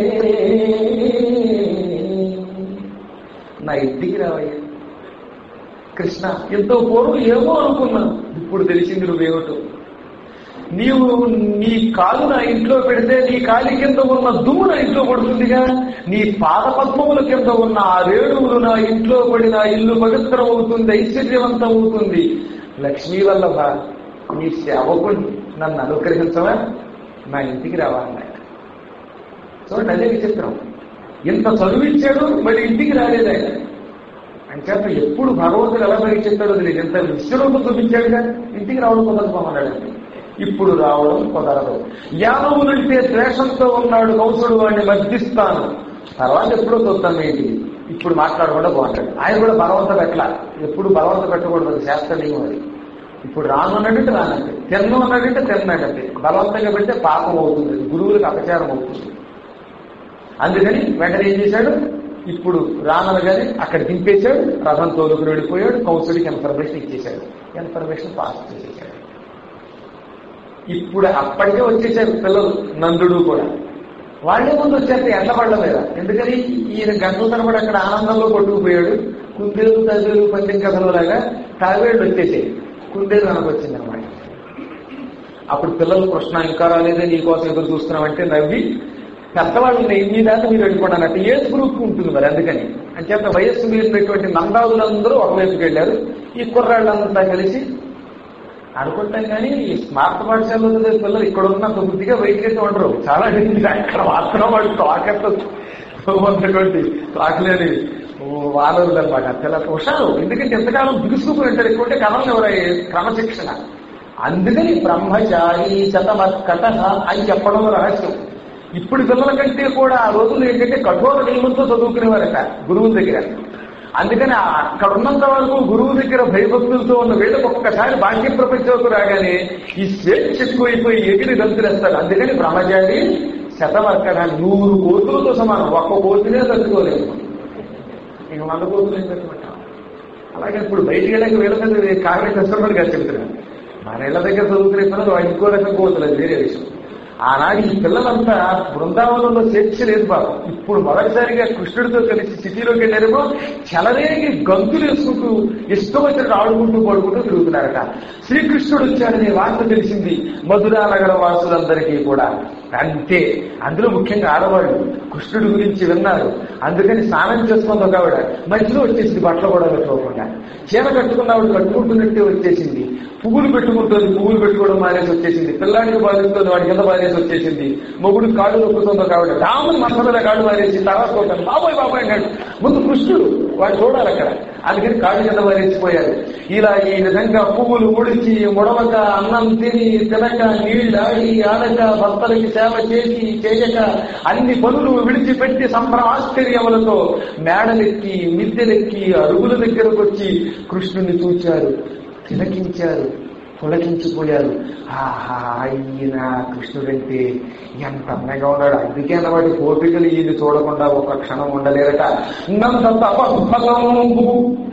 నా ఇంటికి రావయ్యా కృష్ణ ఎంతో పూర్వం ఏమో అనుకున్నా ఇప్పుడు తెలిసింది నువ్వేమిటో నీవు నీ కాలు నా ఇంట్లో పెడితే నీ కాలి కింద ఉన్న దుమ్ము నా ఇంట్లో పడుతుందిగా నీ పాద పద్మముల కింద ఉన్న ఆ రేణువులు నా ఇంట్లో పడి నా ఇల్లు పవిత్రం అవుతుంది ఐశ్వర్యవంతం అవుతుంది లక్ష్మీ వల్లభ నీ సేవకుని నన్ను అనుగ్రహించవా నా ఇంటికి రావా అన్నాడు చూడండి అదే విచిత్రం ఇంత చదువిచ్చాడు మరి ఇంటికి రాలేదు ఆయన అంచేత ఎప్పుడు భగవంతుడు ఎలా పరీక్షిస్తాడో తెలియదు ఎంత విశ్వరూపం చూపించాడుగా ఇంటికి రావడం కుదరపోమన్నాడండి ఇప్పుడు రావడం కుదరదు యాదవులంటే ద్వేషంతో ఉన్నాడు కౌసుడు వాడిని మర్దిస్తాను తర్వాత ఎప్పుడో చూస్తాను ఏంటి ఇప్పుడు మాట్లాడకుండా బాగుంటాడు ఆయన కూడా బలవంత పెట్టాల ఎప్పుడు బలవంత పెట్టకూడదు అది శాస్త్ర నియమం అది ఇప్పుడు రాను అన్నాడంటే రానంటే తిన్ను అన్నాడంటే తిన్నాడంటే బలవంతంగా పెడితే పాపం అవుతుంది అది గురువులకు అపచారం అవుతుంది అందుకని వెంటనే ఏం చేశాడు ఇప్పుడు రాననగానే అక్కడ దింపేశాడు రథం తోలుకుని వెళ్ళిపోయాడు కౌన్సిలింగ్ ఇన్ఫర్మేషన్ ఇచ్చేశాడు ఇన్ఫర్మేషన్ పాస్ చేసేసాడు ఇప్పుడు అప్పటికే వచ్చేసారు పిల్లలు నందుడు కూడా వాళ్ళే ముందు వచ్చేస్తే ఎండపడల మీద ఎందుకని ఈయన గంటల తరబడి అక్కడ ఆనందంలో కొట్టుకుపోయాడు కుందేలు తల్లులు పందెం కథలు లాగా తావేళ్ళు వచ్చేసాయి కుందేలు మనకు వచ్చింది అనమాట అప్పుడు పిల్లలు కృష్ణ ఇంకా రాలేదే నీకోసం ఎదురు చూస్తున్నామంటే నవ్వి పెద్దవాళ్ళు మీ దాకా మీరు వెళ్ళిపోవడానికి ఏజ్ గ్రూప్ ఉంటుంది మరి అందుకని అంచేత వయస్సు మీరినటువంటి నందాదులందరూ ఒకవైపుకి వెళ్ళారు ఈ కుర్రాళ్ళంతా కలిసి అనుకుంటాం కానీ ఈ స్మార్ట్ పాఠశాలలో చదివే పిల్లలు ఇక్కడ ఉన్న కొద్దిగా బయటికి అయితే ఉండరు చాలా డిగ్రీ అక్కడ మాత్రం వాడు తాకెత్త ఉన్నటువంటి తాకలేని వానరులు అనమాట చాలా హుషారు ఎందుకంటే ఎంతకాలం బిగుసుకుని ఉంటారు ఎక్కువ కథలు ఎవరయ్యే క్రమశిక్షణ అందుకని బ్రహ్మచారి శతమత్కట అని చెప్పడం రహస్యం ఇప్పుడు పిల్లల కంటే కూడా ఆ రోజుల్లో ఏంటంటే కఠోర నియమంతో చదువుకునేవారట గురువుల దగ్గర అందుకని ఆ అక్కడ ఉన్నంత వరకు గురువు దగ్గర భయభక్తులతో ఉన్న వీళ్ళకి ఒక్కసారి బాహ్య ప్రపంచంలోకి రాగానే ఈ స్వేచ్ఛ ఎక్కువైపోయి ఎగిరి గంతులేస్తారు అందుకని బ్రహ్మచారి శతవర్కడ నూరు కోతులతో సమానం ఒక్క కోతినే తట్టుకోలేదు ఇక వంద కోతులు ఏం తట్టుకుంటాం అలాగే ఇప్పుడు బయటికి వెళ్ళాక వీళ్ళ మీద కాంగ్రెస్ కష్టపడి గారు చెప్తున్నారు మన ఇళ్ళ దగ్గర చదువుకునే పిల్లలు వాళ్ళు ఇంకో రకం కోతులు అది వేరే విషయం ఆనాడు ఈ పిల్లలంతా బృందావనంలో స్వేచ్ఛ లేదు పాపం ఇప్పుడు మొదటిసారిగా కృష్ణుడితో కలిసి సిటీలోకి వెళ్ళారేమో చెలరేగి గంతులు వేసుకుంటూ ఇష్టం వచ్చినట్టు ఆడుకుంటూ పడుకుంటూ తిరుగుతున్నారట శ్రీకృష్ణుడు వచ్చాడనే వార్త తెలిసింది మధురా నగర వాసులందరికీ కూడా అంతే అందులో ముఖ్యంగా ఆడవాళ్ళు కృష్ణుడి గురించి విన్నారు అందుకని స్నానం చేస్తుంది ఒక ఆవిడ మధ్యలో వచ్చేసింది బట్టలు కూడా కట్టుకోకుండా చీర కట్టుకున్న ఆవిడ కట్టుకుంటున్నట్టే వచ్చేసింది పువ్వులు పెట్టుకుంటుంది పువ్వులు పెట్టుకోవడం మానేసి వచ్చేసింది పిల్లాడికి బాధిస్తుంది వాడి కింద మారేసి వచ్చేసింది మొగుడు కాళ్ళు నొక్కుతుంది ఒక ఆవిడ రాముని మస మీద కాళ్ళు మారేసి తర్వాత పోతాను బాబాయ్ బాబాయ్ అన్నాడు ముందు కృష్ణుడు వాడు చూడాలి అక్కడ అందుకని కాళ్ళు కింద మారేసిపోయారు ఇలా ఈ విధంగా పువ్వులు ముడిచి ముడవక అన్నం తిని తినక నీళ్ళు ఆడి ఆడక భర్తలకి సేవ చేసి చేయక అన్ని పనులు విడిచిపెట్టి సంభ్రమ ఆశ్చర్యములతో మేడలెక్కి మిద్దెలెక్కి అరుగుల దగ్గరకు వచ్చి కృష్ణుని చూచారు తిలకించారు పులకించిపోయారు ఆహా ఈయన కృష్ణుడంటే ఎంత అందంగా ఉన్నాడు అందుకే అన్నవాటి కోపికలు ఈయన చూడకుండా ఒక క్షణం ఉండలేరట నంద తపఫలంబు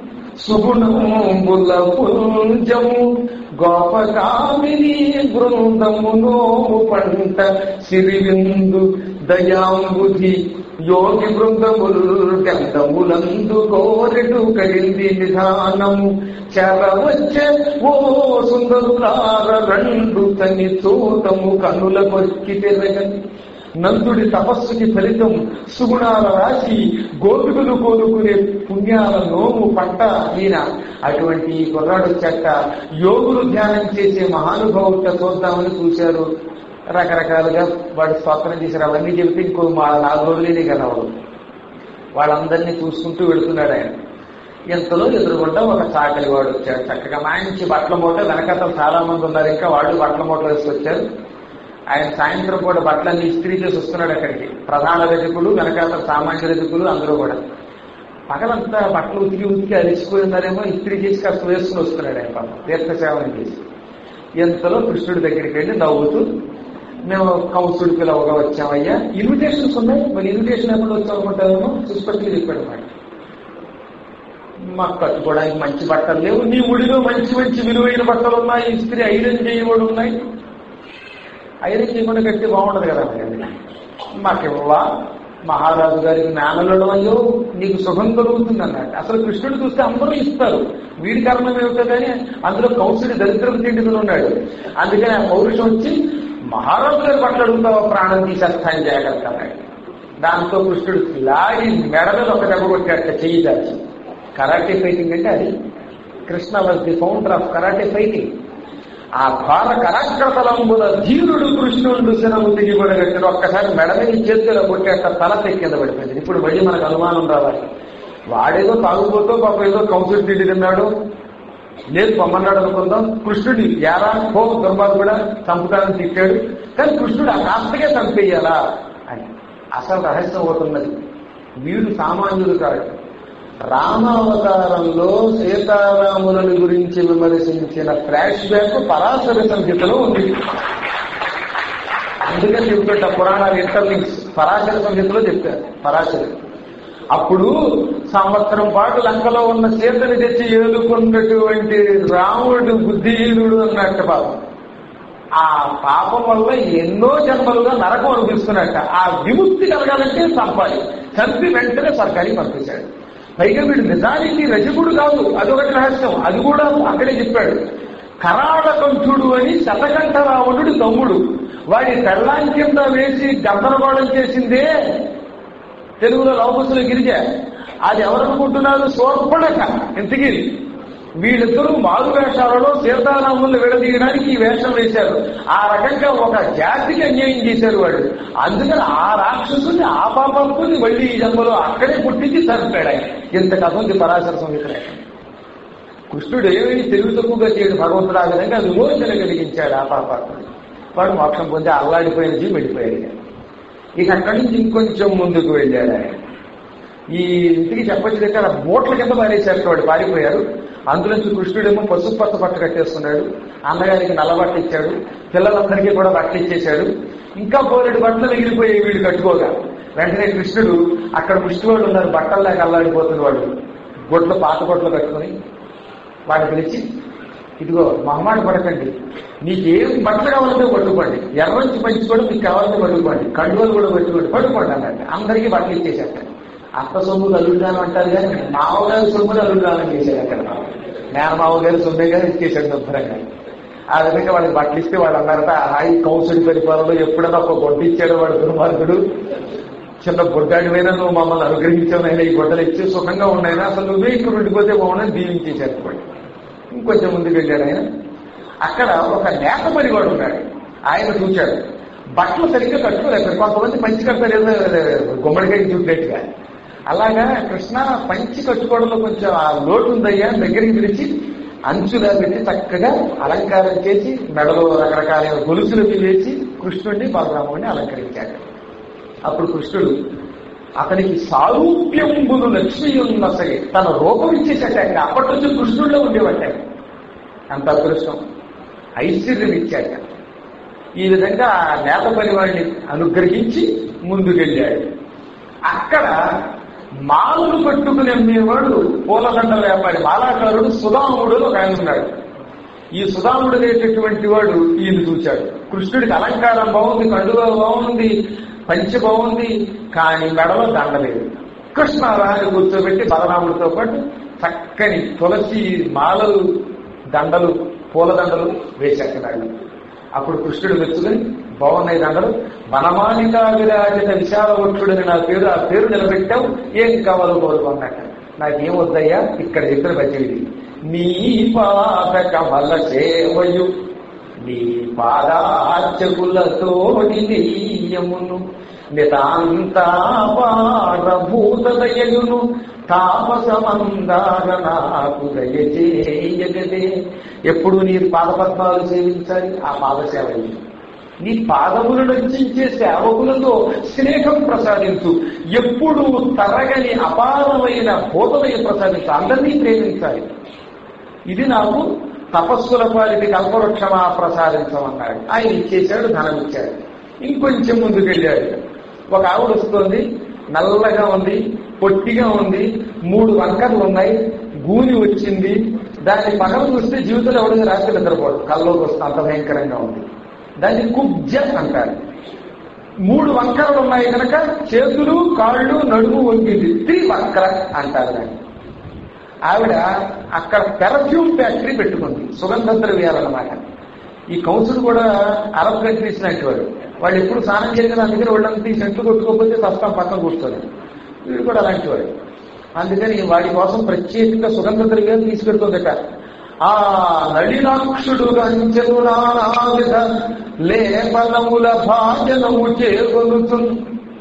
సుగుణంబుల పుంజము గోపకామిని బృందమునో పంట సిరివిందు దయాంబుధి యోగి బృందముల్ గంధములందు కోరెడు కడింది నిధానము చెరవచ్చే ఓ సుందరులార రెండు తని తోటము కనుల కొరికి తిరగని నందుడి తపస్సుకి ఫలితం సుగుణాల రాశి గోపికలు కోరుకునే పుణ్యాల నోము పంట ఈయన అటువంటి ఈ కుర్రాడు వచ్చాక యోగులు ధ్యానం చేసే మహానుభావుట చూద్దామని చూశారు రకరకాలుగా వాడు స్తోత్రం చేశారు అవన్నీ చెబితే ఇంకో మా నాలుగు రోజులేనే కదా వాడు వాళ్ళందరినీ చూసుకుంటూ వెళుతున్నాడు ఆయన ఇంతలో ఎదురుగుండా ఒక చాకలి వాడు వచ్చాడు చక్కగా మంచి బట్టల మూట వెనకతలు చాలా మంది ఉన్నారు ఇంకా వాళ్ళు బట్టల మూటలు వేసుకొచ్చారు ఆయన సాయంత్రం పూట బట్టలన్నీ ఇస్త్రీ చేసి వస్తున్నాడు అక్కడికి ప్రధాన రజకులు వెనకాల సామాన్య రజకులు అందరూ కూడా పగలంతా బట్టలు ఉతికి ఉతికి అలిసిపోయి ఉన్నారేమో ఇస్త్రీ చేసి కాస్త వేసుకుని వస్తున్నాడు ఆయన పాపం తీర్థసేవనం చేసి ఎంతలో కృష్ణుడి దగ్గరికి వెళ్ళి నవ్వుతూ మేము కంసుడి పిలవగా వచ్చామయ్యా ఇన్విటేషన్స్ ఉన్నాయి మరి ఇన్విటేషన్ ఎప్పుడు వచ్చామనుకుంటామేమో సుస్పష్టిగా చెప్పాడు మాట మాకు కట్టుకోవడానికి మంచి బట్టలు లేవు నీ ముడిలో మంచి మంచి విలువైన బట్టలు ఉన్నాయి ఇస్త్రీ ఐరన్ చేయబడి ఉన్నాయి ఐరన్ చేయకుండా కట్టి బాగుండదు కదా మరి మాకు ఇవ్వవా మహారాజు గారికి మేనలడం అయ్యో నీకు సుఖం కలుగుతుంది అన్నట్టు అసలు కృష్ణుడు చూస్తే అందరూ ఇస్తారు వీడి కారణం ఏమిటో కానీ అందులో కౌశుడి దరిద్రం తిండితో ఉన్నాడు అందుకని ఆ పౌరుషం వచ్చి మహారాజు గారి పట్ల అడుగుతావా ప్రాణం తీసేస్తాను జాగ్రత్త అన్నాడు దాంతో కృష్ణుడు లాగి మెడ మీద ఒక దెబ్బ కొట్టాట చెయ్యి దాచి కరాటే ఫైటింగ్ అంటే అది Krishna was the founder of karate fighting ఆ భార కరాక్రతలంబుల ధీరుడు కృష్ణుడు శనము దిగిపడగట్టాడు ఒక్కసారి మెడ మీద చేతిలో కొట్టేట తల తెక్కింద పడిపోయింది ఇప్పుడు మళ్ళీ మనకు అనుమానం రావాలి వాడేదో తాగుపోతూ పాప ఏదో కౌన్సిల్ తిండి తిన్నాడు లేదు పొమ్మన్నాడు అనుకుందాం కృష్ణుడి యారా హో దుర్మార్గుడా చంపుతానని తిట్టాడు కానీ కృష్ణుడు ఆ కాస్తగా చంపేయాలా అని అసలు రహస్యం అవుతున్నది వీడు సామాన్యుడు కాడు రామావతారంలో సీతారాములను గురించి విమర్శించిన ఫ్లాష్ బ్యాక్ పరాశర సంహితలో ఉంది అందుకని చెప్తుంట పురాణాలు ఇంటర్లింక్స్ పరాశర సంహితలో చెప్పారు పరాశరు అప్పుడు సంవత్సరం పాటు లంకలో ఉన్న సీతని తెచ్చి ఏలుకున్నటువంటి రాముడు బుద్ధిహీనుడు అన్నట్టు పాపం ఆ పాపం వల్ల ఎన్నో జన్మలుగా నరకం అనిపిస్తున్నట్ట ఆ విముక్తి కలగాలంటే చంపాలి చంపి వెంటనే సర్కారీ పంపించాడు పైగా వీడు నిజానికి రజకుడు కాదు అదొకటి రహస్యం అది కూడా అక్కడే చెప్పాడు కరాళకంఠుడు అని శతకంఠ రావణుడు తమ్ముడు వాడి కళ్ళాం కింద వేసి గందరగోళం చేసిందే తెలుగులో లవకుశుల గిరిజ అది ఎవరనుకుంటున్నారు సోర్పణక ఇంతకీ వీళ్ళిద్దరూ మారు వేషాలలో సీతారాములను విడదీయడానికి ఈ వేషం వేశారు ఆ రకంగా ఒక జాతికి అన్యాయం చేశారు వాడు అందుకని ఆ రాక్షసుని ఆ పాపంకుని మళ్ళీ ఈ జన్మలో అక్కడే పుట్టించి చనిపోయాడు ఆయన ఇంత కథ ఉంది పరాశర సంహిత కృష్ణుడు ఏమీ తెలివి తక్కువగా చేయడు భగవంతుడు ఆ విధంగా విమోచన కలిగించాడు ఆ పాపాత్ముడు వాడు మోక్షం పొంది అల్లాడిపోయిన జీవి వెళ్ళిపోయాడు ఇక. ఇక అక్కడి నుంచి ఇంకొంచెం ముందుకు వెళ్ళాడు ఆయన ఈ ఇంటికి చెప్పొచ్చు దగ్గర మూట్ల కింద పారేశారు వాడు పారిపోయారు అందులోంచి కృష్ణుడేమో పసుపు పచ్చ బట్ట కట్టేస్తున్నాడు అన్నగారికి నల్ల బట్ట ఇచ్చాడు పిల్లలందరికీ కూడా బట్ట ఇచ్చేశాడు ఇంకా పోలేడు బట్టలు మిగిలిపోయి వీడు కట్టుకోగా వెంటనే కృష్ణుడు అక్కడ ముష్టివాడు ఉన్నారు బట్టల్లాగా అల్లాడిపోతున్న వాడు గొడ్లు పాత గొడ్లు కట్టుకుని వాడిని పిలిచి ఇదిగో మహమాట పడకండి నీకేం బట్టలు కావాలంటే పట్టుకోండి ఎర్రంచి పంచి కూడా మీకు కావాలంటే పట్టుకోండి కండువలు కూడా పట్టుకోండి పట్టుకోండి అన్నట్టు అందరికీ బట్టలు ఇచ్చేసేట అత్త సొమ్ము అల్లుడాను అంటారు కానీ మామగారు సొమ్ములు అల్లుడాలని చేశారు అక్కడ నేను మామగారు సొమ్మే గారు ఇచ్చేసాడు శుభ్రంగా ఆ విధంగా వాళ్ళకి బట్టలు ఇస్తే వాళ్ళు అన్నారట హాయి కౌన్సిల్ పరిపాలనలో ఎప్పుడైనా ఒక గొడ్డ ఇచ్చాడు వాడు దుర్మార్గుడు చిన్న బొడ్డాడివైనా నువ్వు మమ్మల్ని అనుగ్రహించావునైనా ఈ గొడ్డలు ఇచ్చి సుఖంగా ఉన్నాయినా అసలు నువ్వే ఇక్కడ ఉండిపోతే బాగుండని దీవించేశారు వాడు. ఇంకొంచెం ముందుకు వెళ్ళాడు ఆయన అక్కడ ఒక నేత పరివాడు ఉన్నాడు ఆయన చూశాడు బట్టలు సరిగ్గా కట్టుకోలేదు కొంతమంది పంచి కడతారు ఏదో గుమ్మడికాయ చూపినట్టుగా అలాగా కృష్ణ పంచి కట్టుకోవడంలో కొంచెం ఆ లోటు ఉందయ్యా అని దగ్గరికి పిలిచి అంచులా పెట్టి చక్కగా అలంకారం చేసి మెడలో రకరకాల గొలుసులు వేసి కృష్ణుడిని బలరాముడిని అలంకరించాడు అప్పుడు కృష్ణుడు అతనికి సారూప్యంబులు లక్ష్మి ఉన్న సరే తన రూపం ఇచ్చేసాట అప్పటి నుంచి కృష్ణుడిలో ఉండేవాట అంత అదృష్టం ఐశ్వర్యం ఇచ్చాట ఈ విధంగా ఆ నేత పరివాడిని అనుగ్రహించి ముందుకెళ్ళాడు అక్కడ మాలలు పట్టుకుని అమ్మేవాడు పూలదండ వ్యాపారి మాలాకారుడు సుధాముడు అని ఒక ఆయన ఉన్నాడు ఈ సుధాముడు అనేటటువంటి వాడు ఈయన చూచాడు కృష్ణుడికి అలంకారం బాగుంది కండువ బాగుంది పంచి బాగుంది కానీ మెడలో దండ లేదు కృష్ణ రాని కూర్చోబెట్టి బలరాముడితో పాటు చక్కని తులసి మాలలు దండలు పూలదండలు వేసేస్తున్నాడు అప్పుడు కృష్ణుడు మెచ్చుకుని బాగున్నాయి దండలు వనమాలికా విరాజిత విశాల వక్షుడని నా పేరు ఆ పేరు నిలబెట్టావు ఏం కావాలో కోరుకున్నట్ట నాకేం వద్దయ్యా ఇక్కడ చెప్పిన బతివిది నీ పాద కమల సేవయు నీ పాదార్చకులతో నీయమును నితాంతాపారభూతదయయును తాపసమందార నాకు దయచేయగదే ఎప్పుడు నీ పాదపద్మాలు సేవించాలి ఆ పాదసేవ ఇది. నీ పాదములు రచించే సేవకులతో స్నేహం ప్రసాదించు ఎప్పుడు తరగని అపారమైన భూతమయ ప్రసాదించు అందరినీ ప్రేమించాలి ఇది నాకు తపస్సుల పాలిటి కల్పవృక్షమా ప్రసాదించమన్నాడు ఆయన ఇచ్చేశాడు ధనం ఇచ్చాడు ఇంకొంచెం ముందుకెళ్ళాడు ఒక ఆవిడ వస్తుంది నల్లగా ఉంది పొట్టిగా ఉంది మూడు వంకర్లు ఉన్నాయి గూని వచ్చింది దాన్ని పగలు చూస్తే జీవితంలో ఎవడిగా రాత్రి నిద్రపోడు కల్లోకి వస్తుంది అంత భయంకరంగా ఉంది దాన్ని కుబ్జ అంటారు మూడు వంకరలు ఉన్నాయి కనుక చేతులు కాళ్ళు నడుము వంగింది త్రివక్ర అంటారు దాన్ని ఆవిడ అక్కడ పెర్ఫ్యూమ్ ఫ్యాక్టరీ పెట్టుకుంది సుగంధ ద్రవ్యాలన్నమాట ఈ కౌన్సిల్ కూడా అరబ్ కంట్రీస్ లాంటి వాడు వాళ్ళు ఎప్పుడు స్నానం చేయగల అందుకని వాళ్ళంతా ఈ సెంట్లు కొట్టుకోకపోతే సస్తం పక్కన కూర్చోలేదు వీడు కూడా అలాంటి వాడు అందుకని వాడి కోసం ప్రత్యేకంగా సుగంధ ద్రవ్యాలు తీసుకెడుతుందట ఆ నళినాక్షుడు గంచెను నానావిధ లేపనముల భాజనము చేకొలుతుంది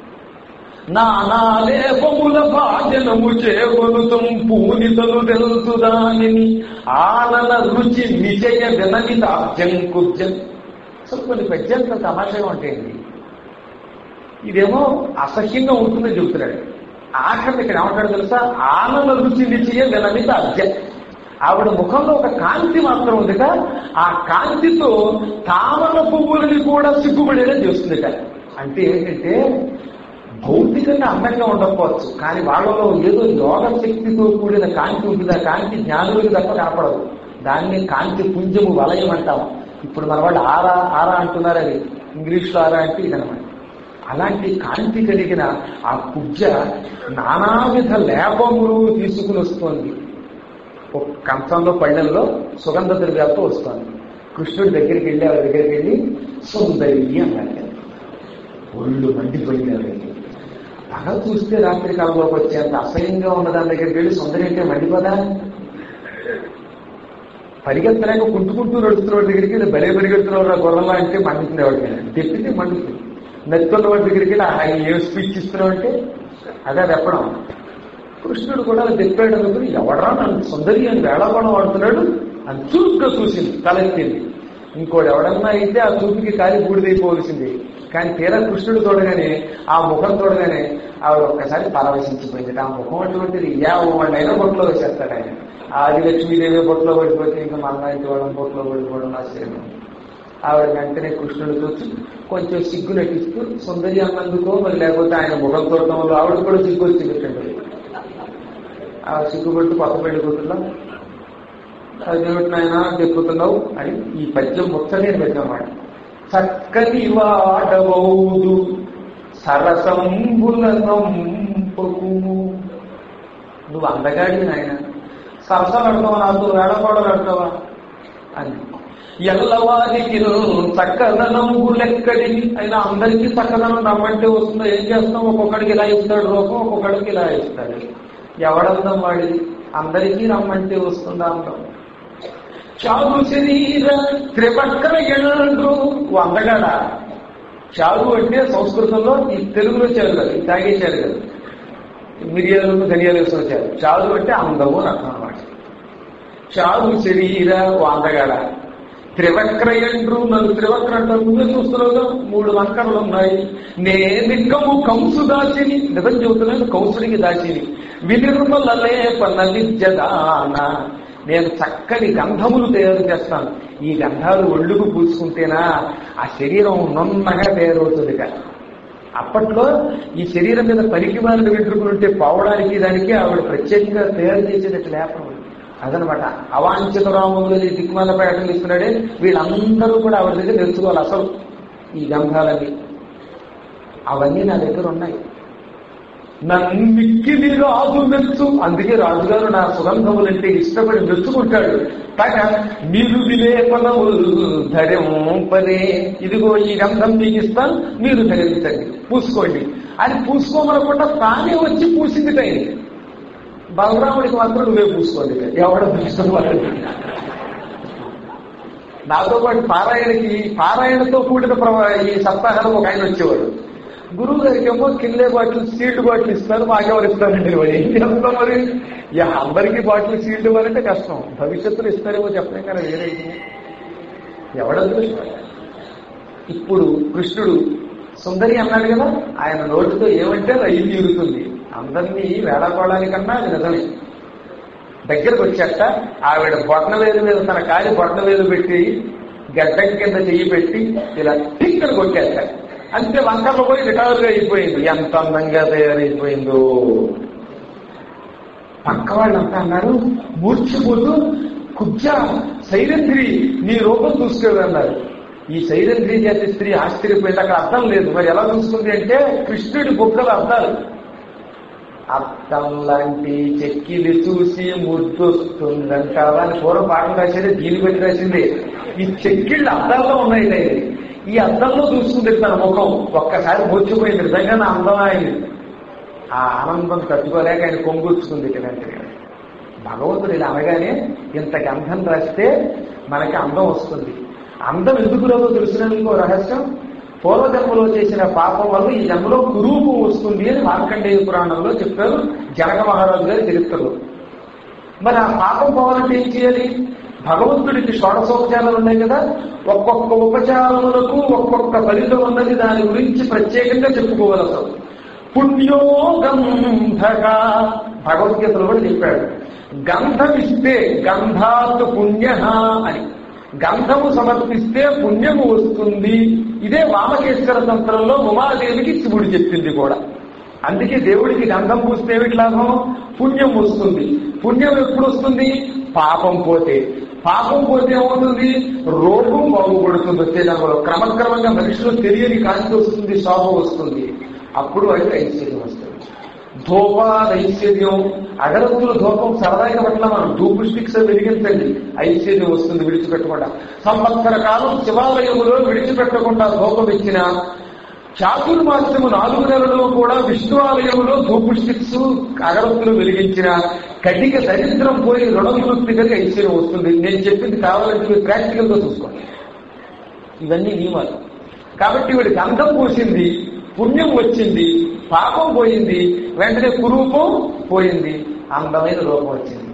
నానాలేపముల భాజనము చేకొలుతం పూనితలు తెలుసు దానిని ఆనన రుచి నిజయ వినమిత అభ్యంకుజం అసలు కొన్ని పద్యాలు తమాషగా ఉంటాయండి ఇదేమో అసహ్యంగా ఉంటుందని చెబుతున్నాడు ఆఖరి ఇక్కడ ఏమంటాడు తెలుసా ఆనన రుచి నిజయ వినమిత అభ్యం ఆవిడ ముఖంలో ఒక కాంతి మాత్రం ఉందిట ఆ కాంతితో తామర పువ్వులని కూడా సిగ్గుపడేలా చేస్తుందిట అంటే ఏంటంటే భౌతికంగా అందంగా ఉండకపోవచ్చు కానీ వాళ్ళలో ఏదో యోగ శక్తితో కూడిన కాంతి ఉంటుంది ఆ కాంతి జ్ఞానులకు తప్ప కనపడదు దాన్ని కాంతి పుంజము వలయం అంటాం ఇప్పుడు మన వాళ్ళు ఆరా ఆరా అంటున్నారు అది ఇంగ్లీష్లో ఆరా అంటే ఇదనమాట అలాంటి కాంతి కలిగిన ఆ కుబ్జ నానావిధ లేపములు తీసుకుని వస్తోంది ఒక కంచంలో పళ్ళల్లో సుగంధ ద్రవ్యాలతో వస్తోంది కృష్ణుడి దగ్గరికి వెళ్ళి ఆవిడ దగ్గరికి వెళ్ళి సుందరి అన్నాడు ఒళ్ళు మండిపోయింది ఆవిడకి పగ చూస్తే రాత్రి కాలంలోకి వచ్చేంత అసహ్యంగా ఉన్న దాని దగ్గరికి వెళ్ళి సుందరి అంటే మండిపోదా పరిగెత్తలేక కుంటుకుంటూ నడుస్తున్న వాడి దగ్గరికి వెళ్ళి బలే పరిగెడుతున్న గొర్రెలా అంటే మండుతుంది ఎవరికైనా తెప్పితే మండుతుంది నెత్తున్న వాడి దగ్గరికి వెళ్ళి ఆయన ఏం స్పీచ్ ఇస్తున్నావు అంటే అదే చెప్పడం కృష్ణుడు కూడా చెప్పాడు అనుకుని ఎవడరా నన్ను సుందరి అని వేళకోణం వాడుతున్నాడు అని చురుగ్గా చూసింది తలెత్తింది ఇంకోటి ఎవడన్నా అయితే ఆ చూపుకి కాలి బూడిదైపోవలసింది కానీ తీరా కృష్ణుడు చూడగానే ఆ ముఖం చూడగానే ఆవిడ ఒక్కసారి పరవశించిపోయింది ఆ ముఖం అటువంటిది యా వాళ్ళైనా బొట్లో వేసేస్తాడు ఆయన ఆది లక్ష్మీదేవి బొట్లో పడిపోతే ఇంకా మళ్ళా ఇంటి వాళ్ళని బొట్లో పడిపోవడం ఆశ్చర్యం ఆవిడ వెంటనే కృష్ణుడు చూసి కొంచెం సిగ్గు నటిస్తూ సుందరి అన్నందుకో మరి లేకపోతే ఆయన ముఖం చూడటం వల్ల ఆవిడ కూడా సిగ్గు వచ్చి పెట్టండి ఆ సిగ్గుపట్టు కొత్త పెళ్లి కూతుర్లా అదేమిటి నాయన చెప్పుతున్నావు అని ఈ పద్యం ముచ్చటే పెట్టమాట చక్కని వాడవౌదు సరసంబుల నంపకు నువ్వు అందగాడి నాయన సరసాలు అడతావా నాతో వేడపాడలు అడతావా అని ఎల్లవారికి చక్కదనంబులెక్కడి అయినా అందరికీ చక్కదనం రమ్మంటే వస్తుందో ఏం చేస్తాం ఒక్కొక్కడికి ఇలా ఇస్తాడు రూపం ఒక్కొక్కడికి ఇలా ఇస్తాడు ఎవడందం వాడిది అందరికీ రమ్మంటే వస్తుందా అందం చాలు శరీర త్రిపక్కన ఎళ్ళు అందగాడ చాలు అంటే సంస్కృతంలో ఈ తెలుగులో చాలు కదా ఈ తాగేశారు కదా మిరియాలు ధనియాలు వేసి వచ్చారు చాలు అంటే అందము అని అర్థం అనమాట చాలు శరీర ఓ అందగాడ త్రివక్రయండ్రు నన్ను త్రివక్ర అంటారు ముందే చూస్తున్నావుగా మూడు వంకరలు ఉన్నాయి నే నిక్కము కంసు దాచిని నిజం చెబుతున్నాను కంసుడికి దాచిని వినిర్మల లేపన విద్యదాన నేను చక్కని గంధములు తయారు చేస్తాను ఈ గంధాలు ఒళ్ళుకు పూసుకుంటేనా ఆ శరీరం నున్నగా తయారవుతుంది కదా అప్పట్లో ఈ శరీరం మీద పనికి మాలిన వెంట్రుకలు ఉంటే పోవడానికి దానికి ఆవిడ ప్రత్యేకంగా తయారు చేసేటట్టు లేపం అదనమాట అవాంఛిత రాములు దిక్మాల పేటలు ఇస్తున్నాడే వీళ్ళందరూ కూడా ఆవిడ దగ్గర తెలుసుకోవాలి అసలు ఈ గంధాలన్నీ అవన్నీ నా దగ్గర ఉన్నాయి నన్నిక్కిది రాజు మెచ్చు అందుకే రాజుగారు నా సుగంధములంటే ఇష్టపడి మెచ్చుకుంటాడు కాక మీరు విలేపనములు ధరింపనే ఇదిగో ఈ గంధం మీకు ఇస్తాను మీరు ధరించండి పూసుకోండి అది పూసుకోమనకుండా తానే వచ్చి పూసింది టైం బలరాముడికి మాత్రం నువ్వే పూసుకోండి ఎవడ దృష్టం నాతో పాటు పారాయణకి పారాయణతో కూడిన ప్రవ- ఈ సప్తాహారం ఒక ఆయన వచ్చేవాడు గురువు గారికి ఏమో కిల్లే బాటిల్ సీల్డ్ బాటిల్ ఇస్తారు మాకెవరు ఇస్తారండి వాడు ఏం చేస్తాం మరి యా, అందరికీ బాటిల్ సీల్డ్ ఇవ్వాలంటే కష్టం భవిష్యత్తులో ఇస్తారేమో చెప్పలేం కానీ వేరే ఇది. ఎవడదు ఇప్పుడు కృష్ణుడు సుందరి అన్నాడు కదా ఆయన నోటితో ఏమంటే రైలు తీరుతుంది అందరినీ వేళకోవడానికన్నా అది నిజమే దగ్గరకు వచ్చాక ఆవిడ బొట్న వేలు మీద తన కాలి బొట్న వేలు పెట్టి గడ్డం కింద చెయ్యి పెట్టి ఇలా టిక్కలు కొట్టేట అంతే వంకర్లు పోయి రిటైర్గా అయిపోయింది ఎంత అందంగా తయారైపోయిందో పక్క వాళ్ళంతా అన్నారు మూర్చిపోతూ కుబ్జా సైరంధ్రి నీ రూపం చూసుకోదు అన్నారు ఈ సైరంధ్రి జాతి స్త్రీ ఆశ్చర్యపోయింది అక్కడ అర్థం లేదు మరి ఎలా చూసుకుంది అంటే కృష్ణుడి బుక్కలు అర్థాలు అర్థం లాంటి చెక్కిలి చూసి ముద్దొస్తుందంటావా అని పూర్వం పాఠం రాసేది దీని పెట్టి రాసింది ఈ చెక్కిళ్ళు అద్దాల్లో ఉన్నాయి ఇది. ఈ అద్దంలో చూసుకుంది తన ముఖం ఒక్కసారి మూర్చిపోయింది నిజంగా నా అందం అయింది ఆ ఆనందం తట్టుకోలేక ఆయన కొంగుచ్చుకుంది వెంటనే భగవంతుడు ఇలా అనగానే ఇంత గంధం రాస్తే మనకి అందం వస్తుంది అందం ఎందుకు రాదో తెలిసిన ఇంకో రహస్యం పూర్వజన్మలో చేసిన పాపం వల్ల ఈ జన్మలో కురూపం వస్తుంది అని మార్కండేయ పురాణంలో చెప్పారు జనక మహారాజు గారి చరిత్రలో మరి ఆ పాపం పోవాలంటే ఏం చేయాలి భగవంతుడికి షోడశోపచారాలు ఉన్నాయి కదా ఒక్కొక్క ఉపచారములకు ఒక్కొక్క ఫలితం ఉన్నది దాని గురించి ప్రత్యేకంగా చెప్పుకోవాలి అసలు పుణ్యో గంధగా భగవద్గీతలో కూడా చెప్పాడు గంధం ఇస్తే గంధాత్ పుణ్య అని గంధము సమర్పిస్తే పుణ్యము వస్తుంది ఇదే వామకేశ్వర తంత్రంలో ఉమాదేవికి శివుడు చెప్పింది కూడా అందుకే దేవుడికి గంధం పూస్తే ఏమిటి లాభం పుణ్యం వస్తుంది పుణ్యం ఎప్పుడు వస్తుంది పాపం పోతే పాపం పోతే ఏమవుతుంది రోగం బాగుపడుతుంది వచ్చే జన్మలో క్రమక్రమంగా మనిషిలో తెలియని కాంతి వస్తుంది శోభ వస్తుంది అప్పుడు అయితే ఐశ్వర్యం వస్తుంది ధూపాదైశ్వర్యం అగరత్తుల ధూపం సరదాగా పట్ల మనం ధూపు స్టిక్స్ వెలిగించండి ఐశ్వర్యం వస్తుంది విడిచిపెట్టకుండా సంవత్సర కాలం శివాలయములో విడిచిపెట్టకుండా ధూపం ఇచ్చిన చాతుర్మాస్యము నాలుగు నెలలు కూడా విష్ణు ఆలయంలో ధూపు స్టిక్స్ అగరత్తులు వెలిగించిన కటిక దరిద్రం పోయి రుణవిముక్తి కలిగి ఐశ్వర్యం వస్తుంది నేను చెప్పింది కావాలంటే మీరు ప్రాక్టికల్ గా చూసుకోండి ఇవన్నీ నియమాలు కాబట్టి వీడికి అందం పోసింది పుణ్యం వచ్చింది పాపం పోయింది వెంటనే కురూపం పోయింది అందమైన రూపం వచ్చింది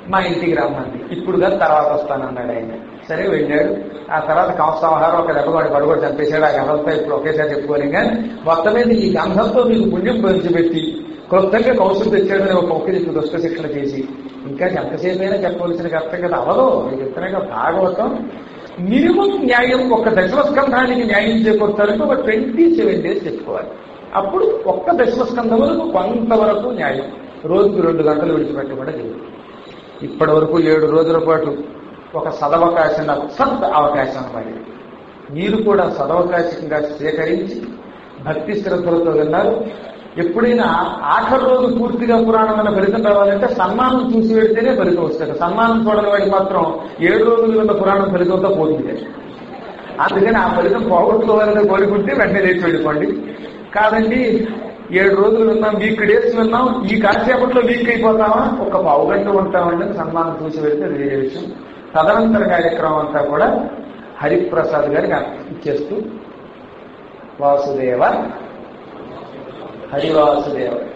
మా ఇంటికి రమ్మంది ఇప్పుడు కాదు తర్వాత వస్తానన్నాడు ఆయన సరే వెళ్ళాడు ఆ తర్వాత కంసాహారం ఒక దెబ్బగాడు పడగొడు చంపేశాడు ఆ గంధంతో ఇప్పుడు ఒకేసారి చెప్పుకోలేం కానీ మొత్తం మీద ఈ గంధంతో మీకు పుణ్యం పంచిపెట్టి క్లుప్తంగా కౌశలు తెచ్చాడని ఒక ఒక్కరికి దుష్ట శిక్షణ చేసి ఇంకా ఎంతసేపు అయినా చెప్పవలసిన కర్తవ్యం కదా అవదో నేను చెప్తున్నాగా భాగవతం మినిమం న్యాయం ఒక దశమస్కంధానికి న్యాయం చేకూరుతారంటే ఒక ట్వంటీ సెవెన్ డేస్ చెప్పుకోవాలి అప్పుడు ఒక్క దశమస్కంధములకు కొంతవరకు న్యాయం రోజుకు రెండు గంటలు విడిచిపెట్టబడి జరుగుతుంది ఇప్పటి వరకు ఏడు రోజుల పాటు ఒక సదవకాశం సద్ అవకాశం అన్నమాట మీరు కూడా సదవకాశంగా స్వీకరించి భక్తి శ్రద్ధలతో విన్నారు ఎప్పుడైనా ఆఖరి రోజు పూర్తిగా పురాణం అన్న ఫలితం రావాలంటే సన్మానం చూసి పెడితేనే ఫలితం వస్తుంది సన్మానం చూడని వాడికి మాత్రం ఏడు రోజులు ఉన్న పురాణం ఫలితంతో పోతుంది అందుకని ఆ ఫలితం పోగొట్టుకోవాలని కోరుకుంటే వెంటనే లేచి వెళ్ళిపోండి కాదండి ఏడు రోజులు విన్నాం వీక్ డేస్ విన్నాం ఈ కాసేపట్లో వీక్ అయిపోతామా ఒక పావు గంట ఉంటామంటే సన్మానం చూసి వెళ్తే అది వేరే విషయం తదనంతర కార్యక్రమం అంతా కూడా హరిప్రసాద్ గారికి ఇచ్చేస్తూ వాసుదేవ హరివాసుదేవ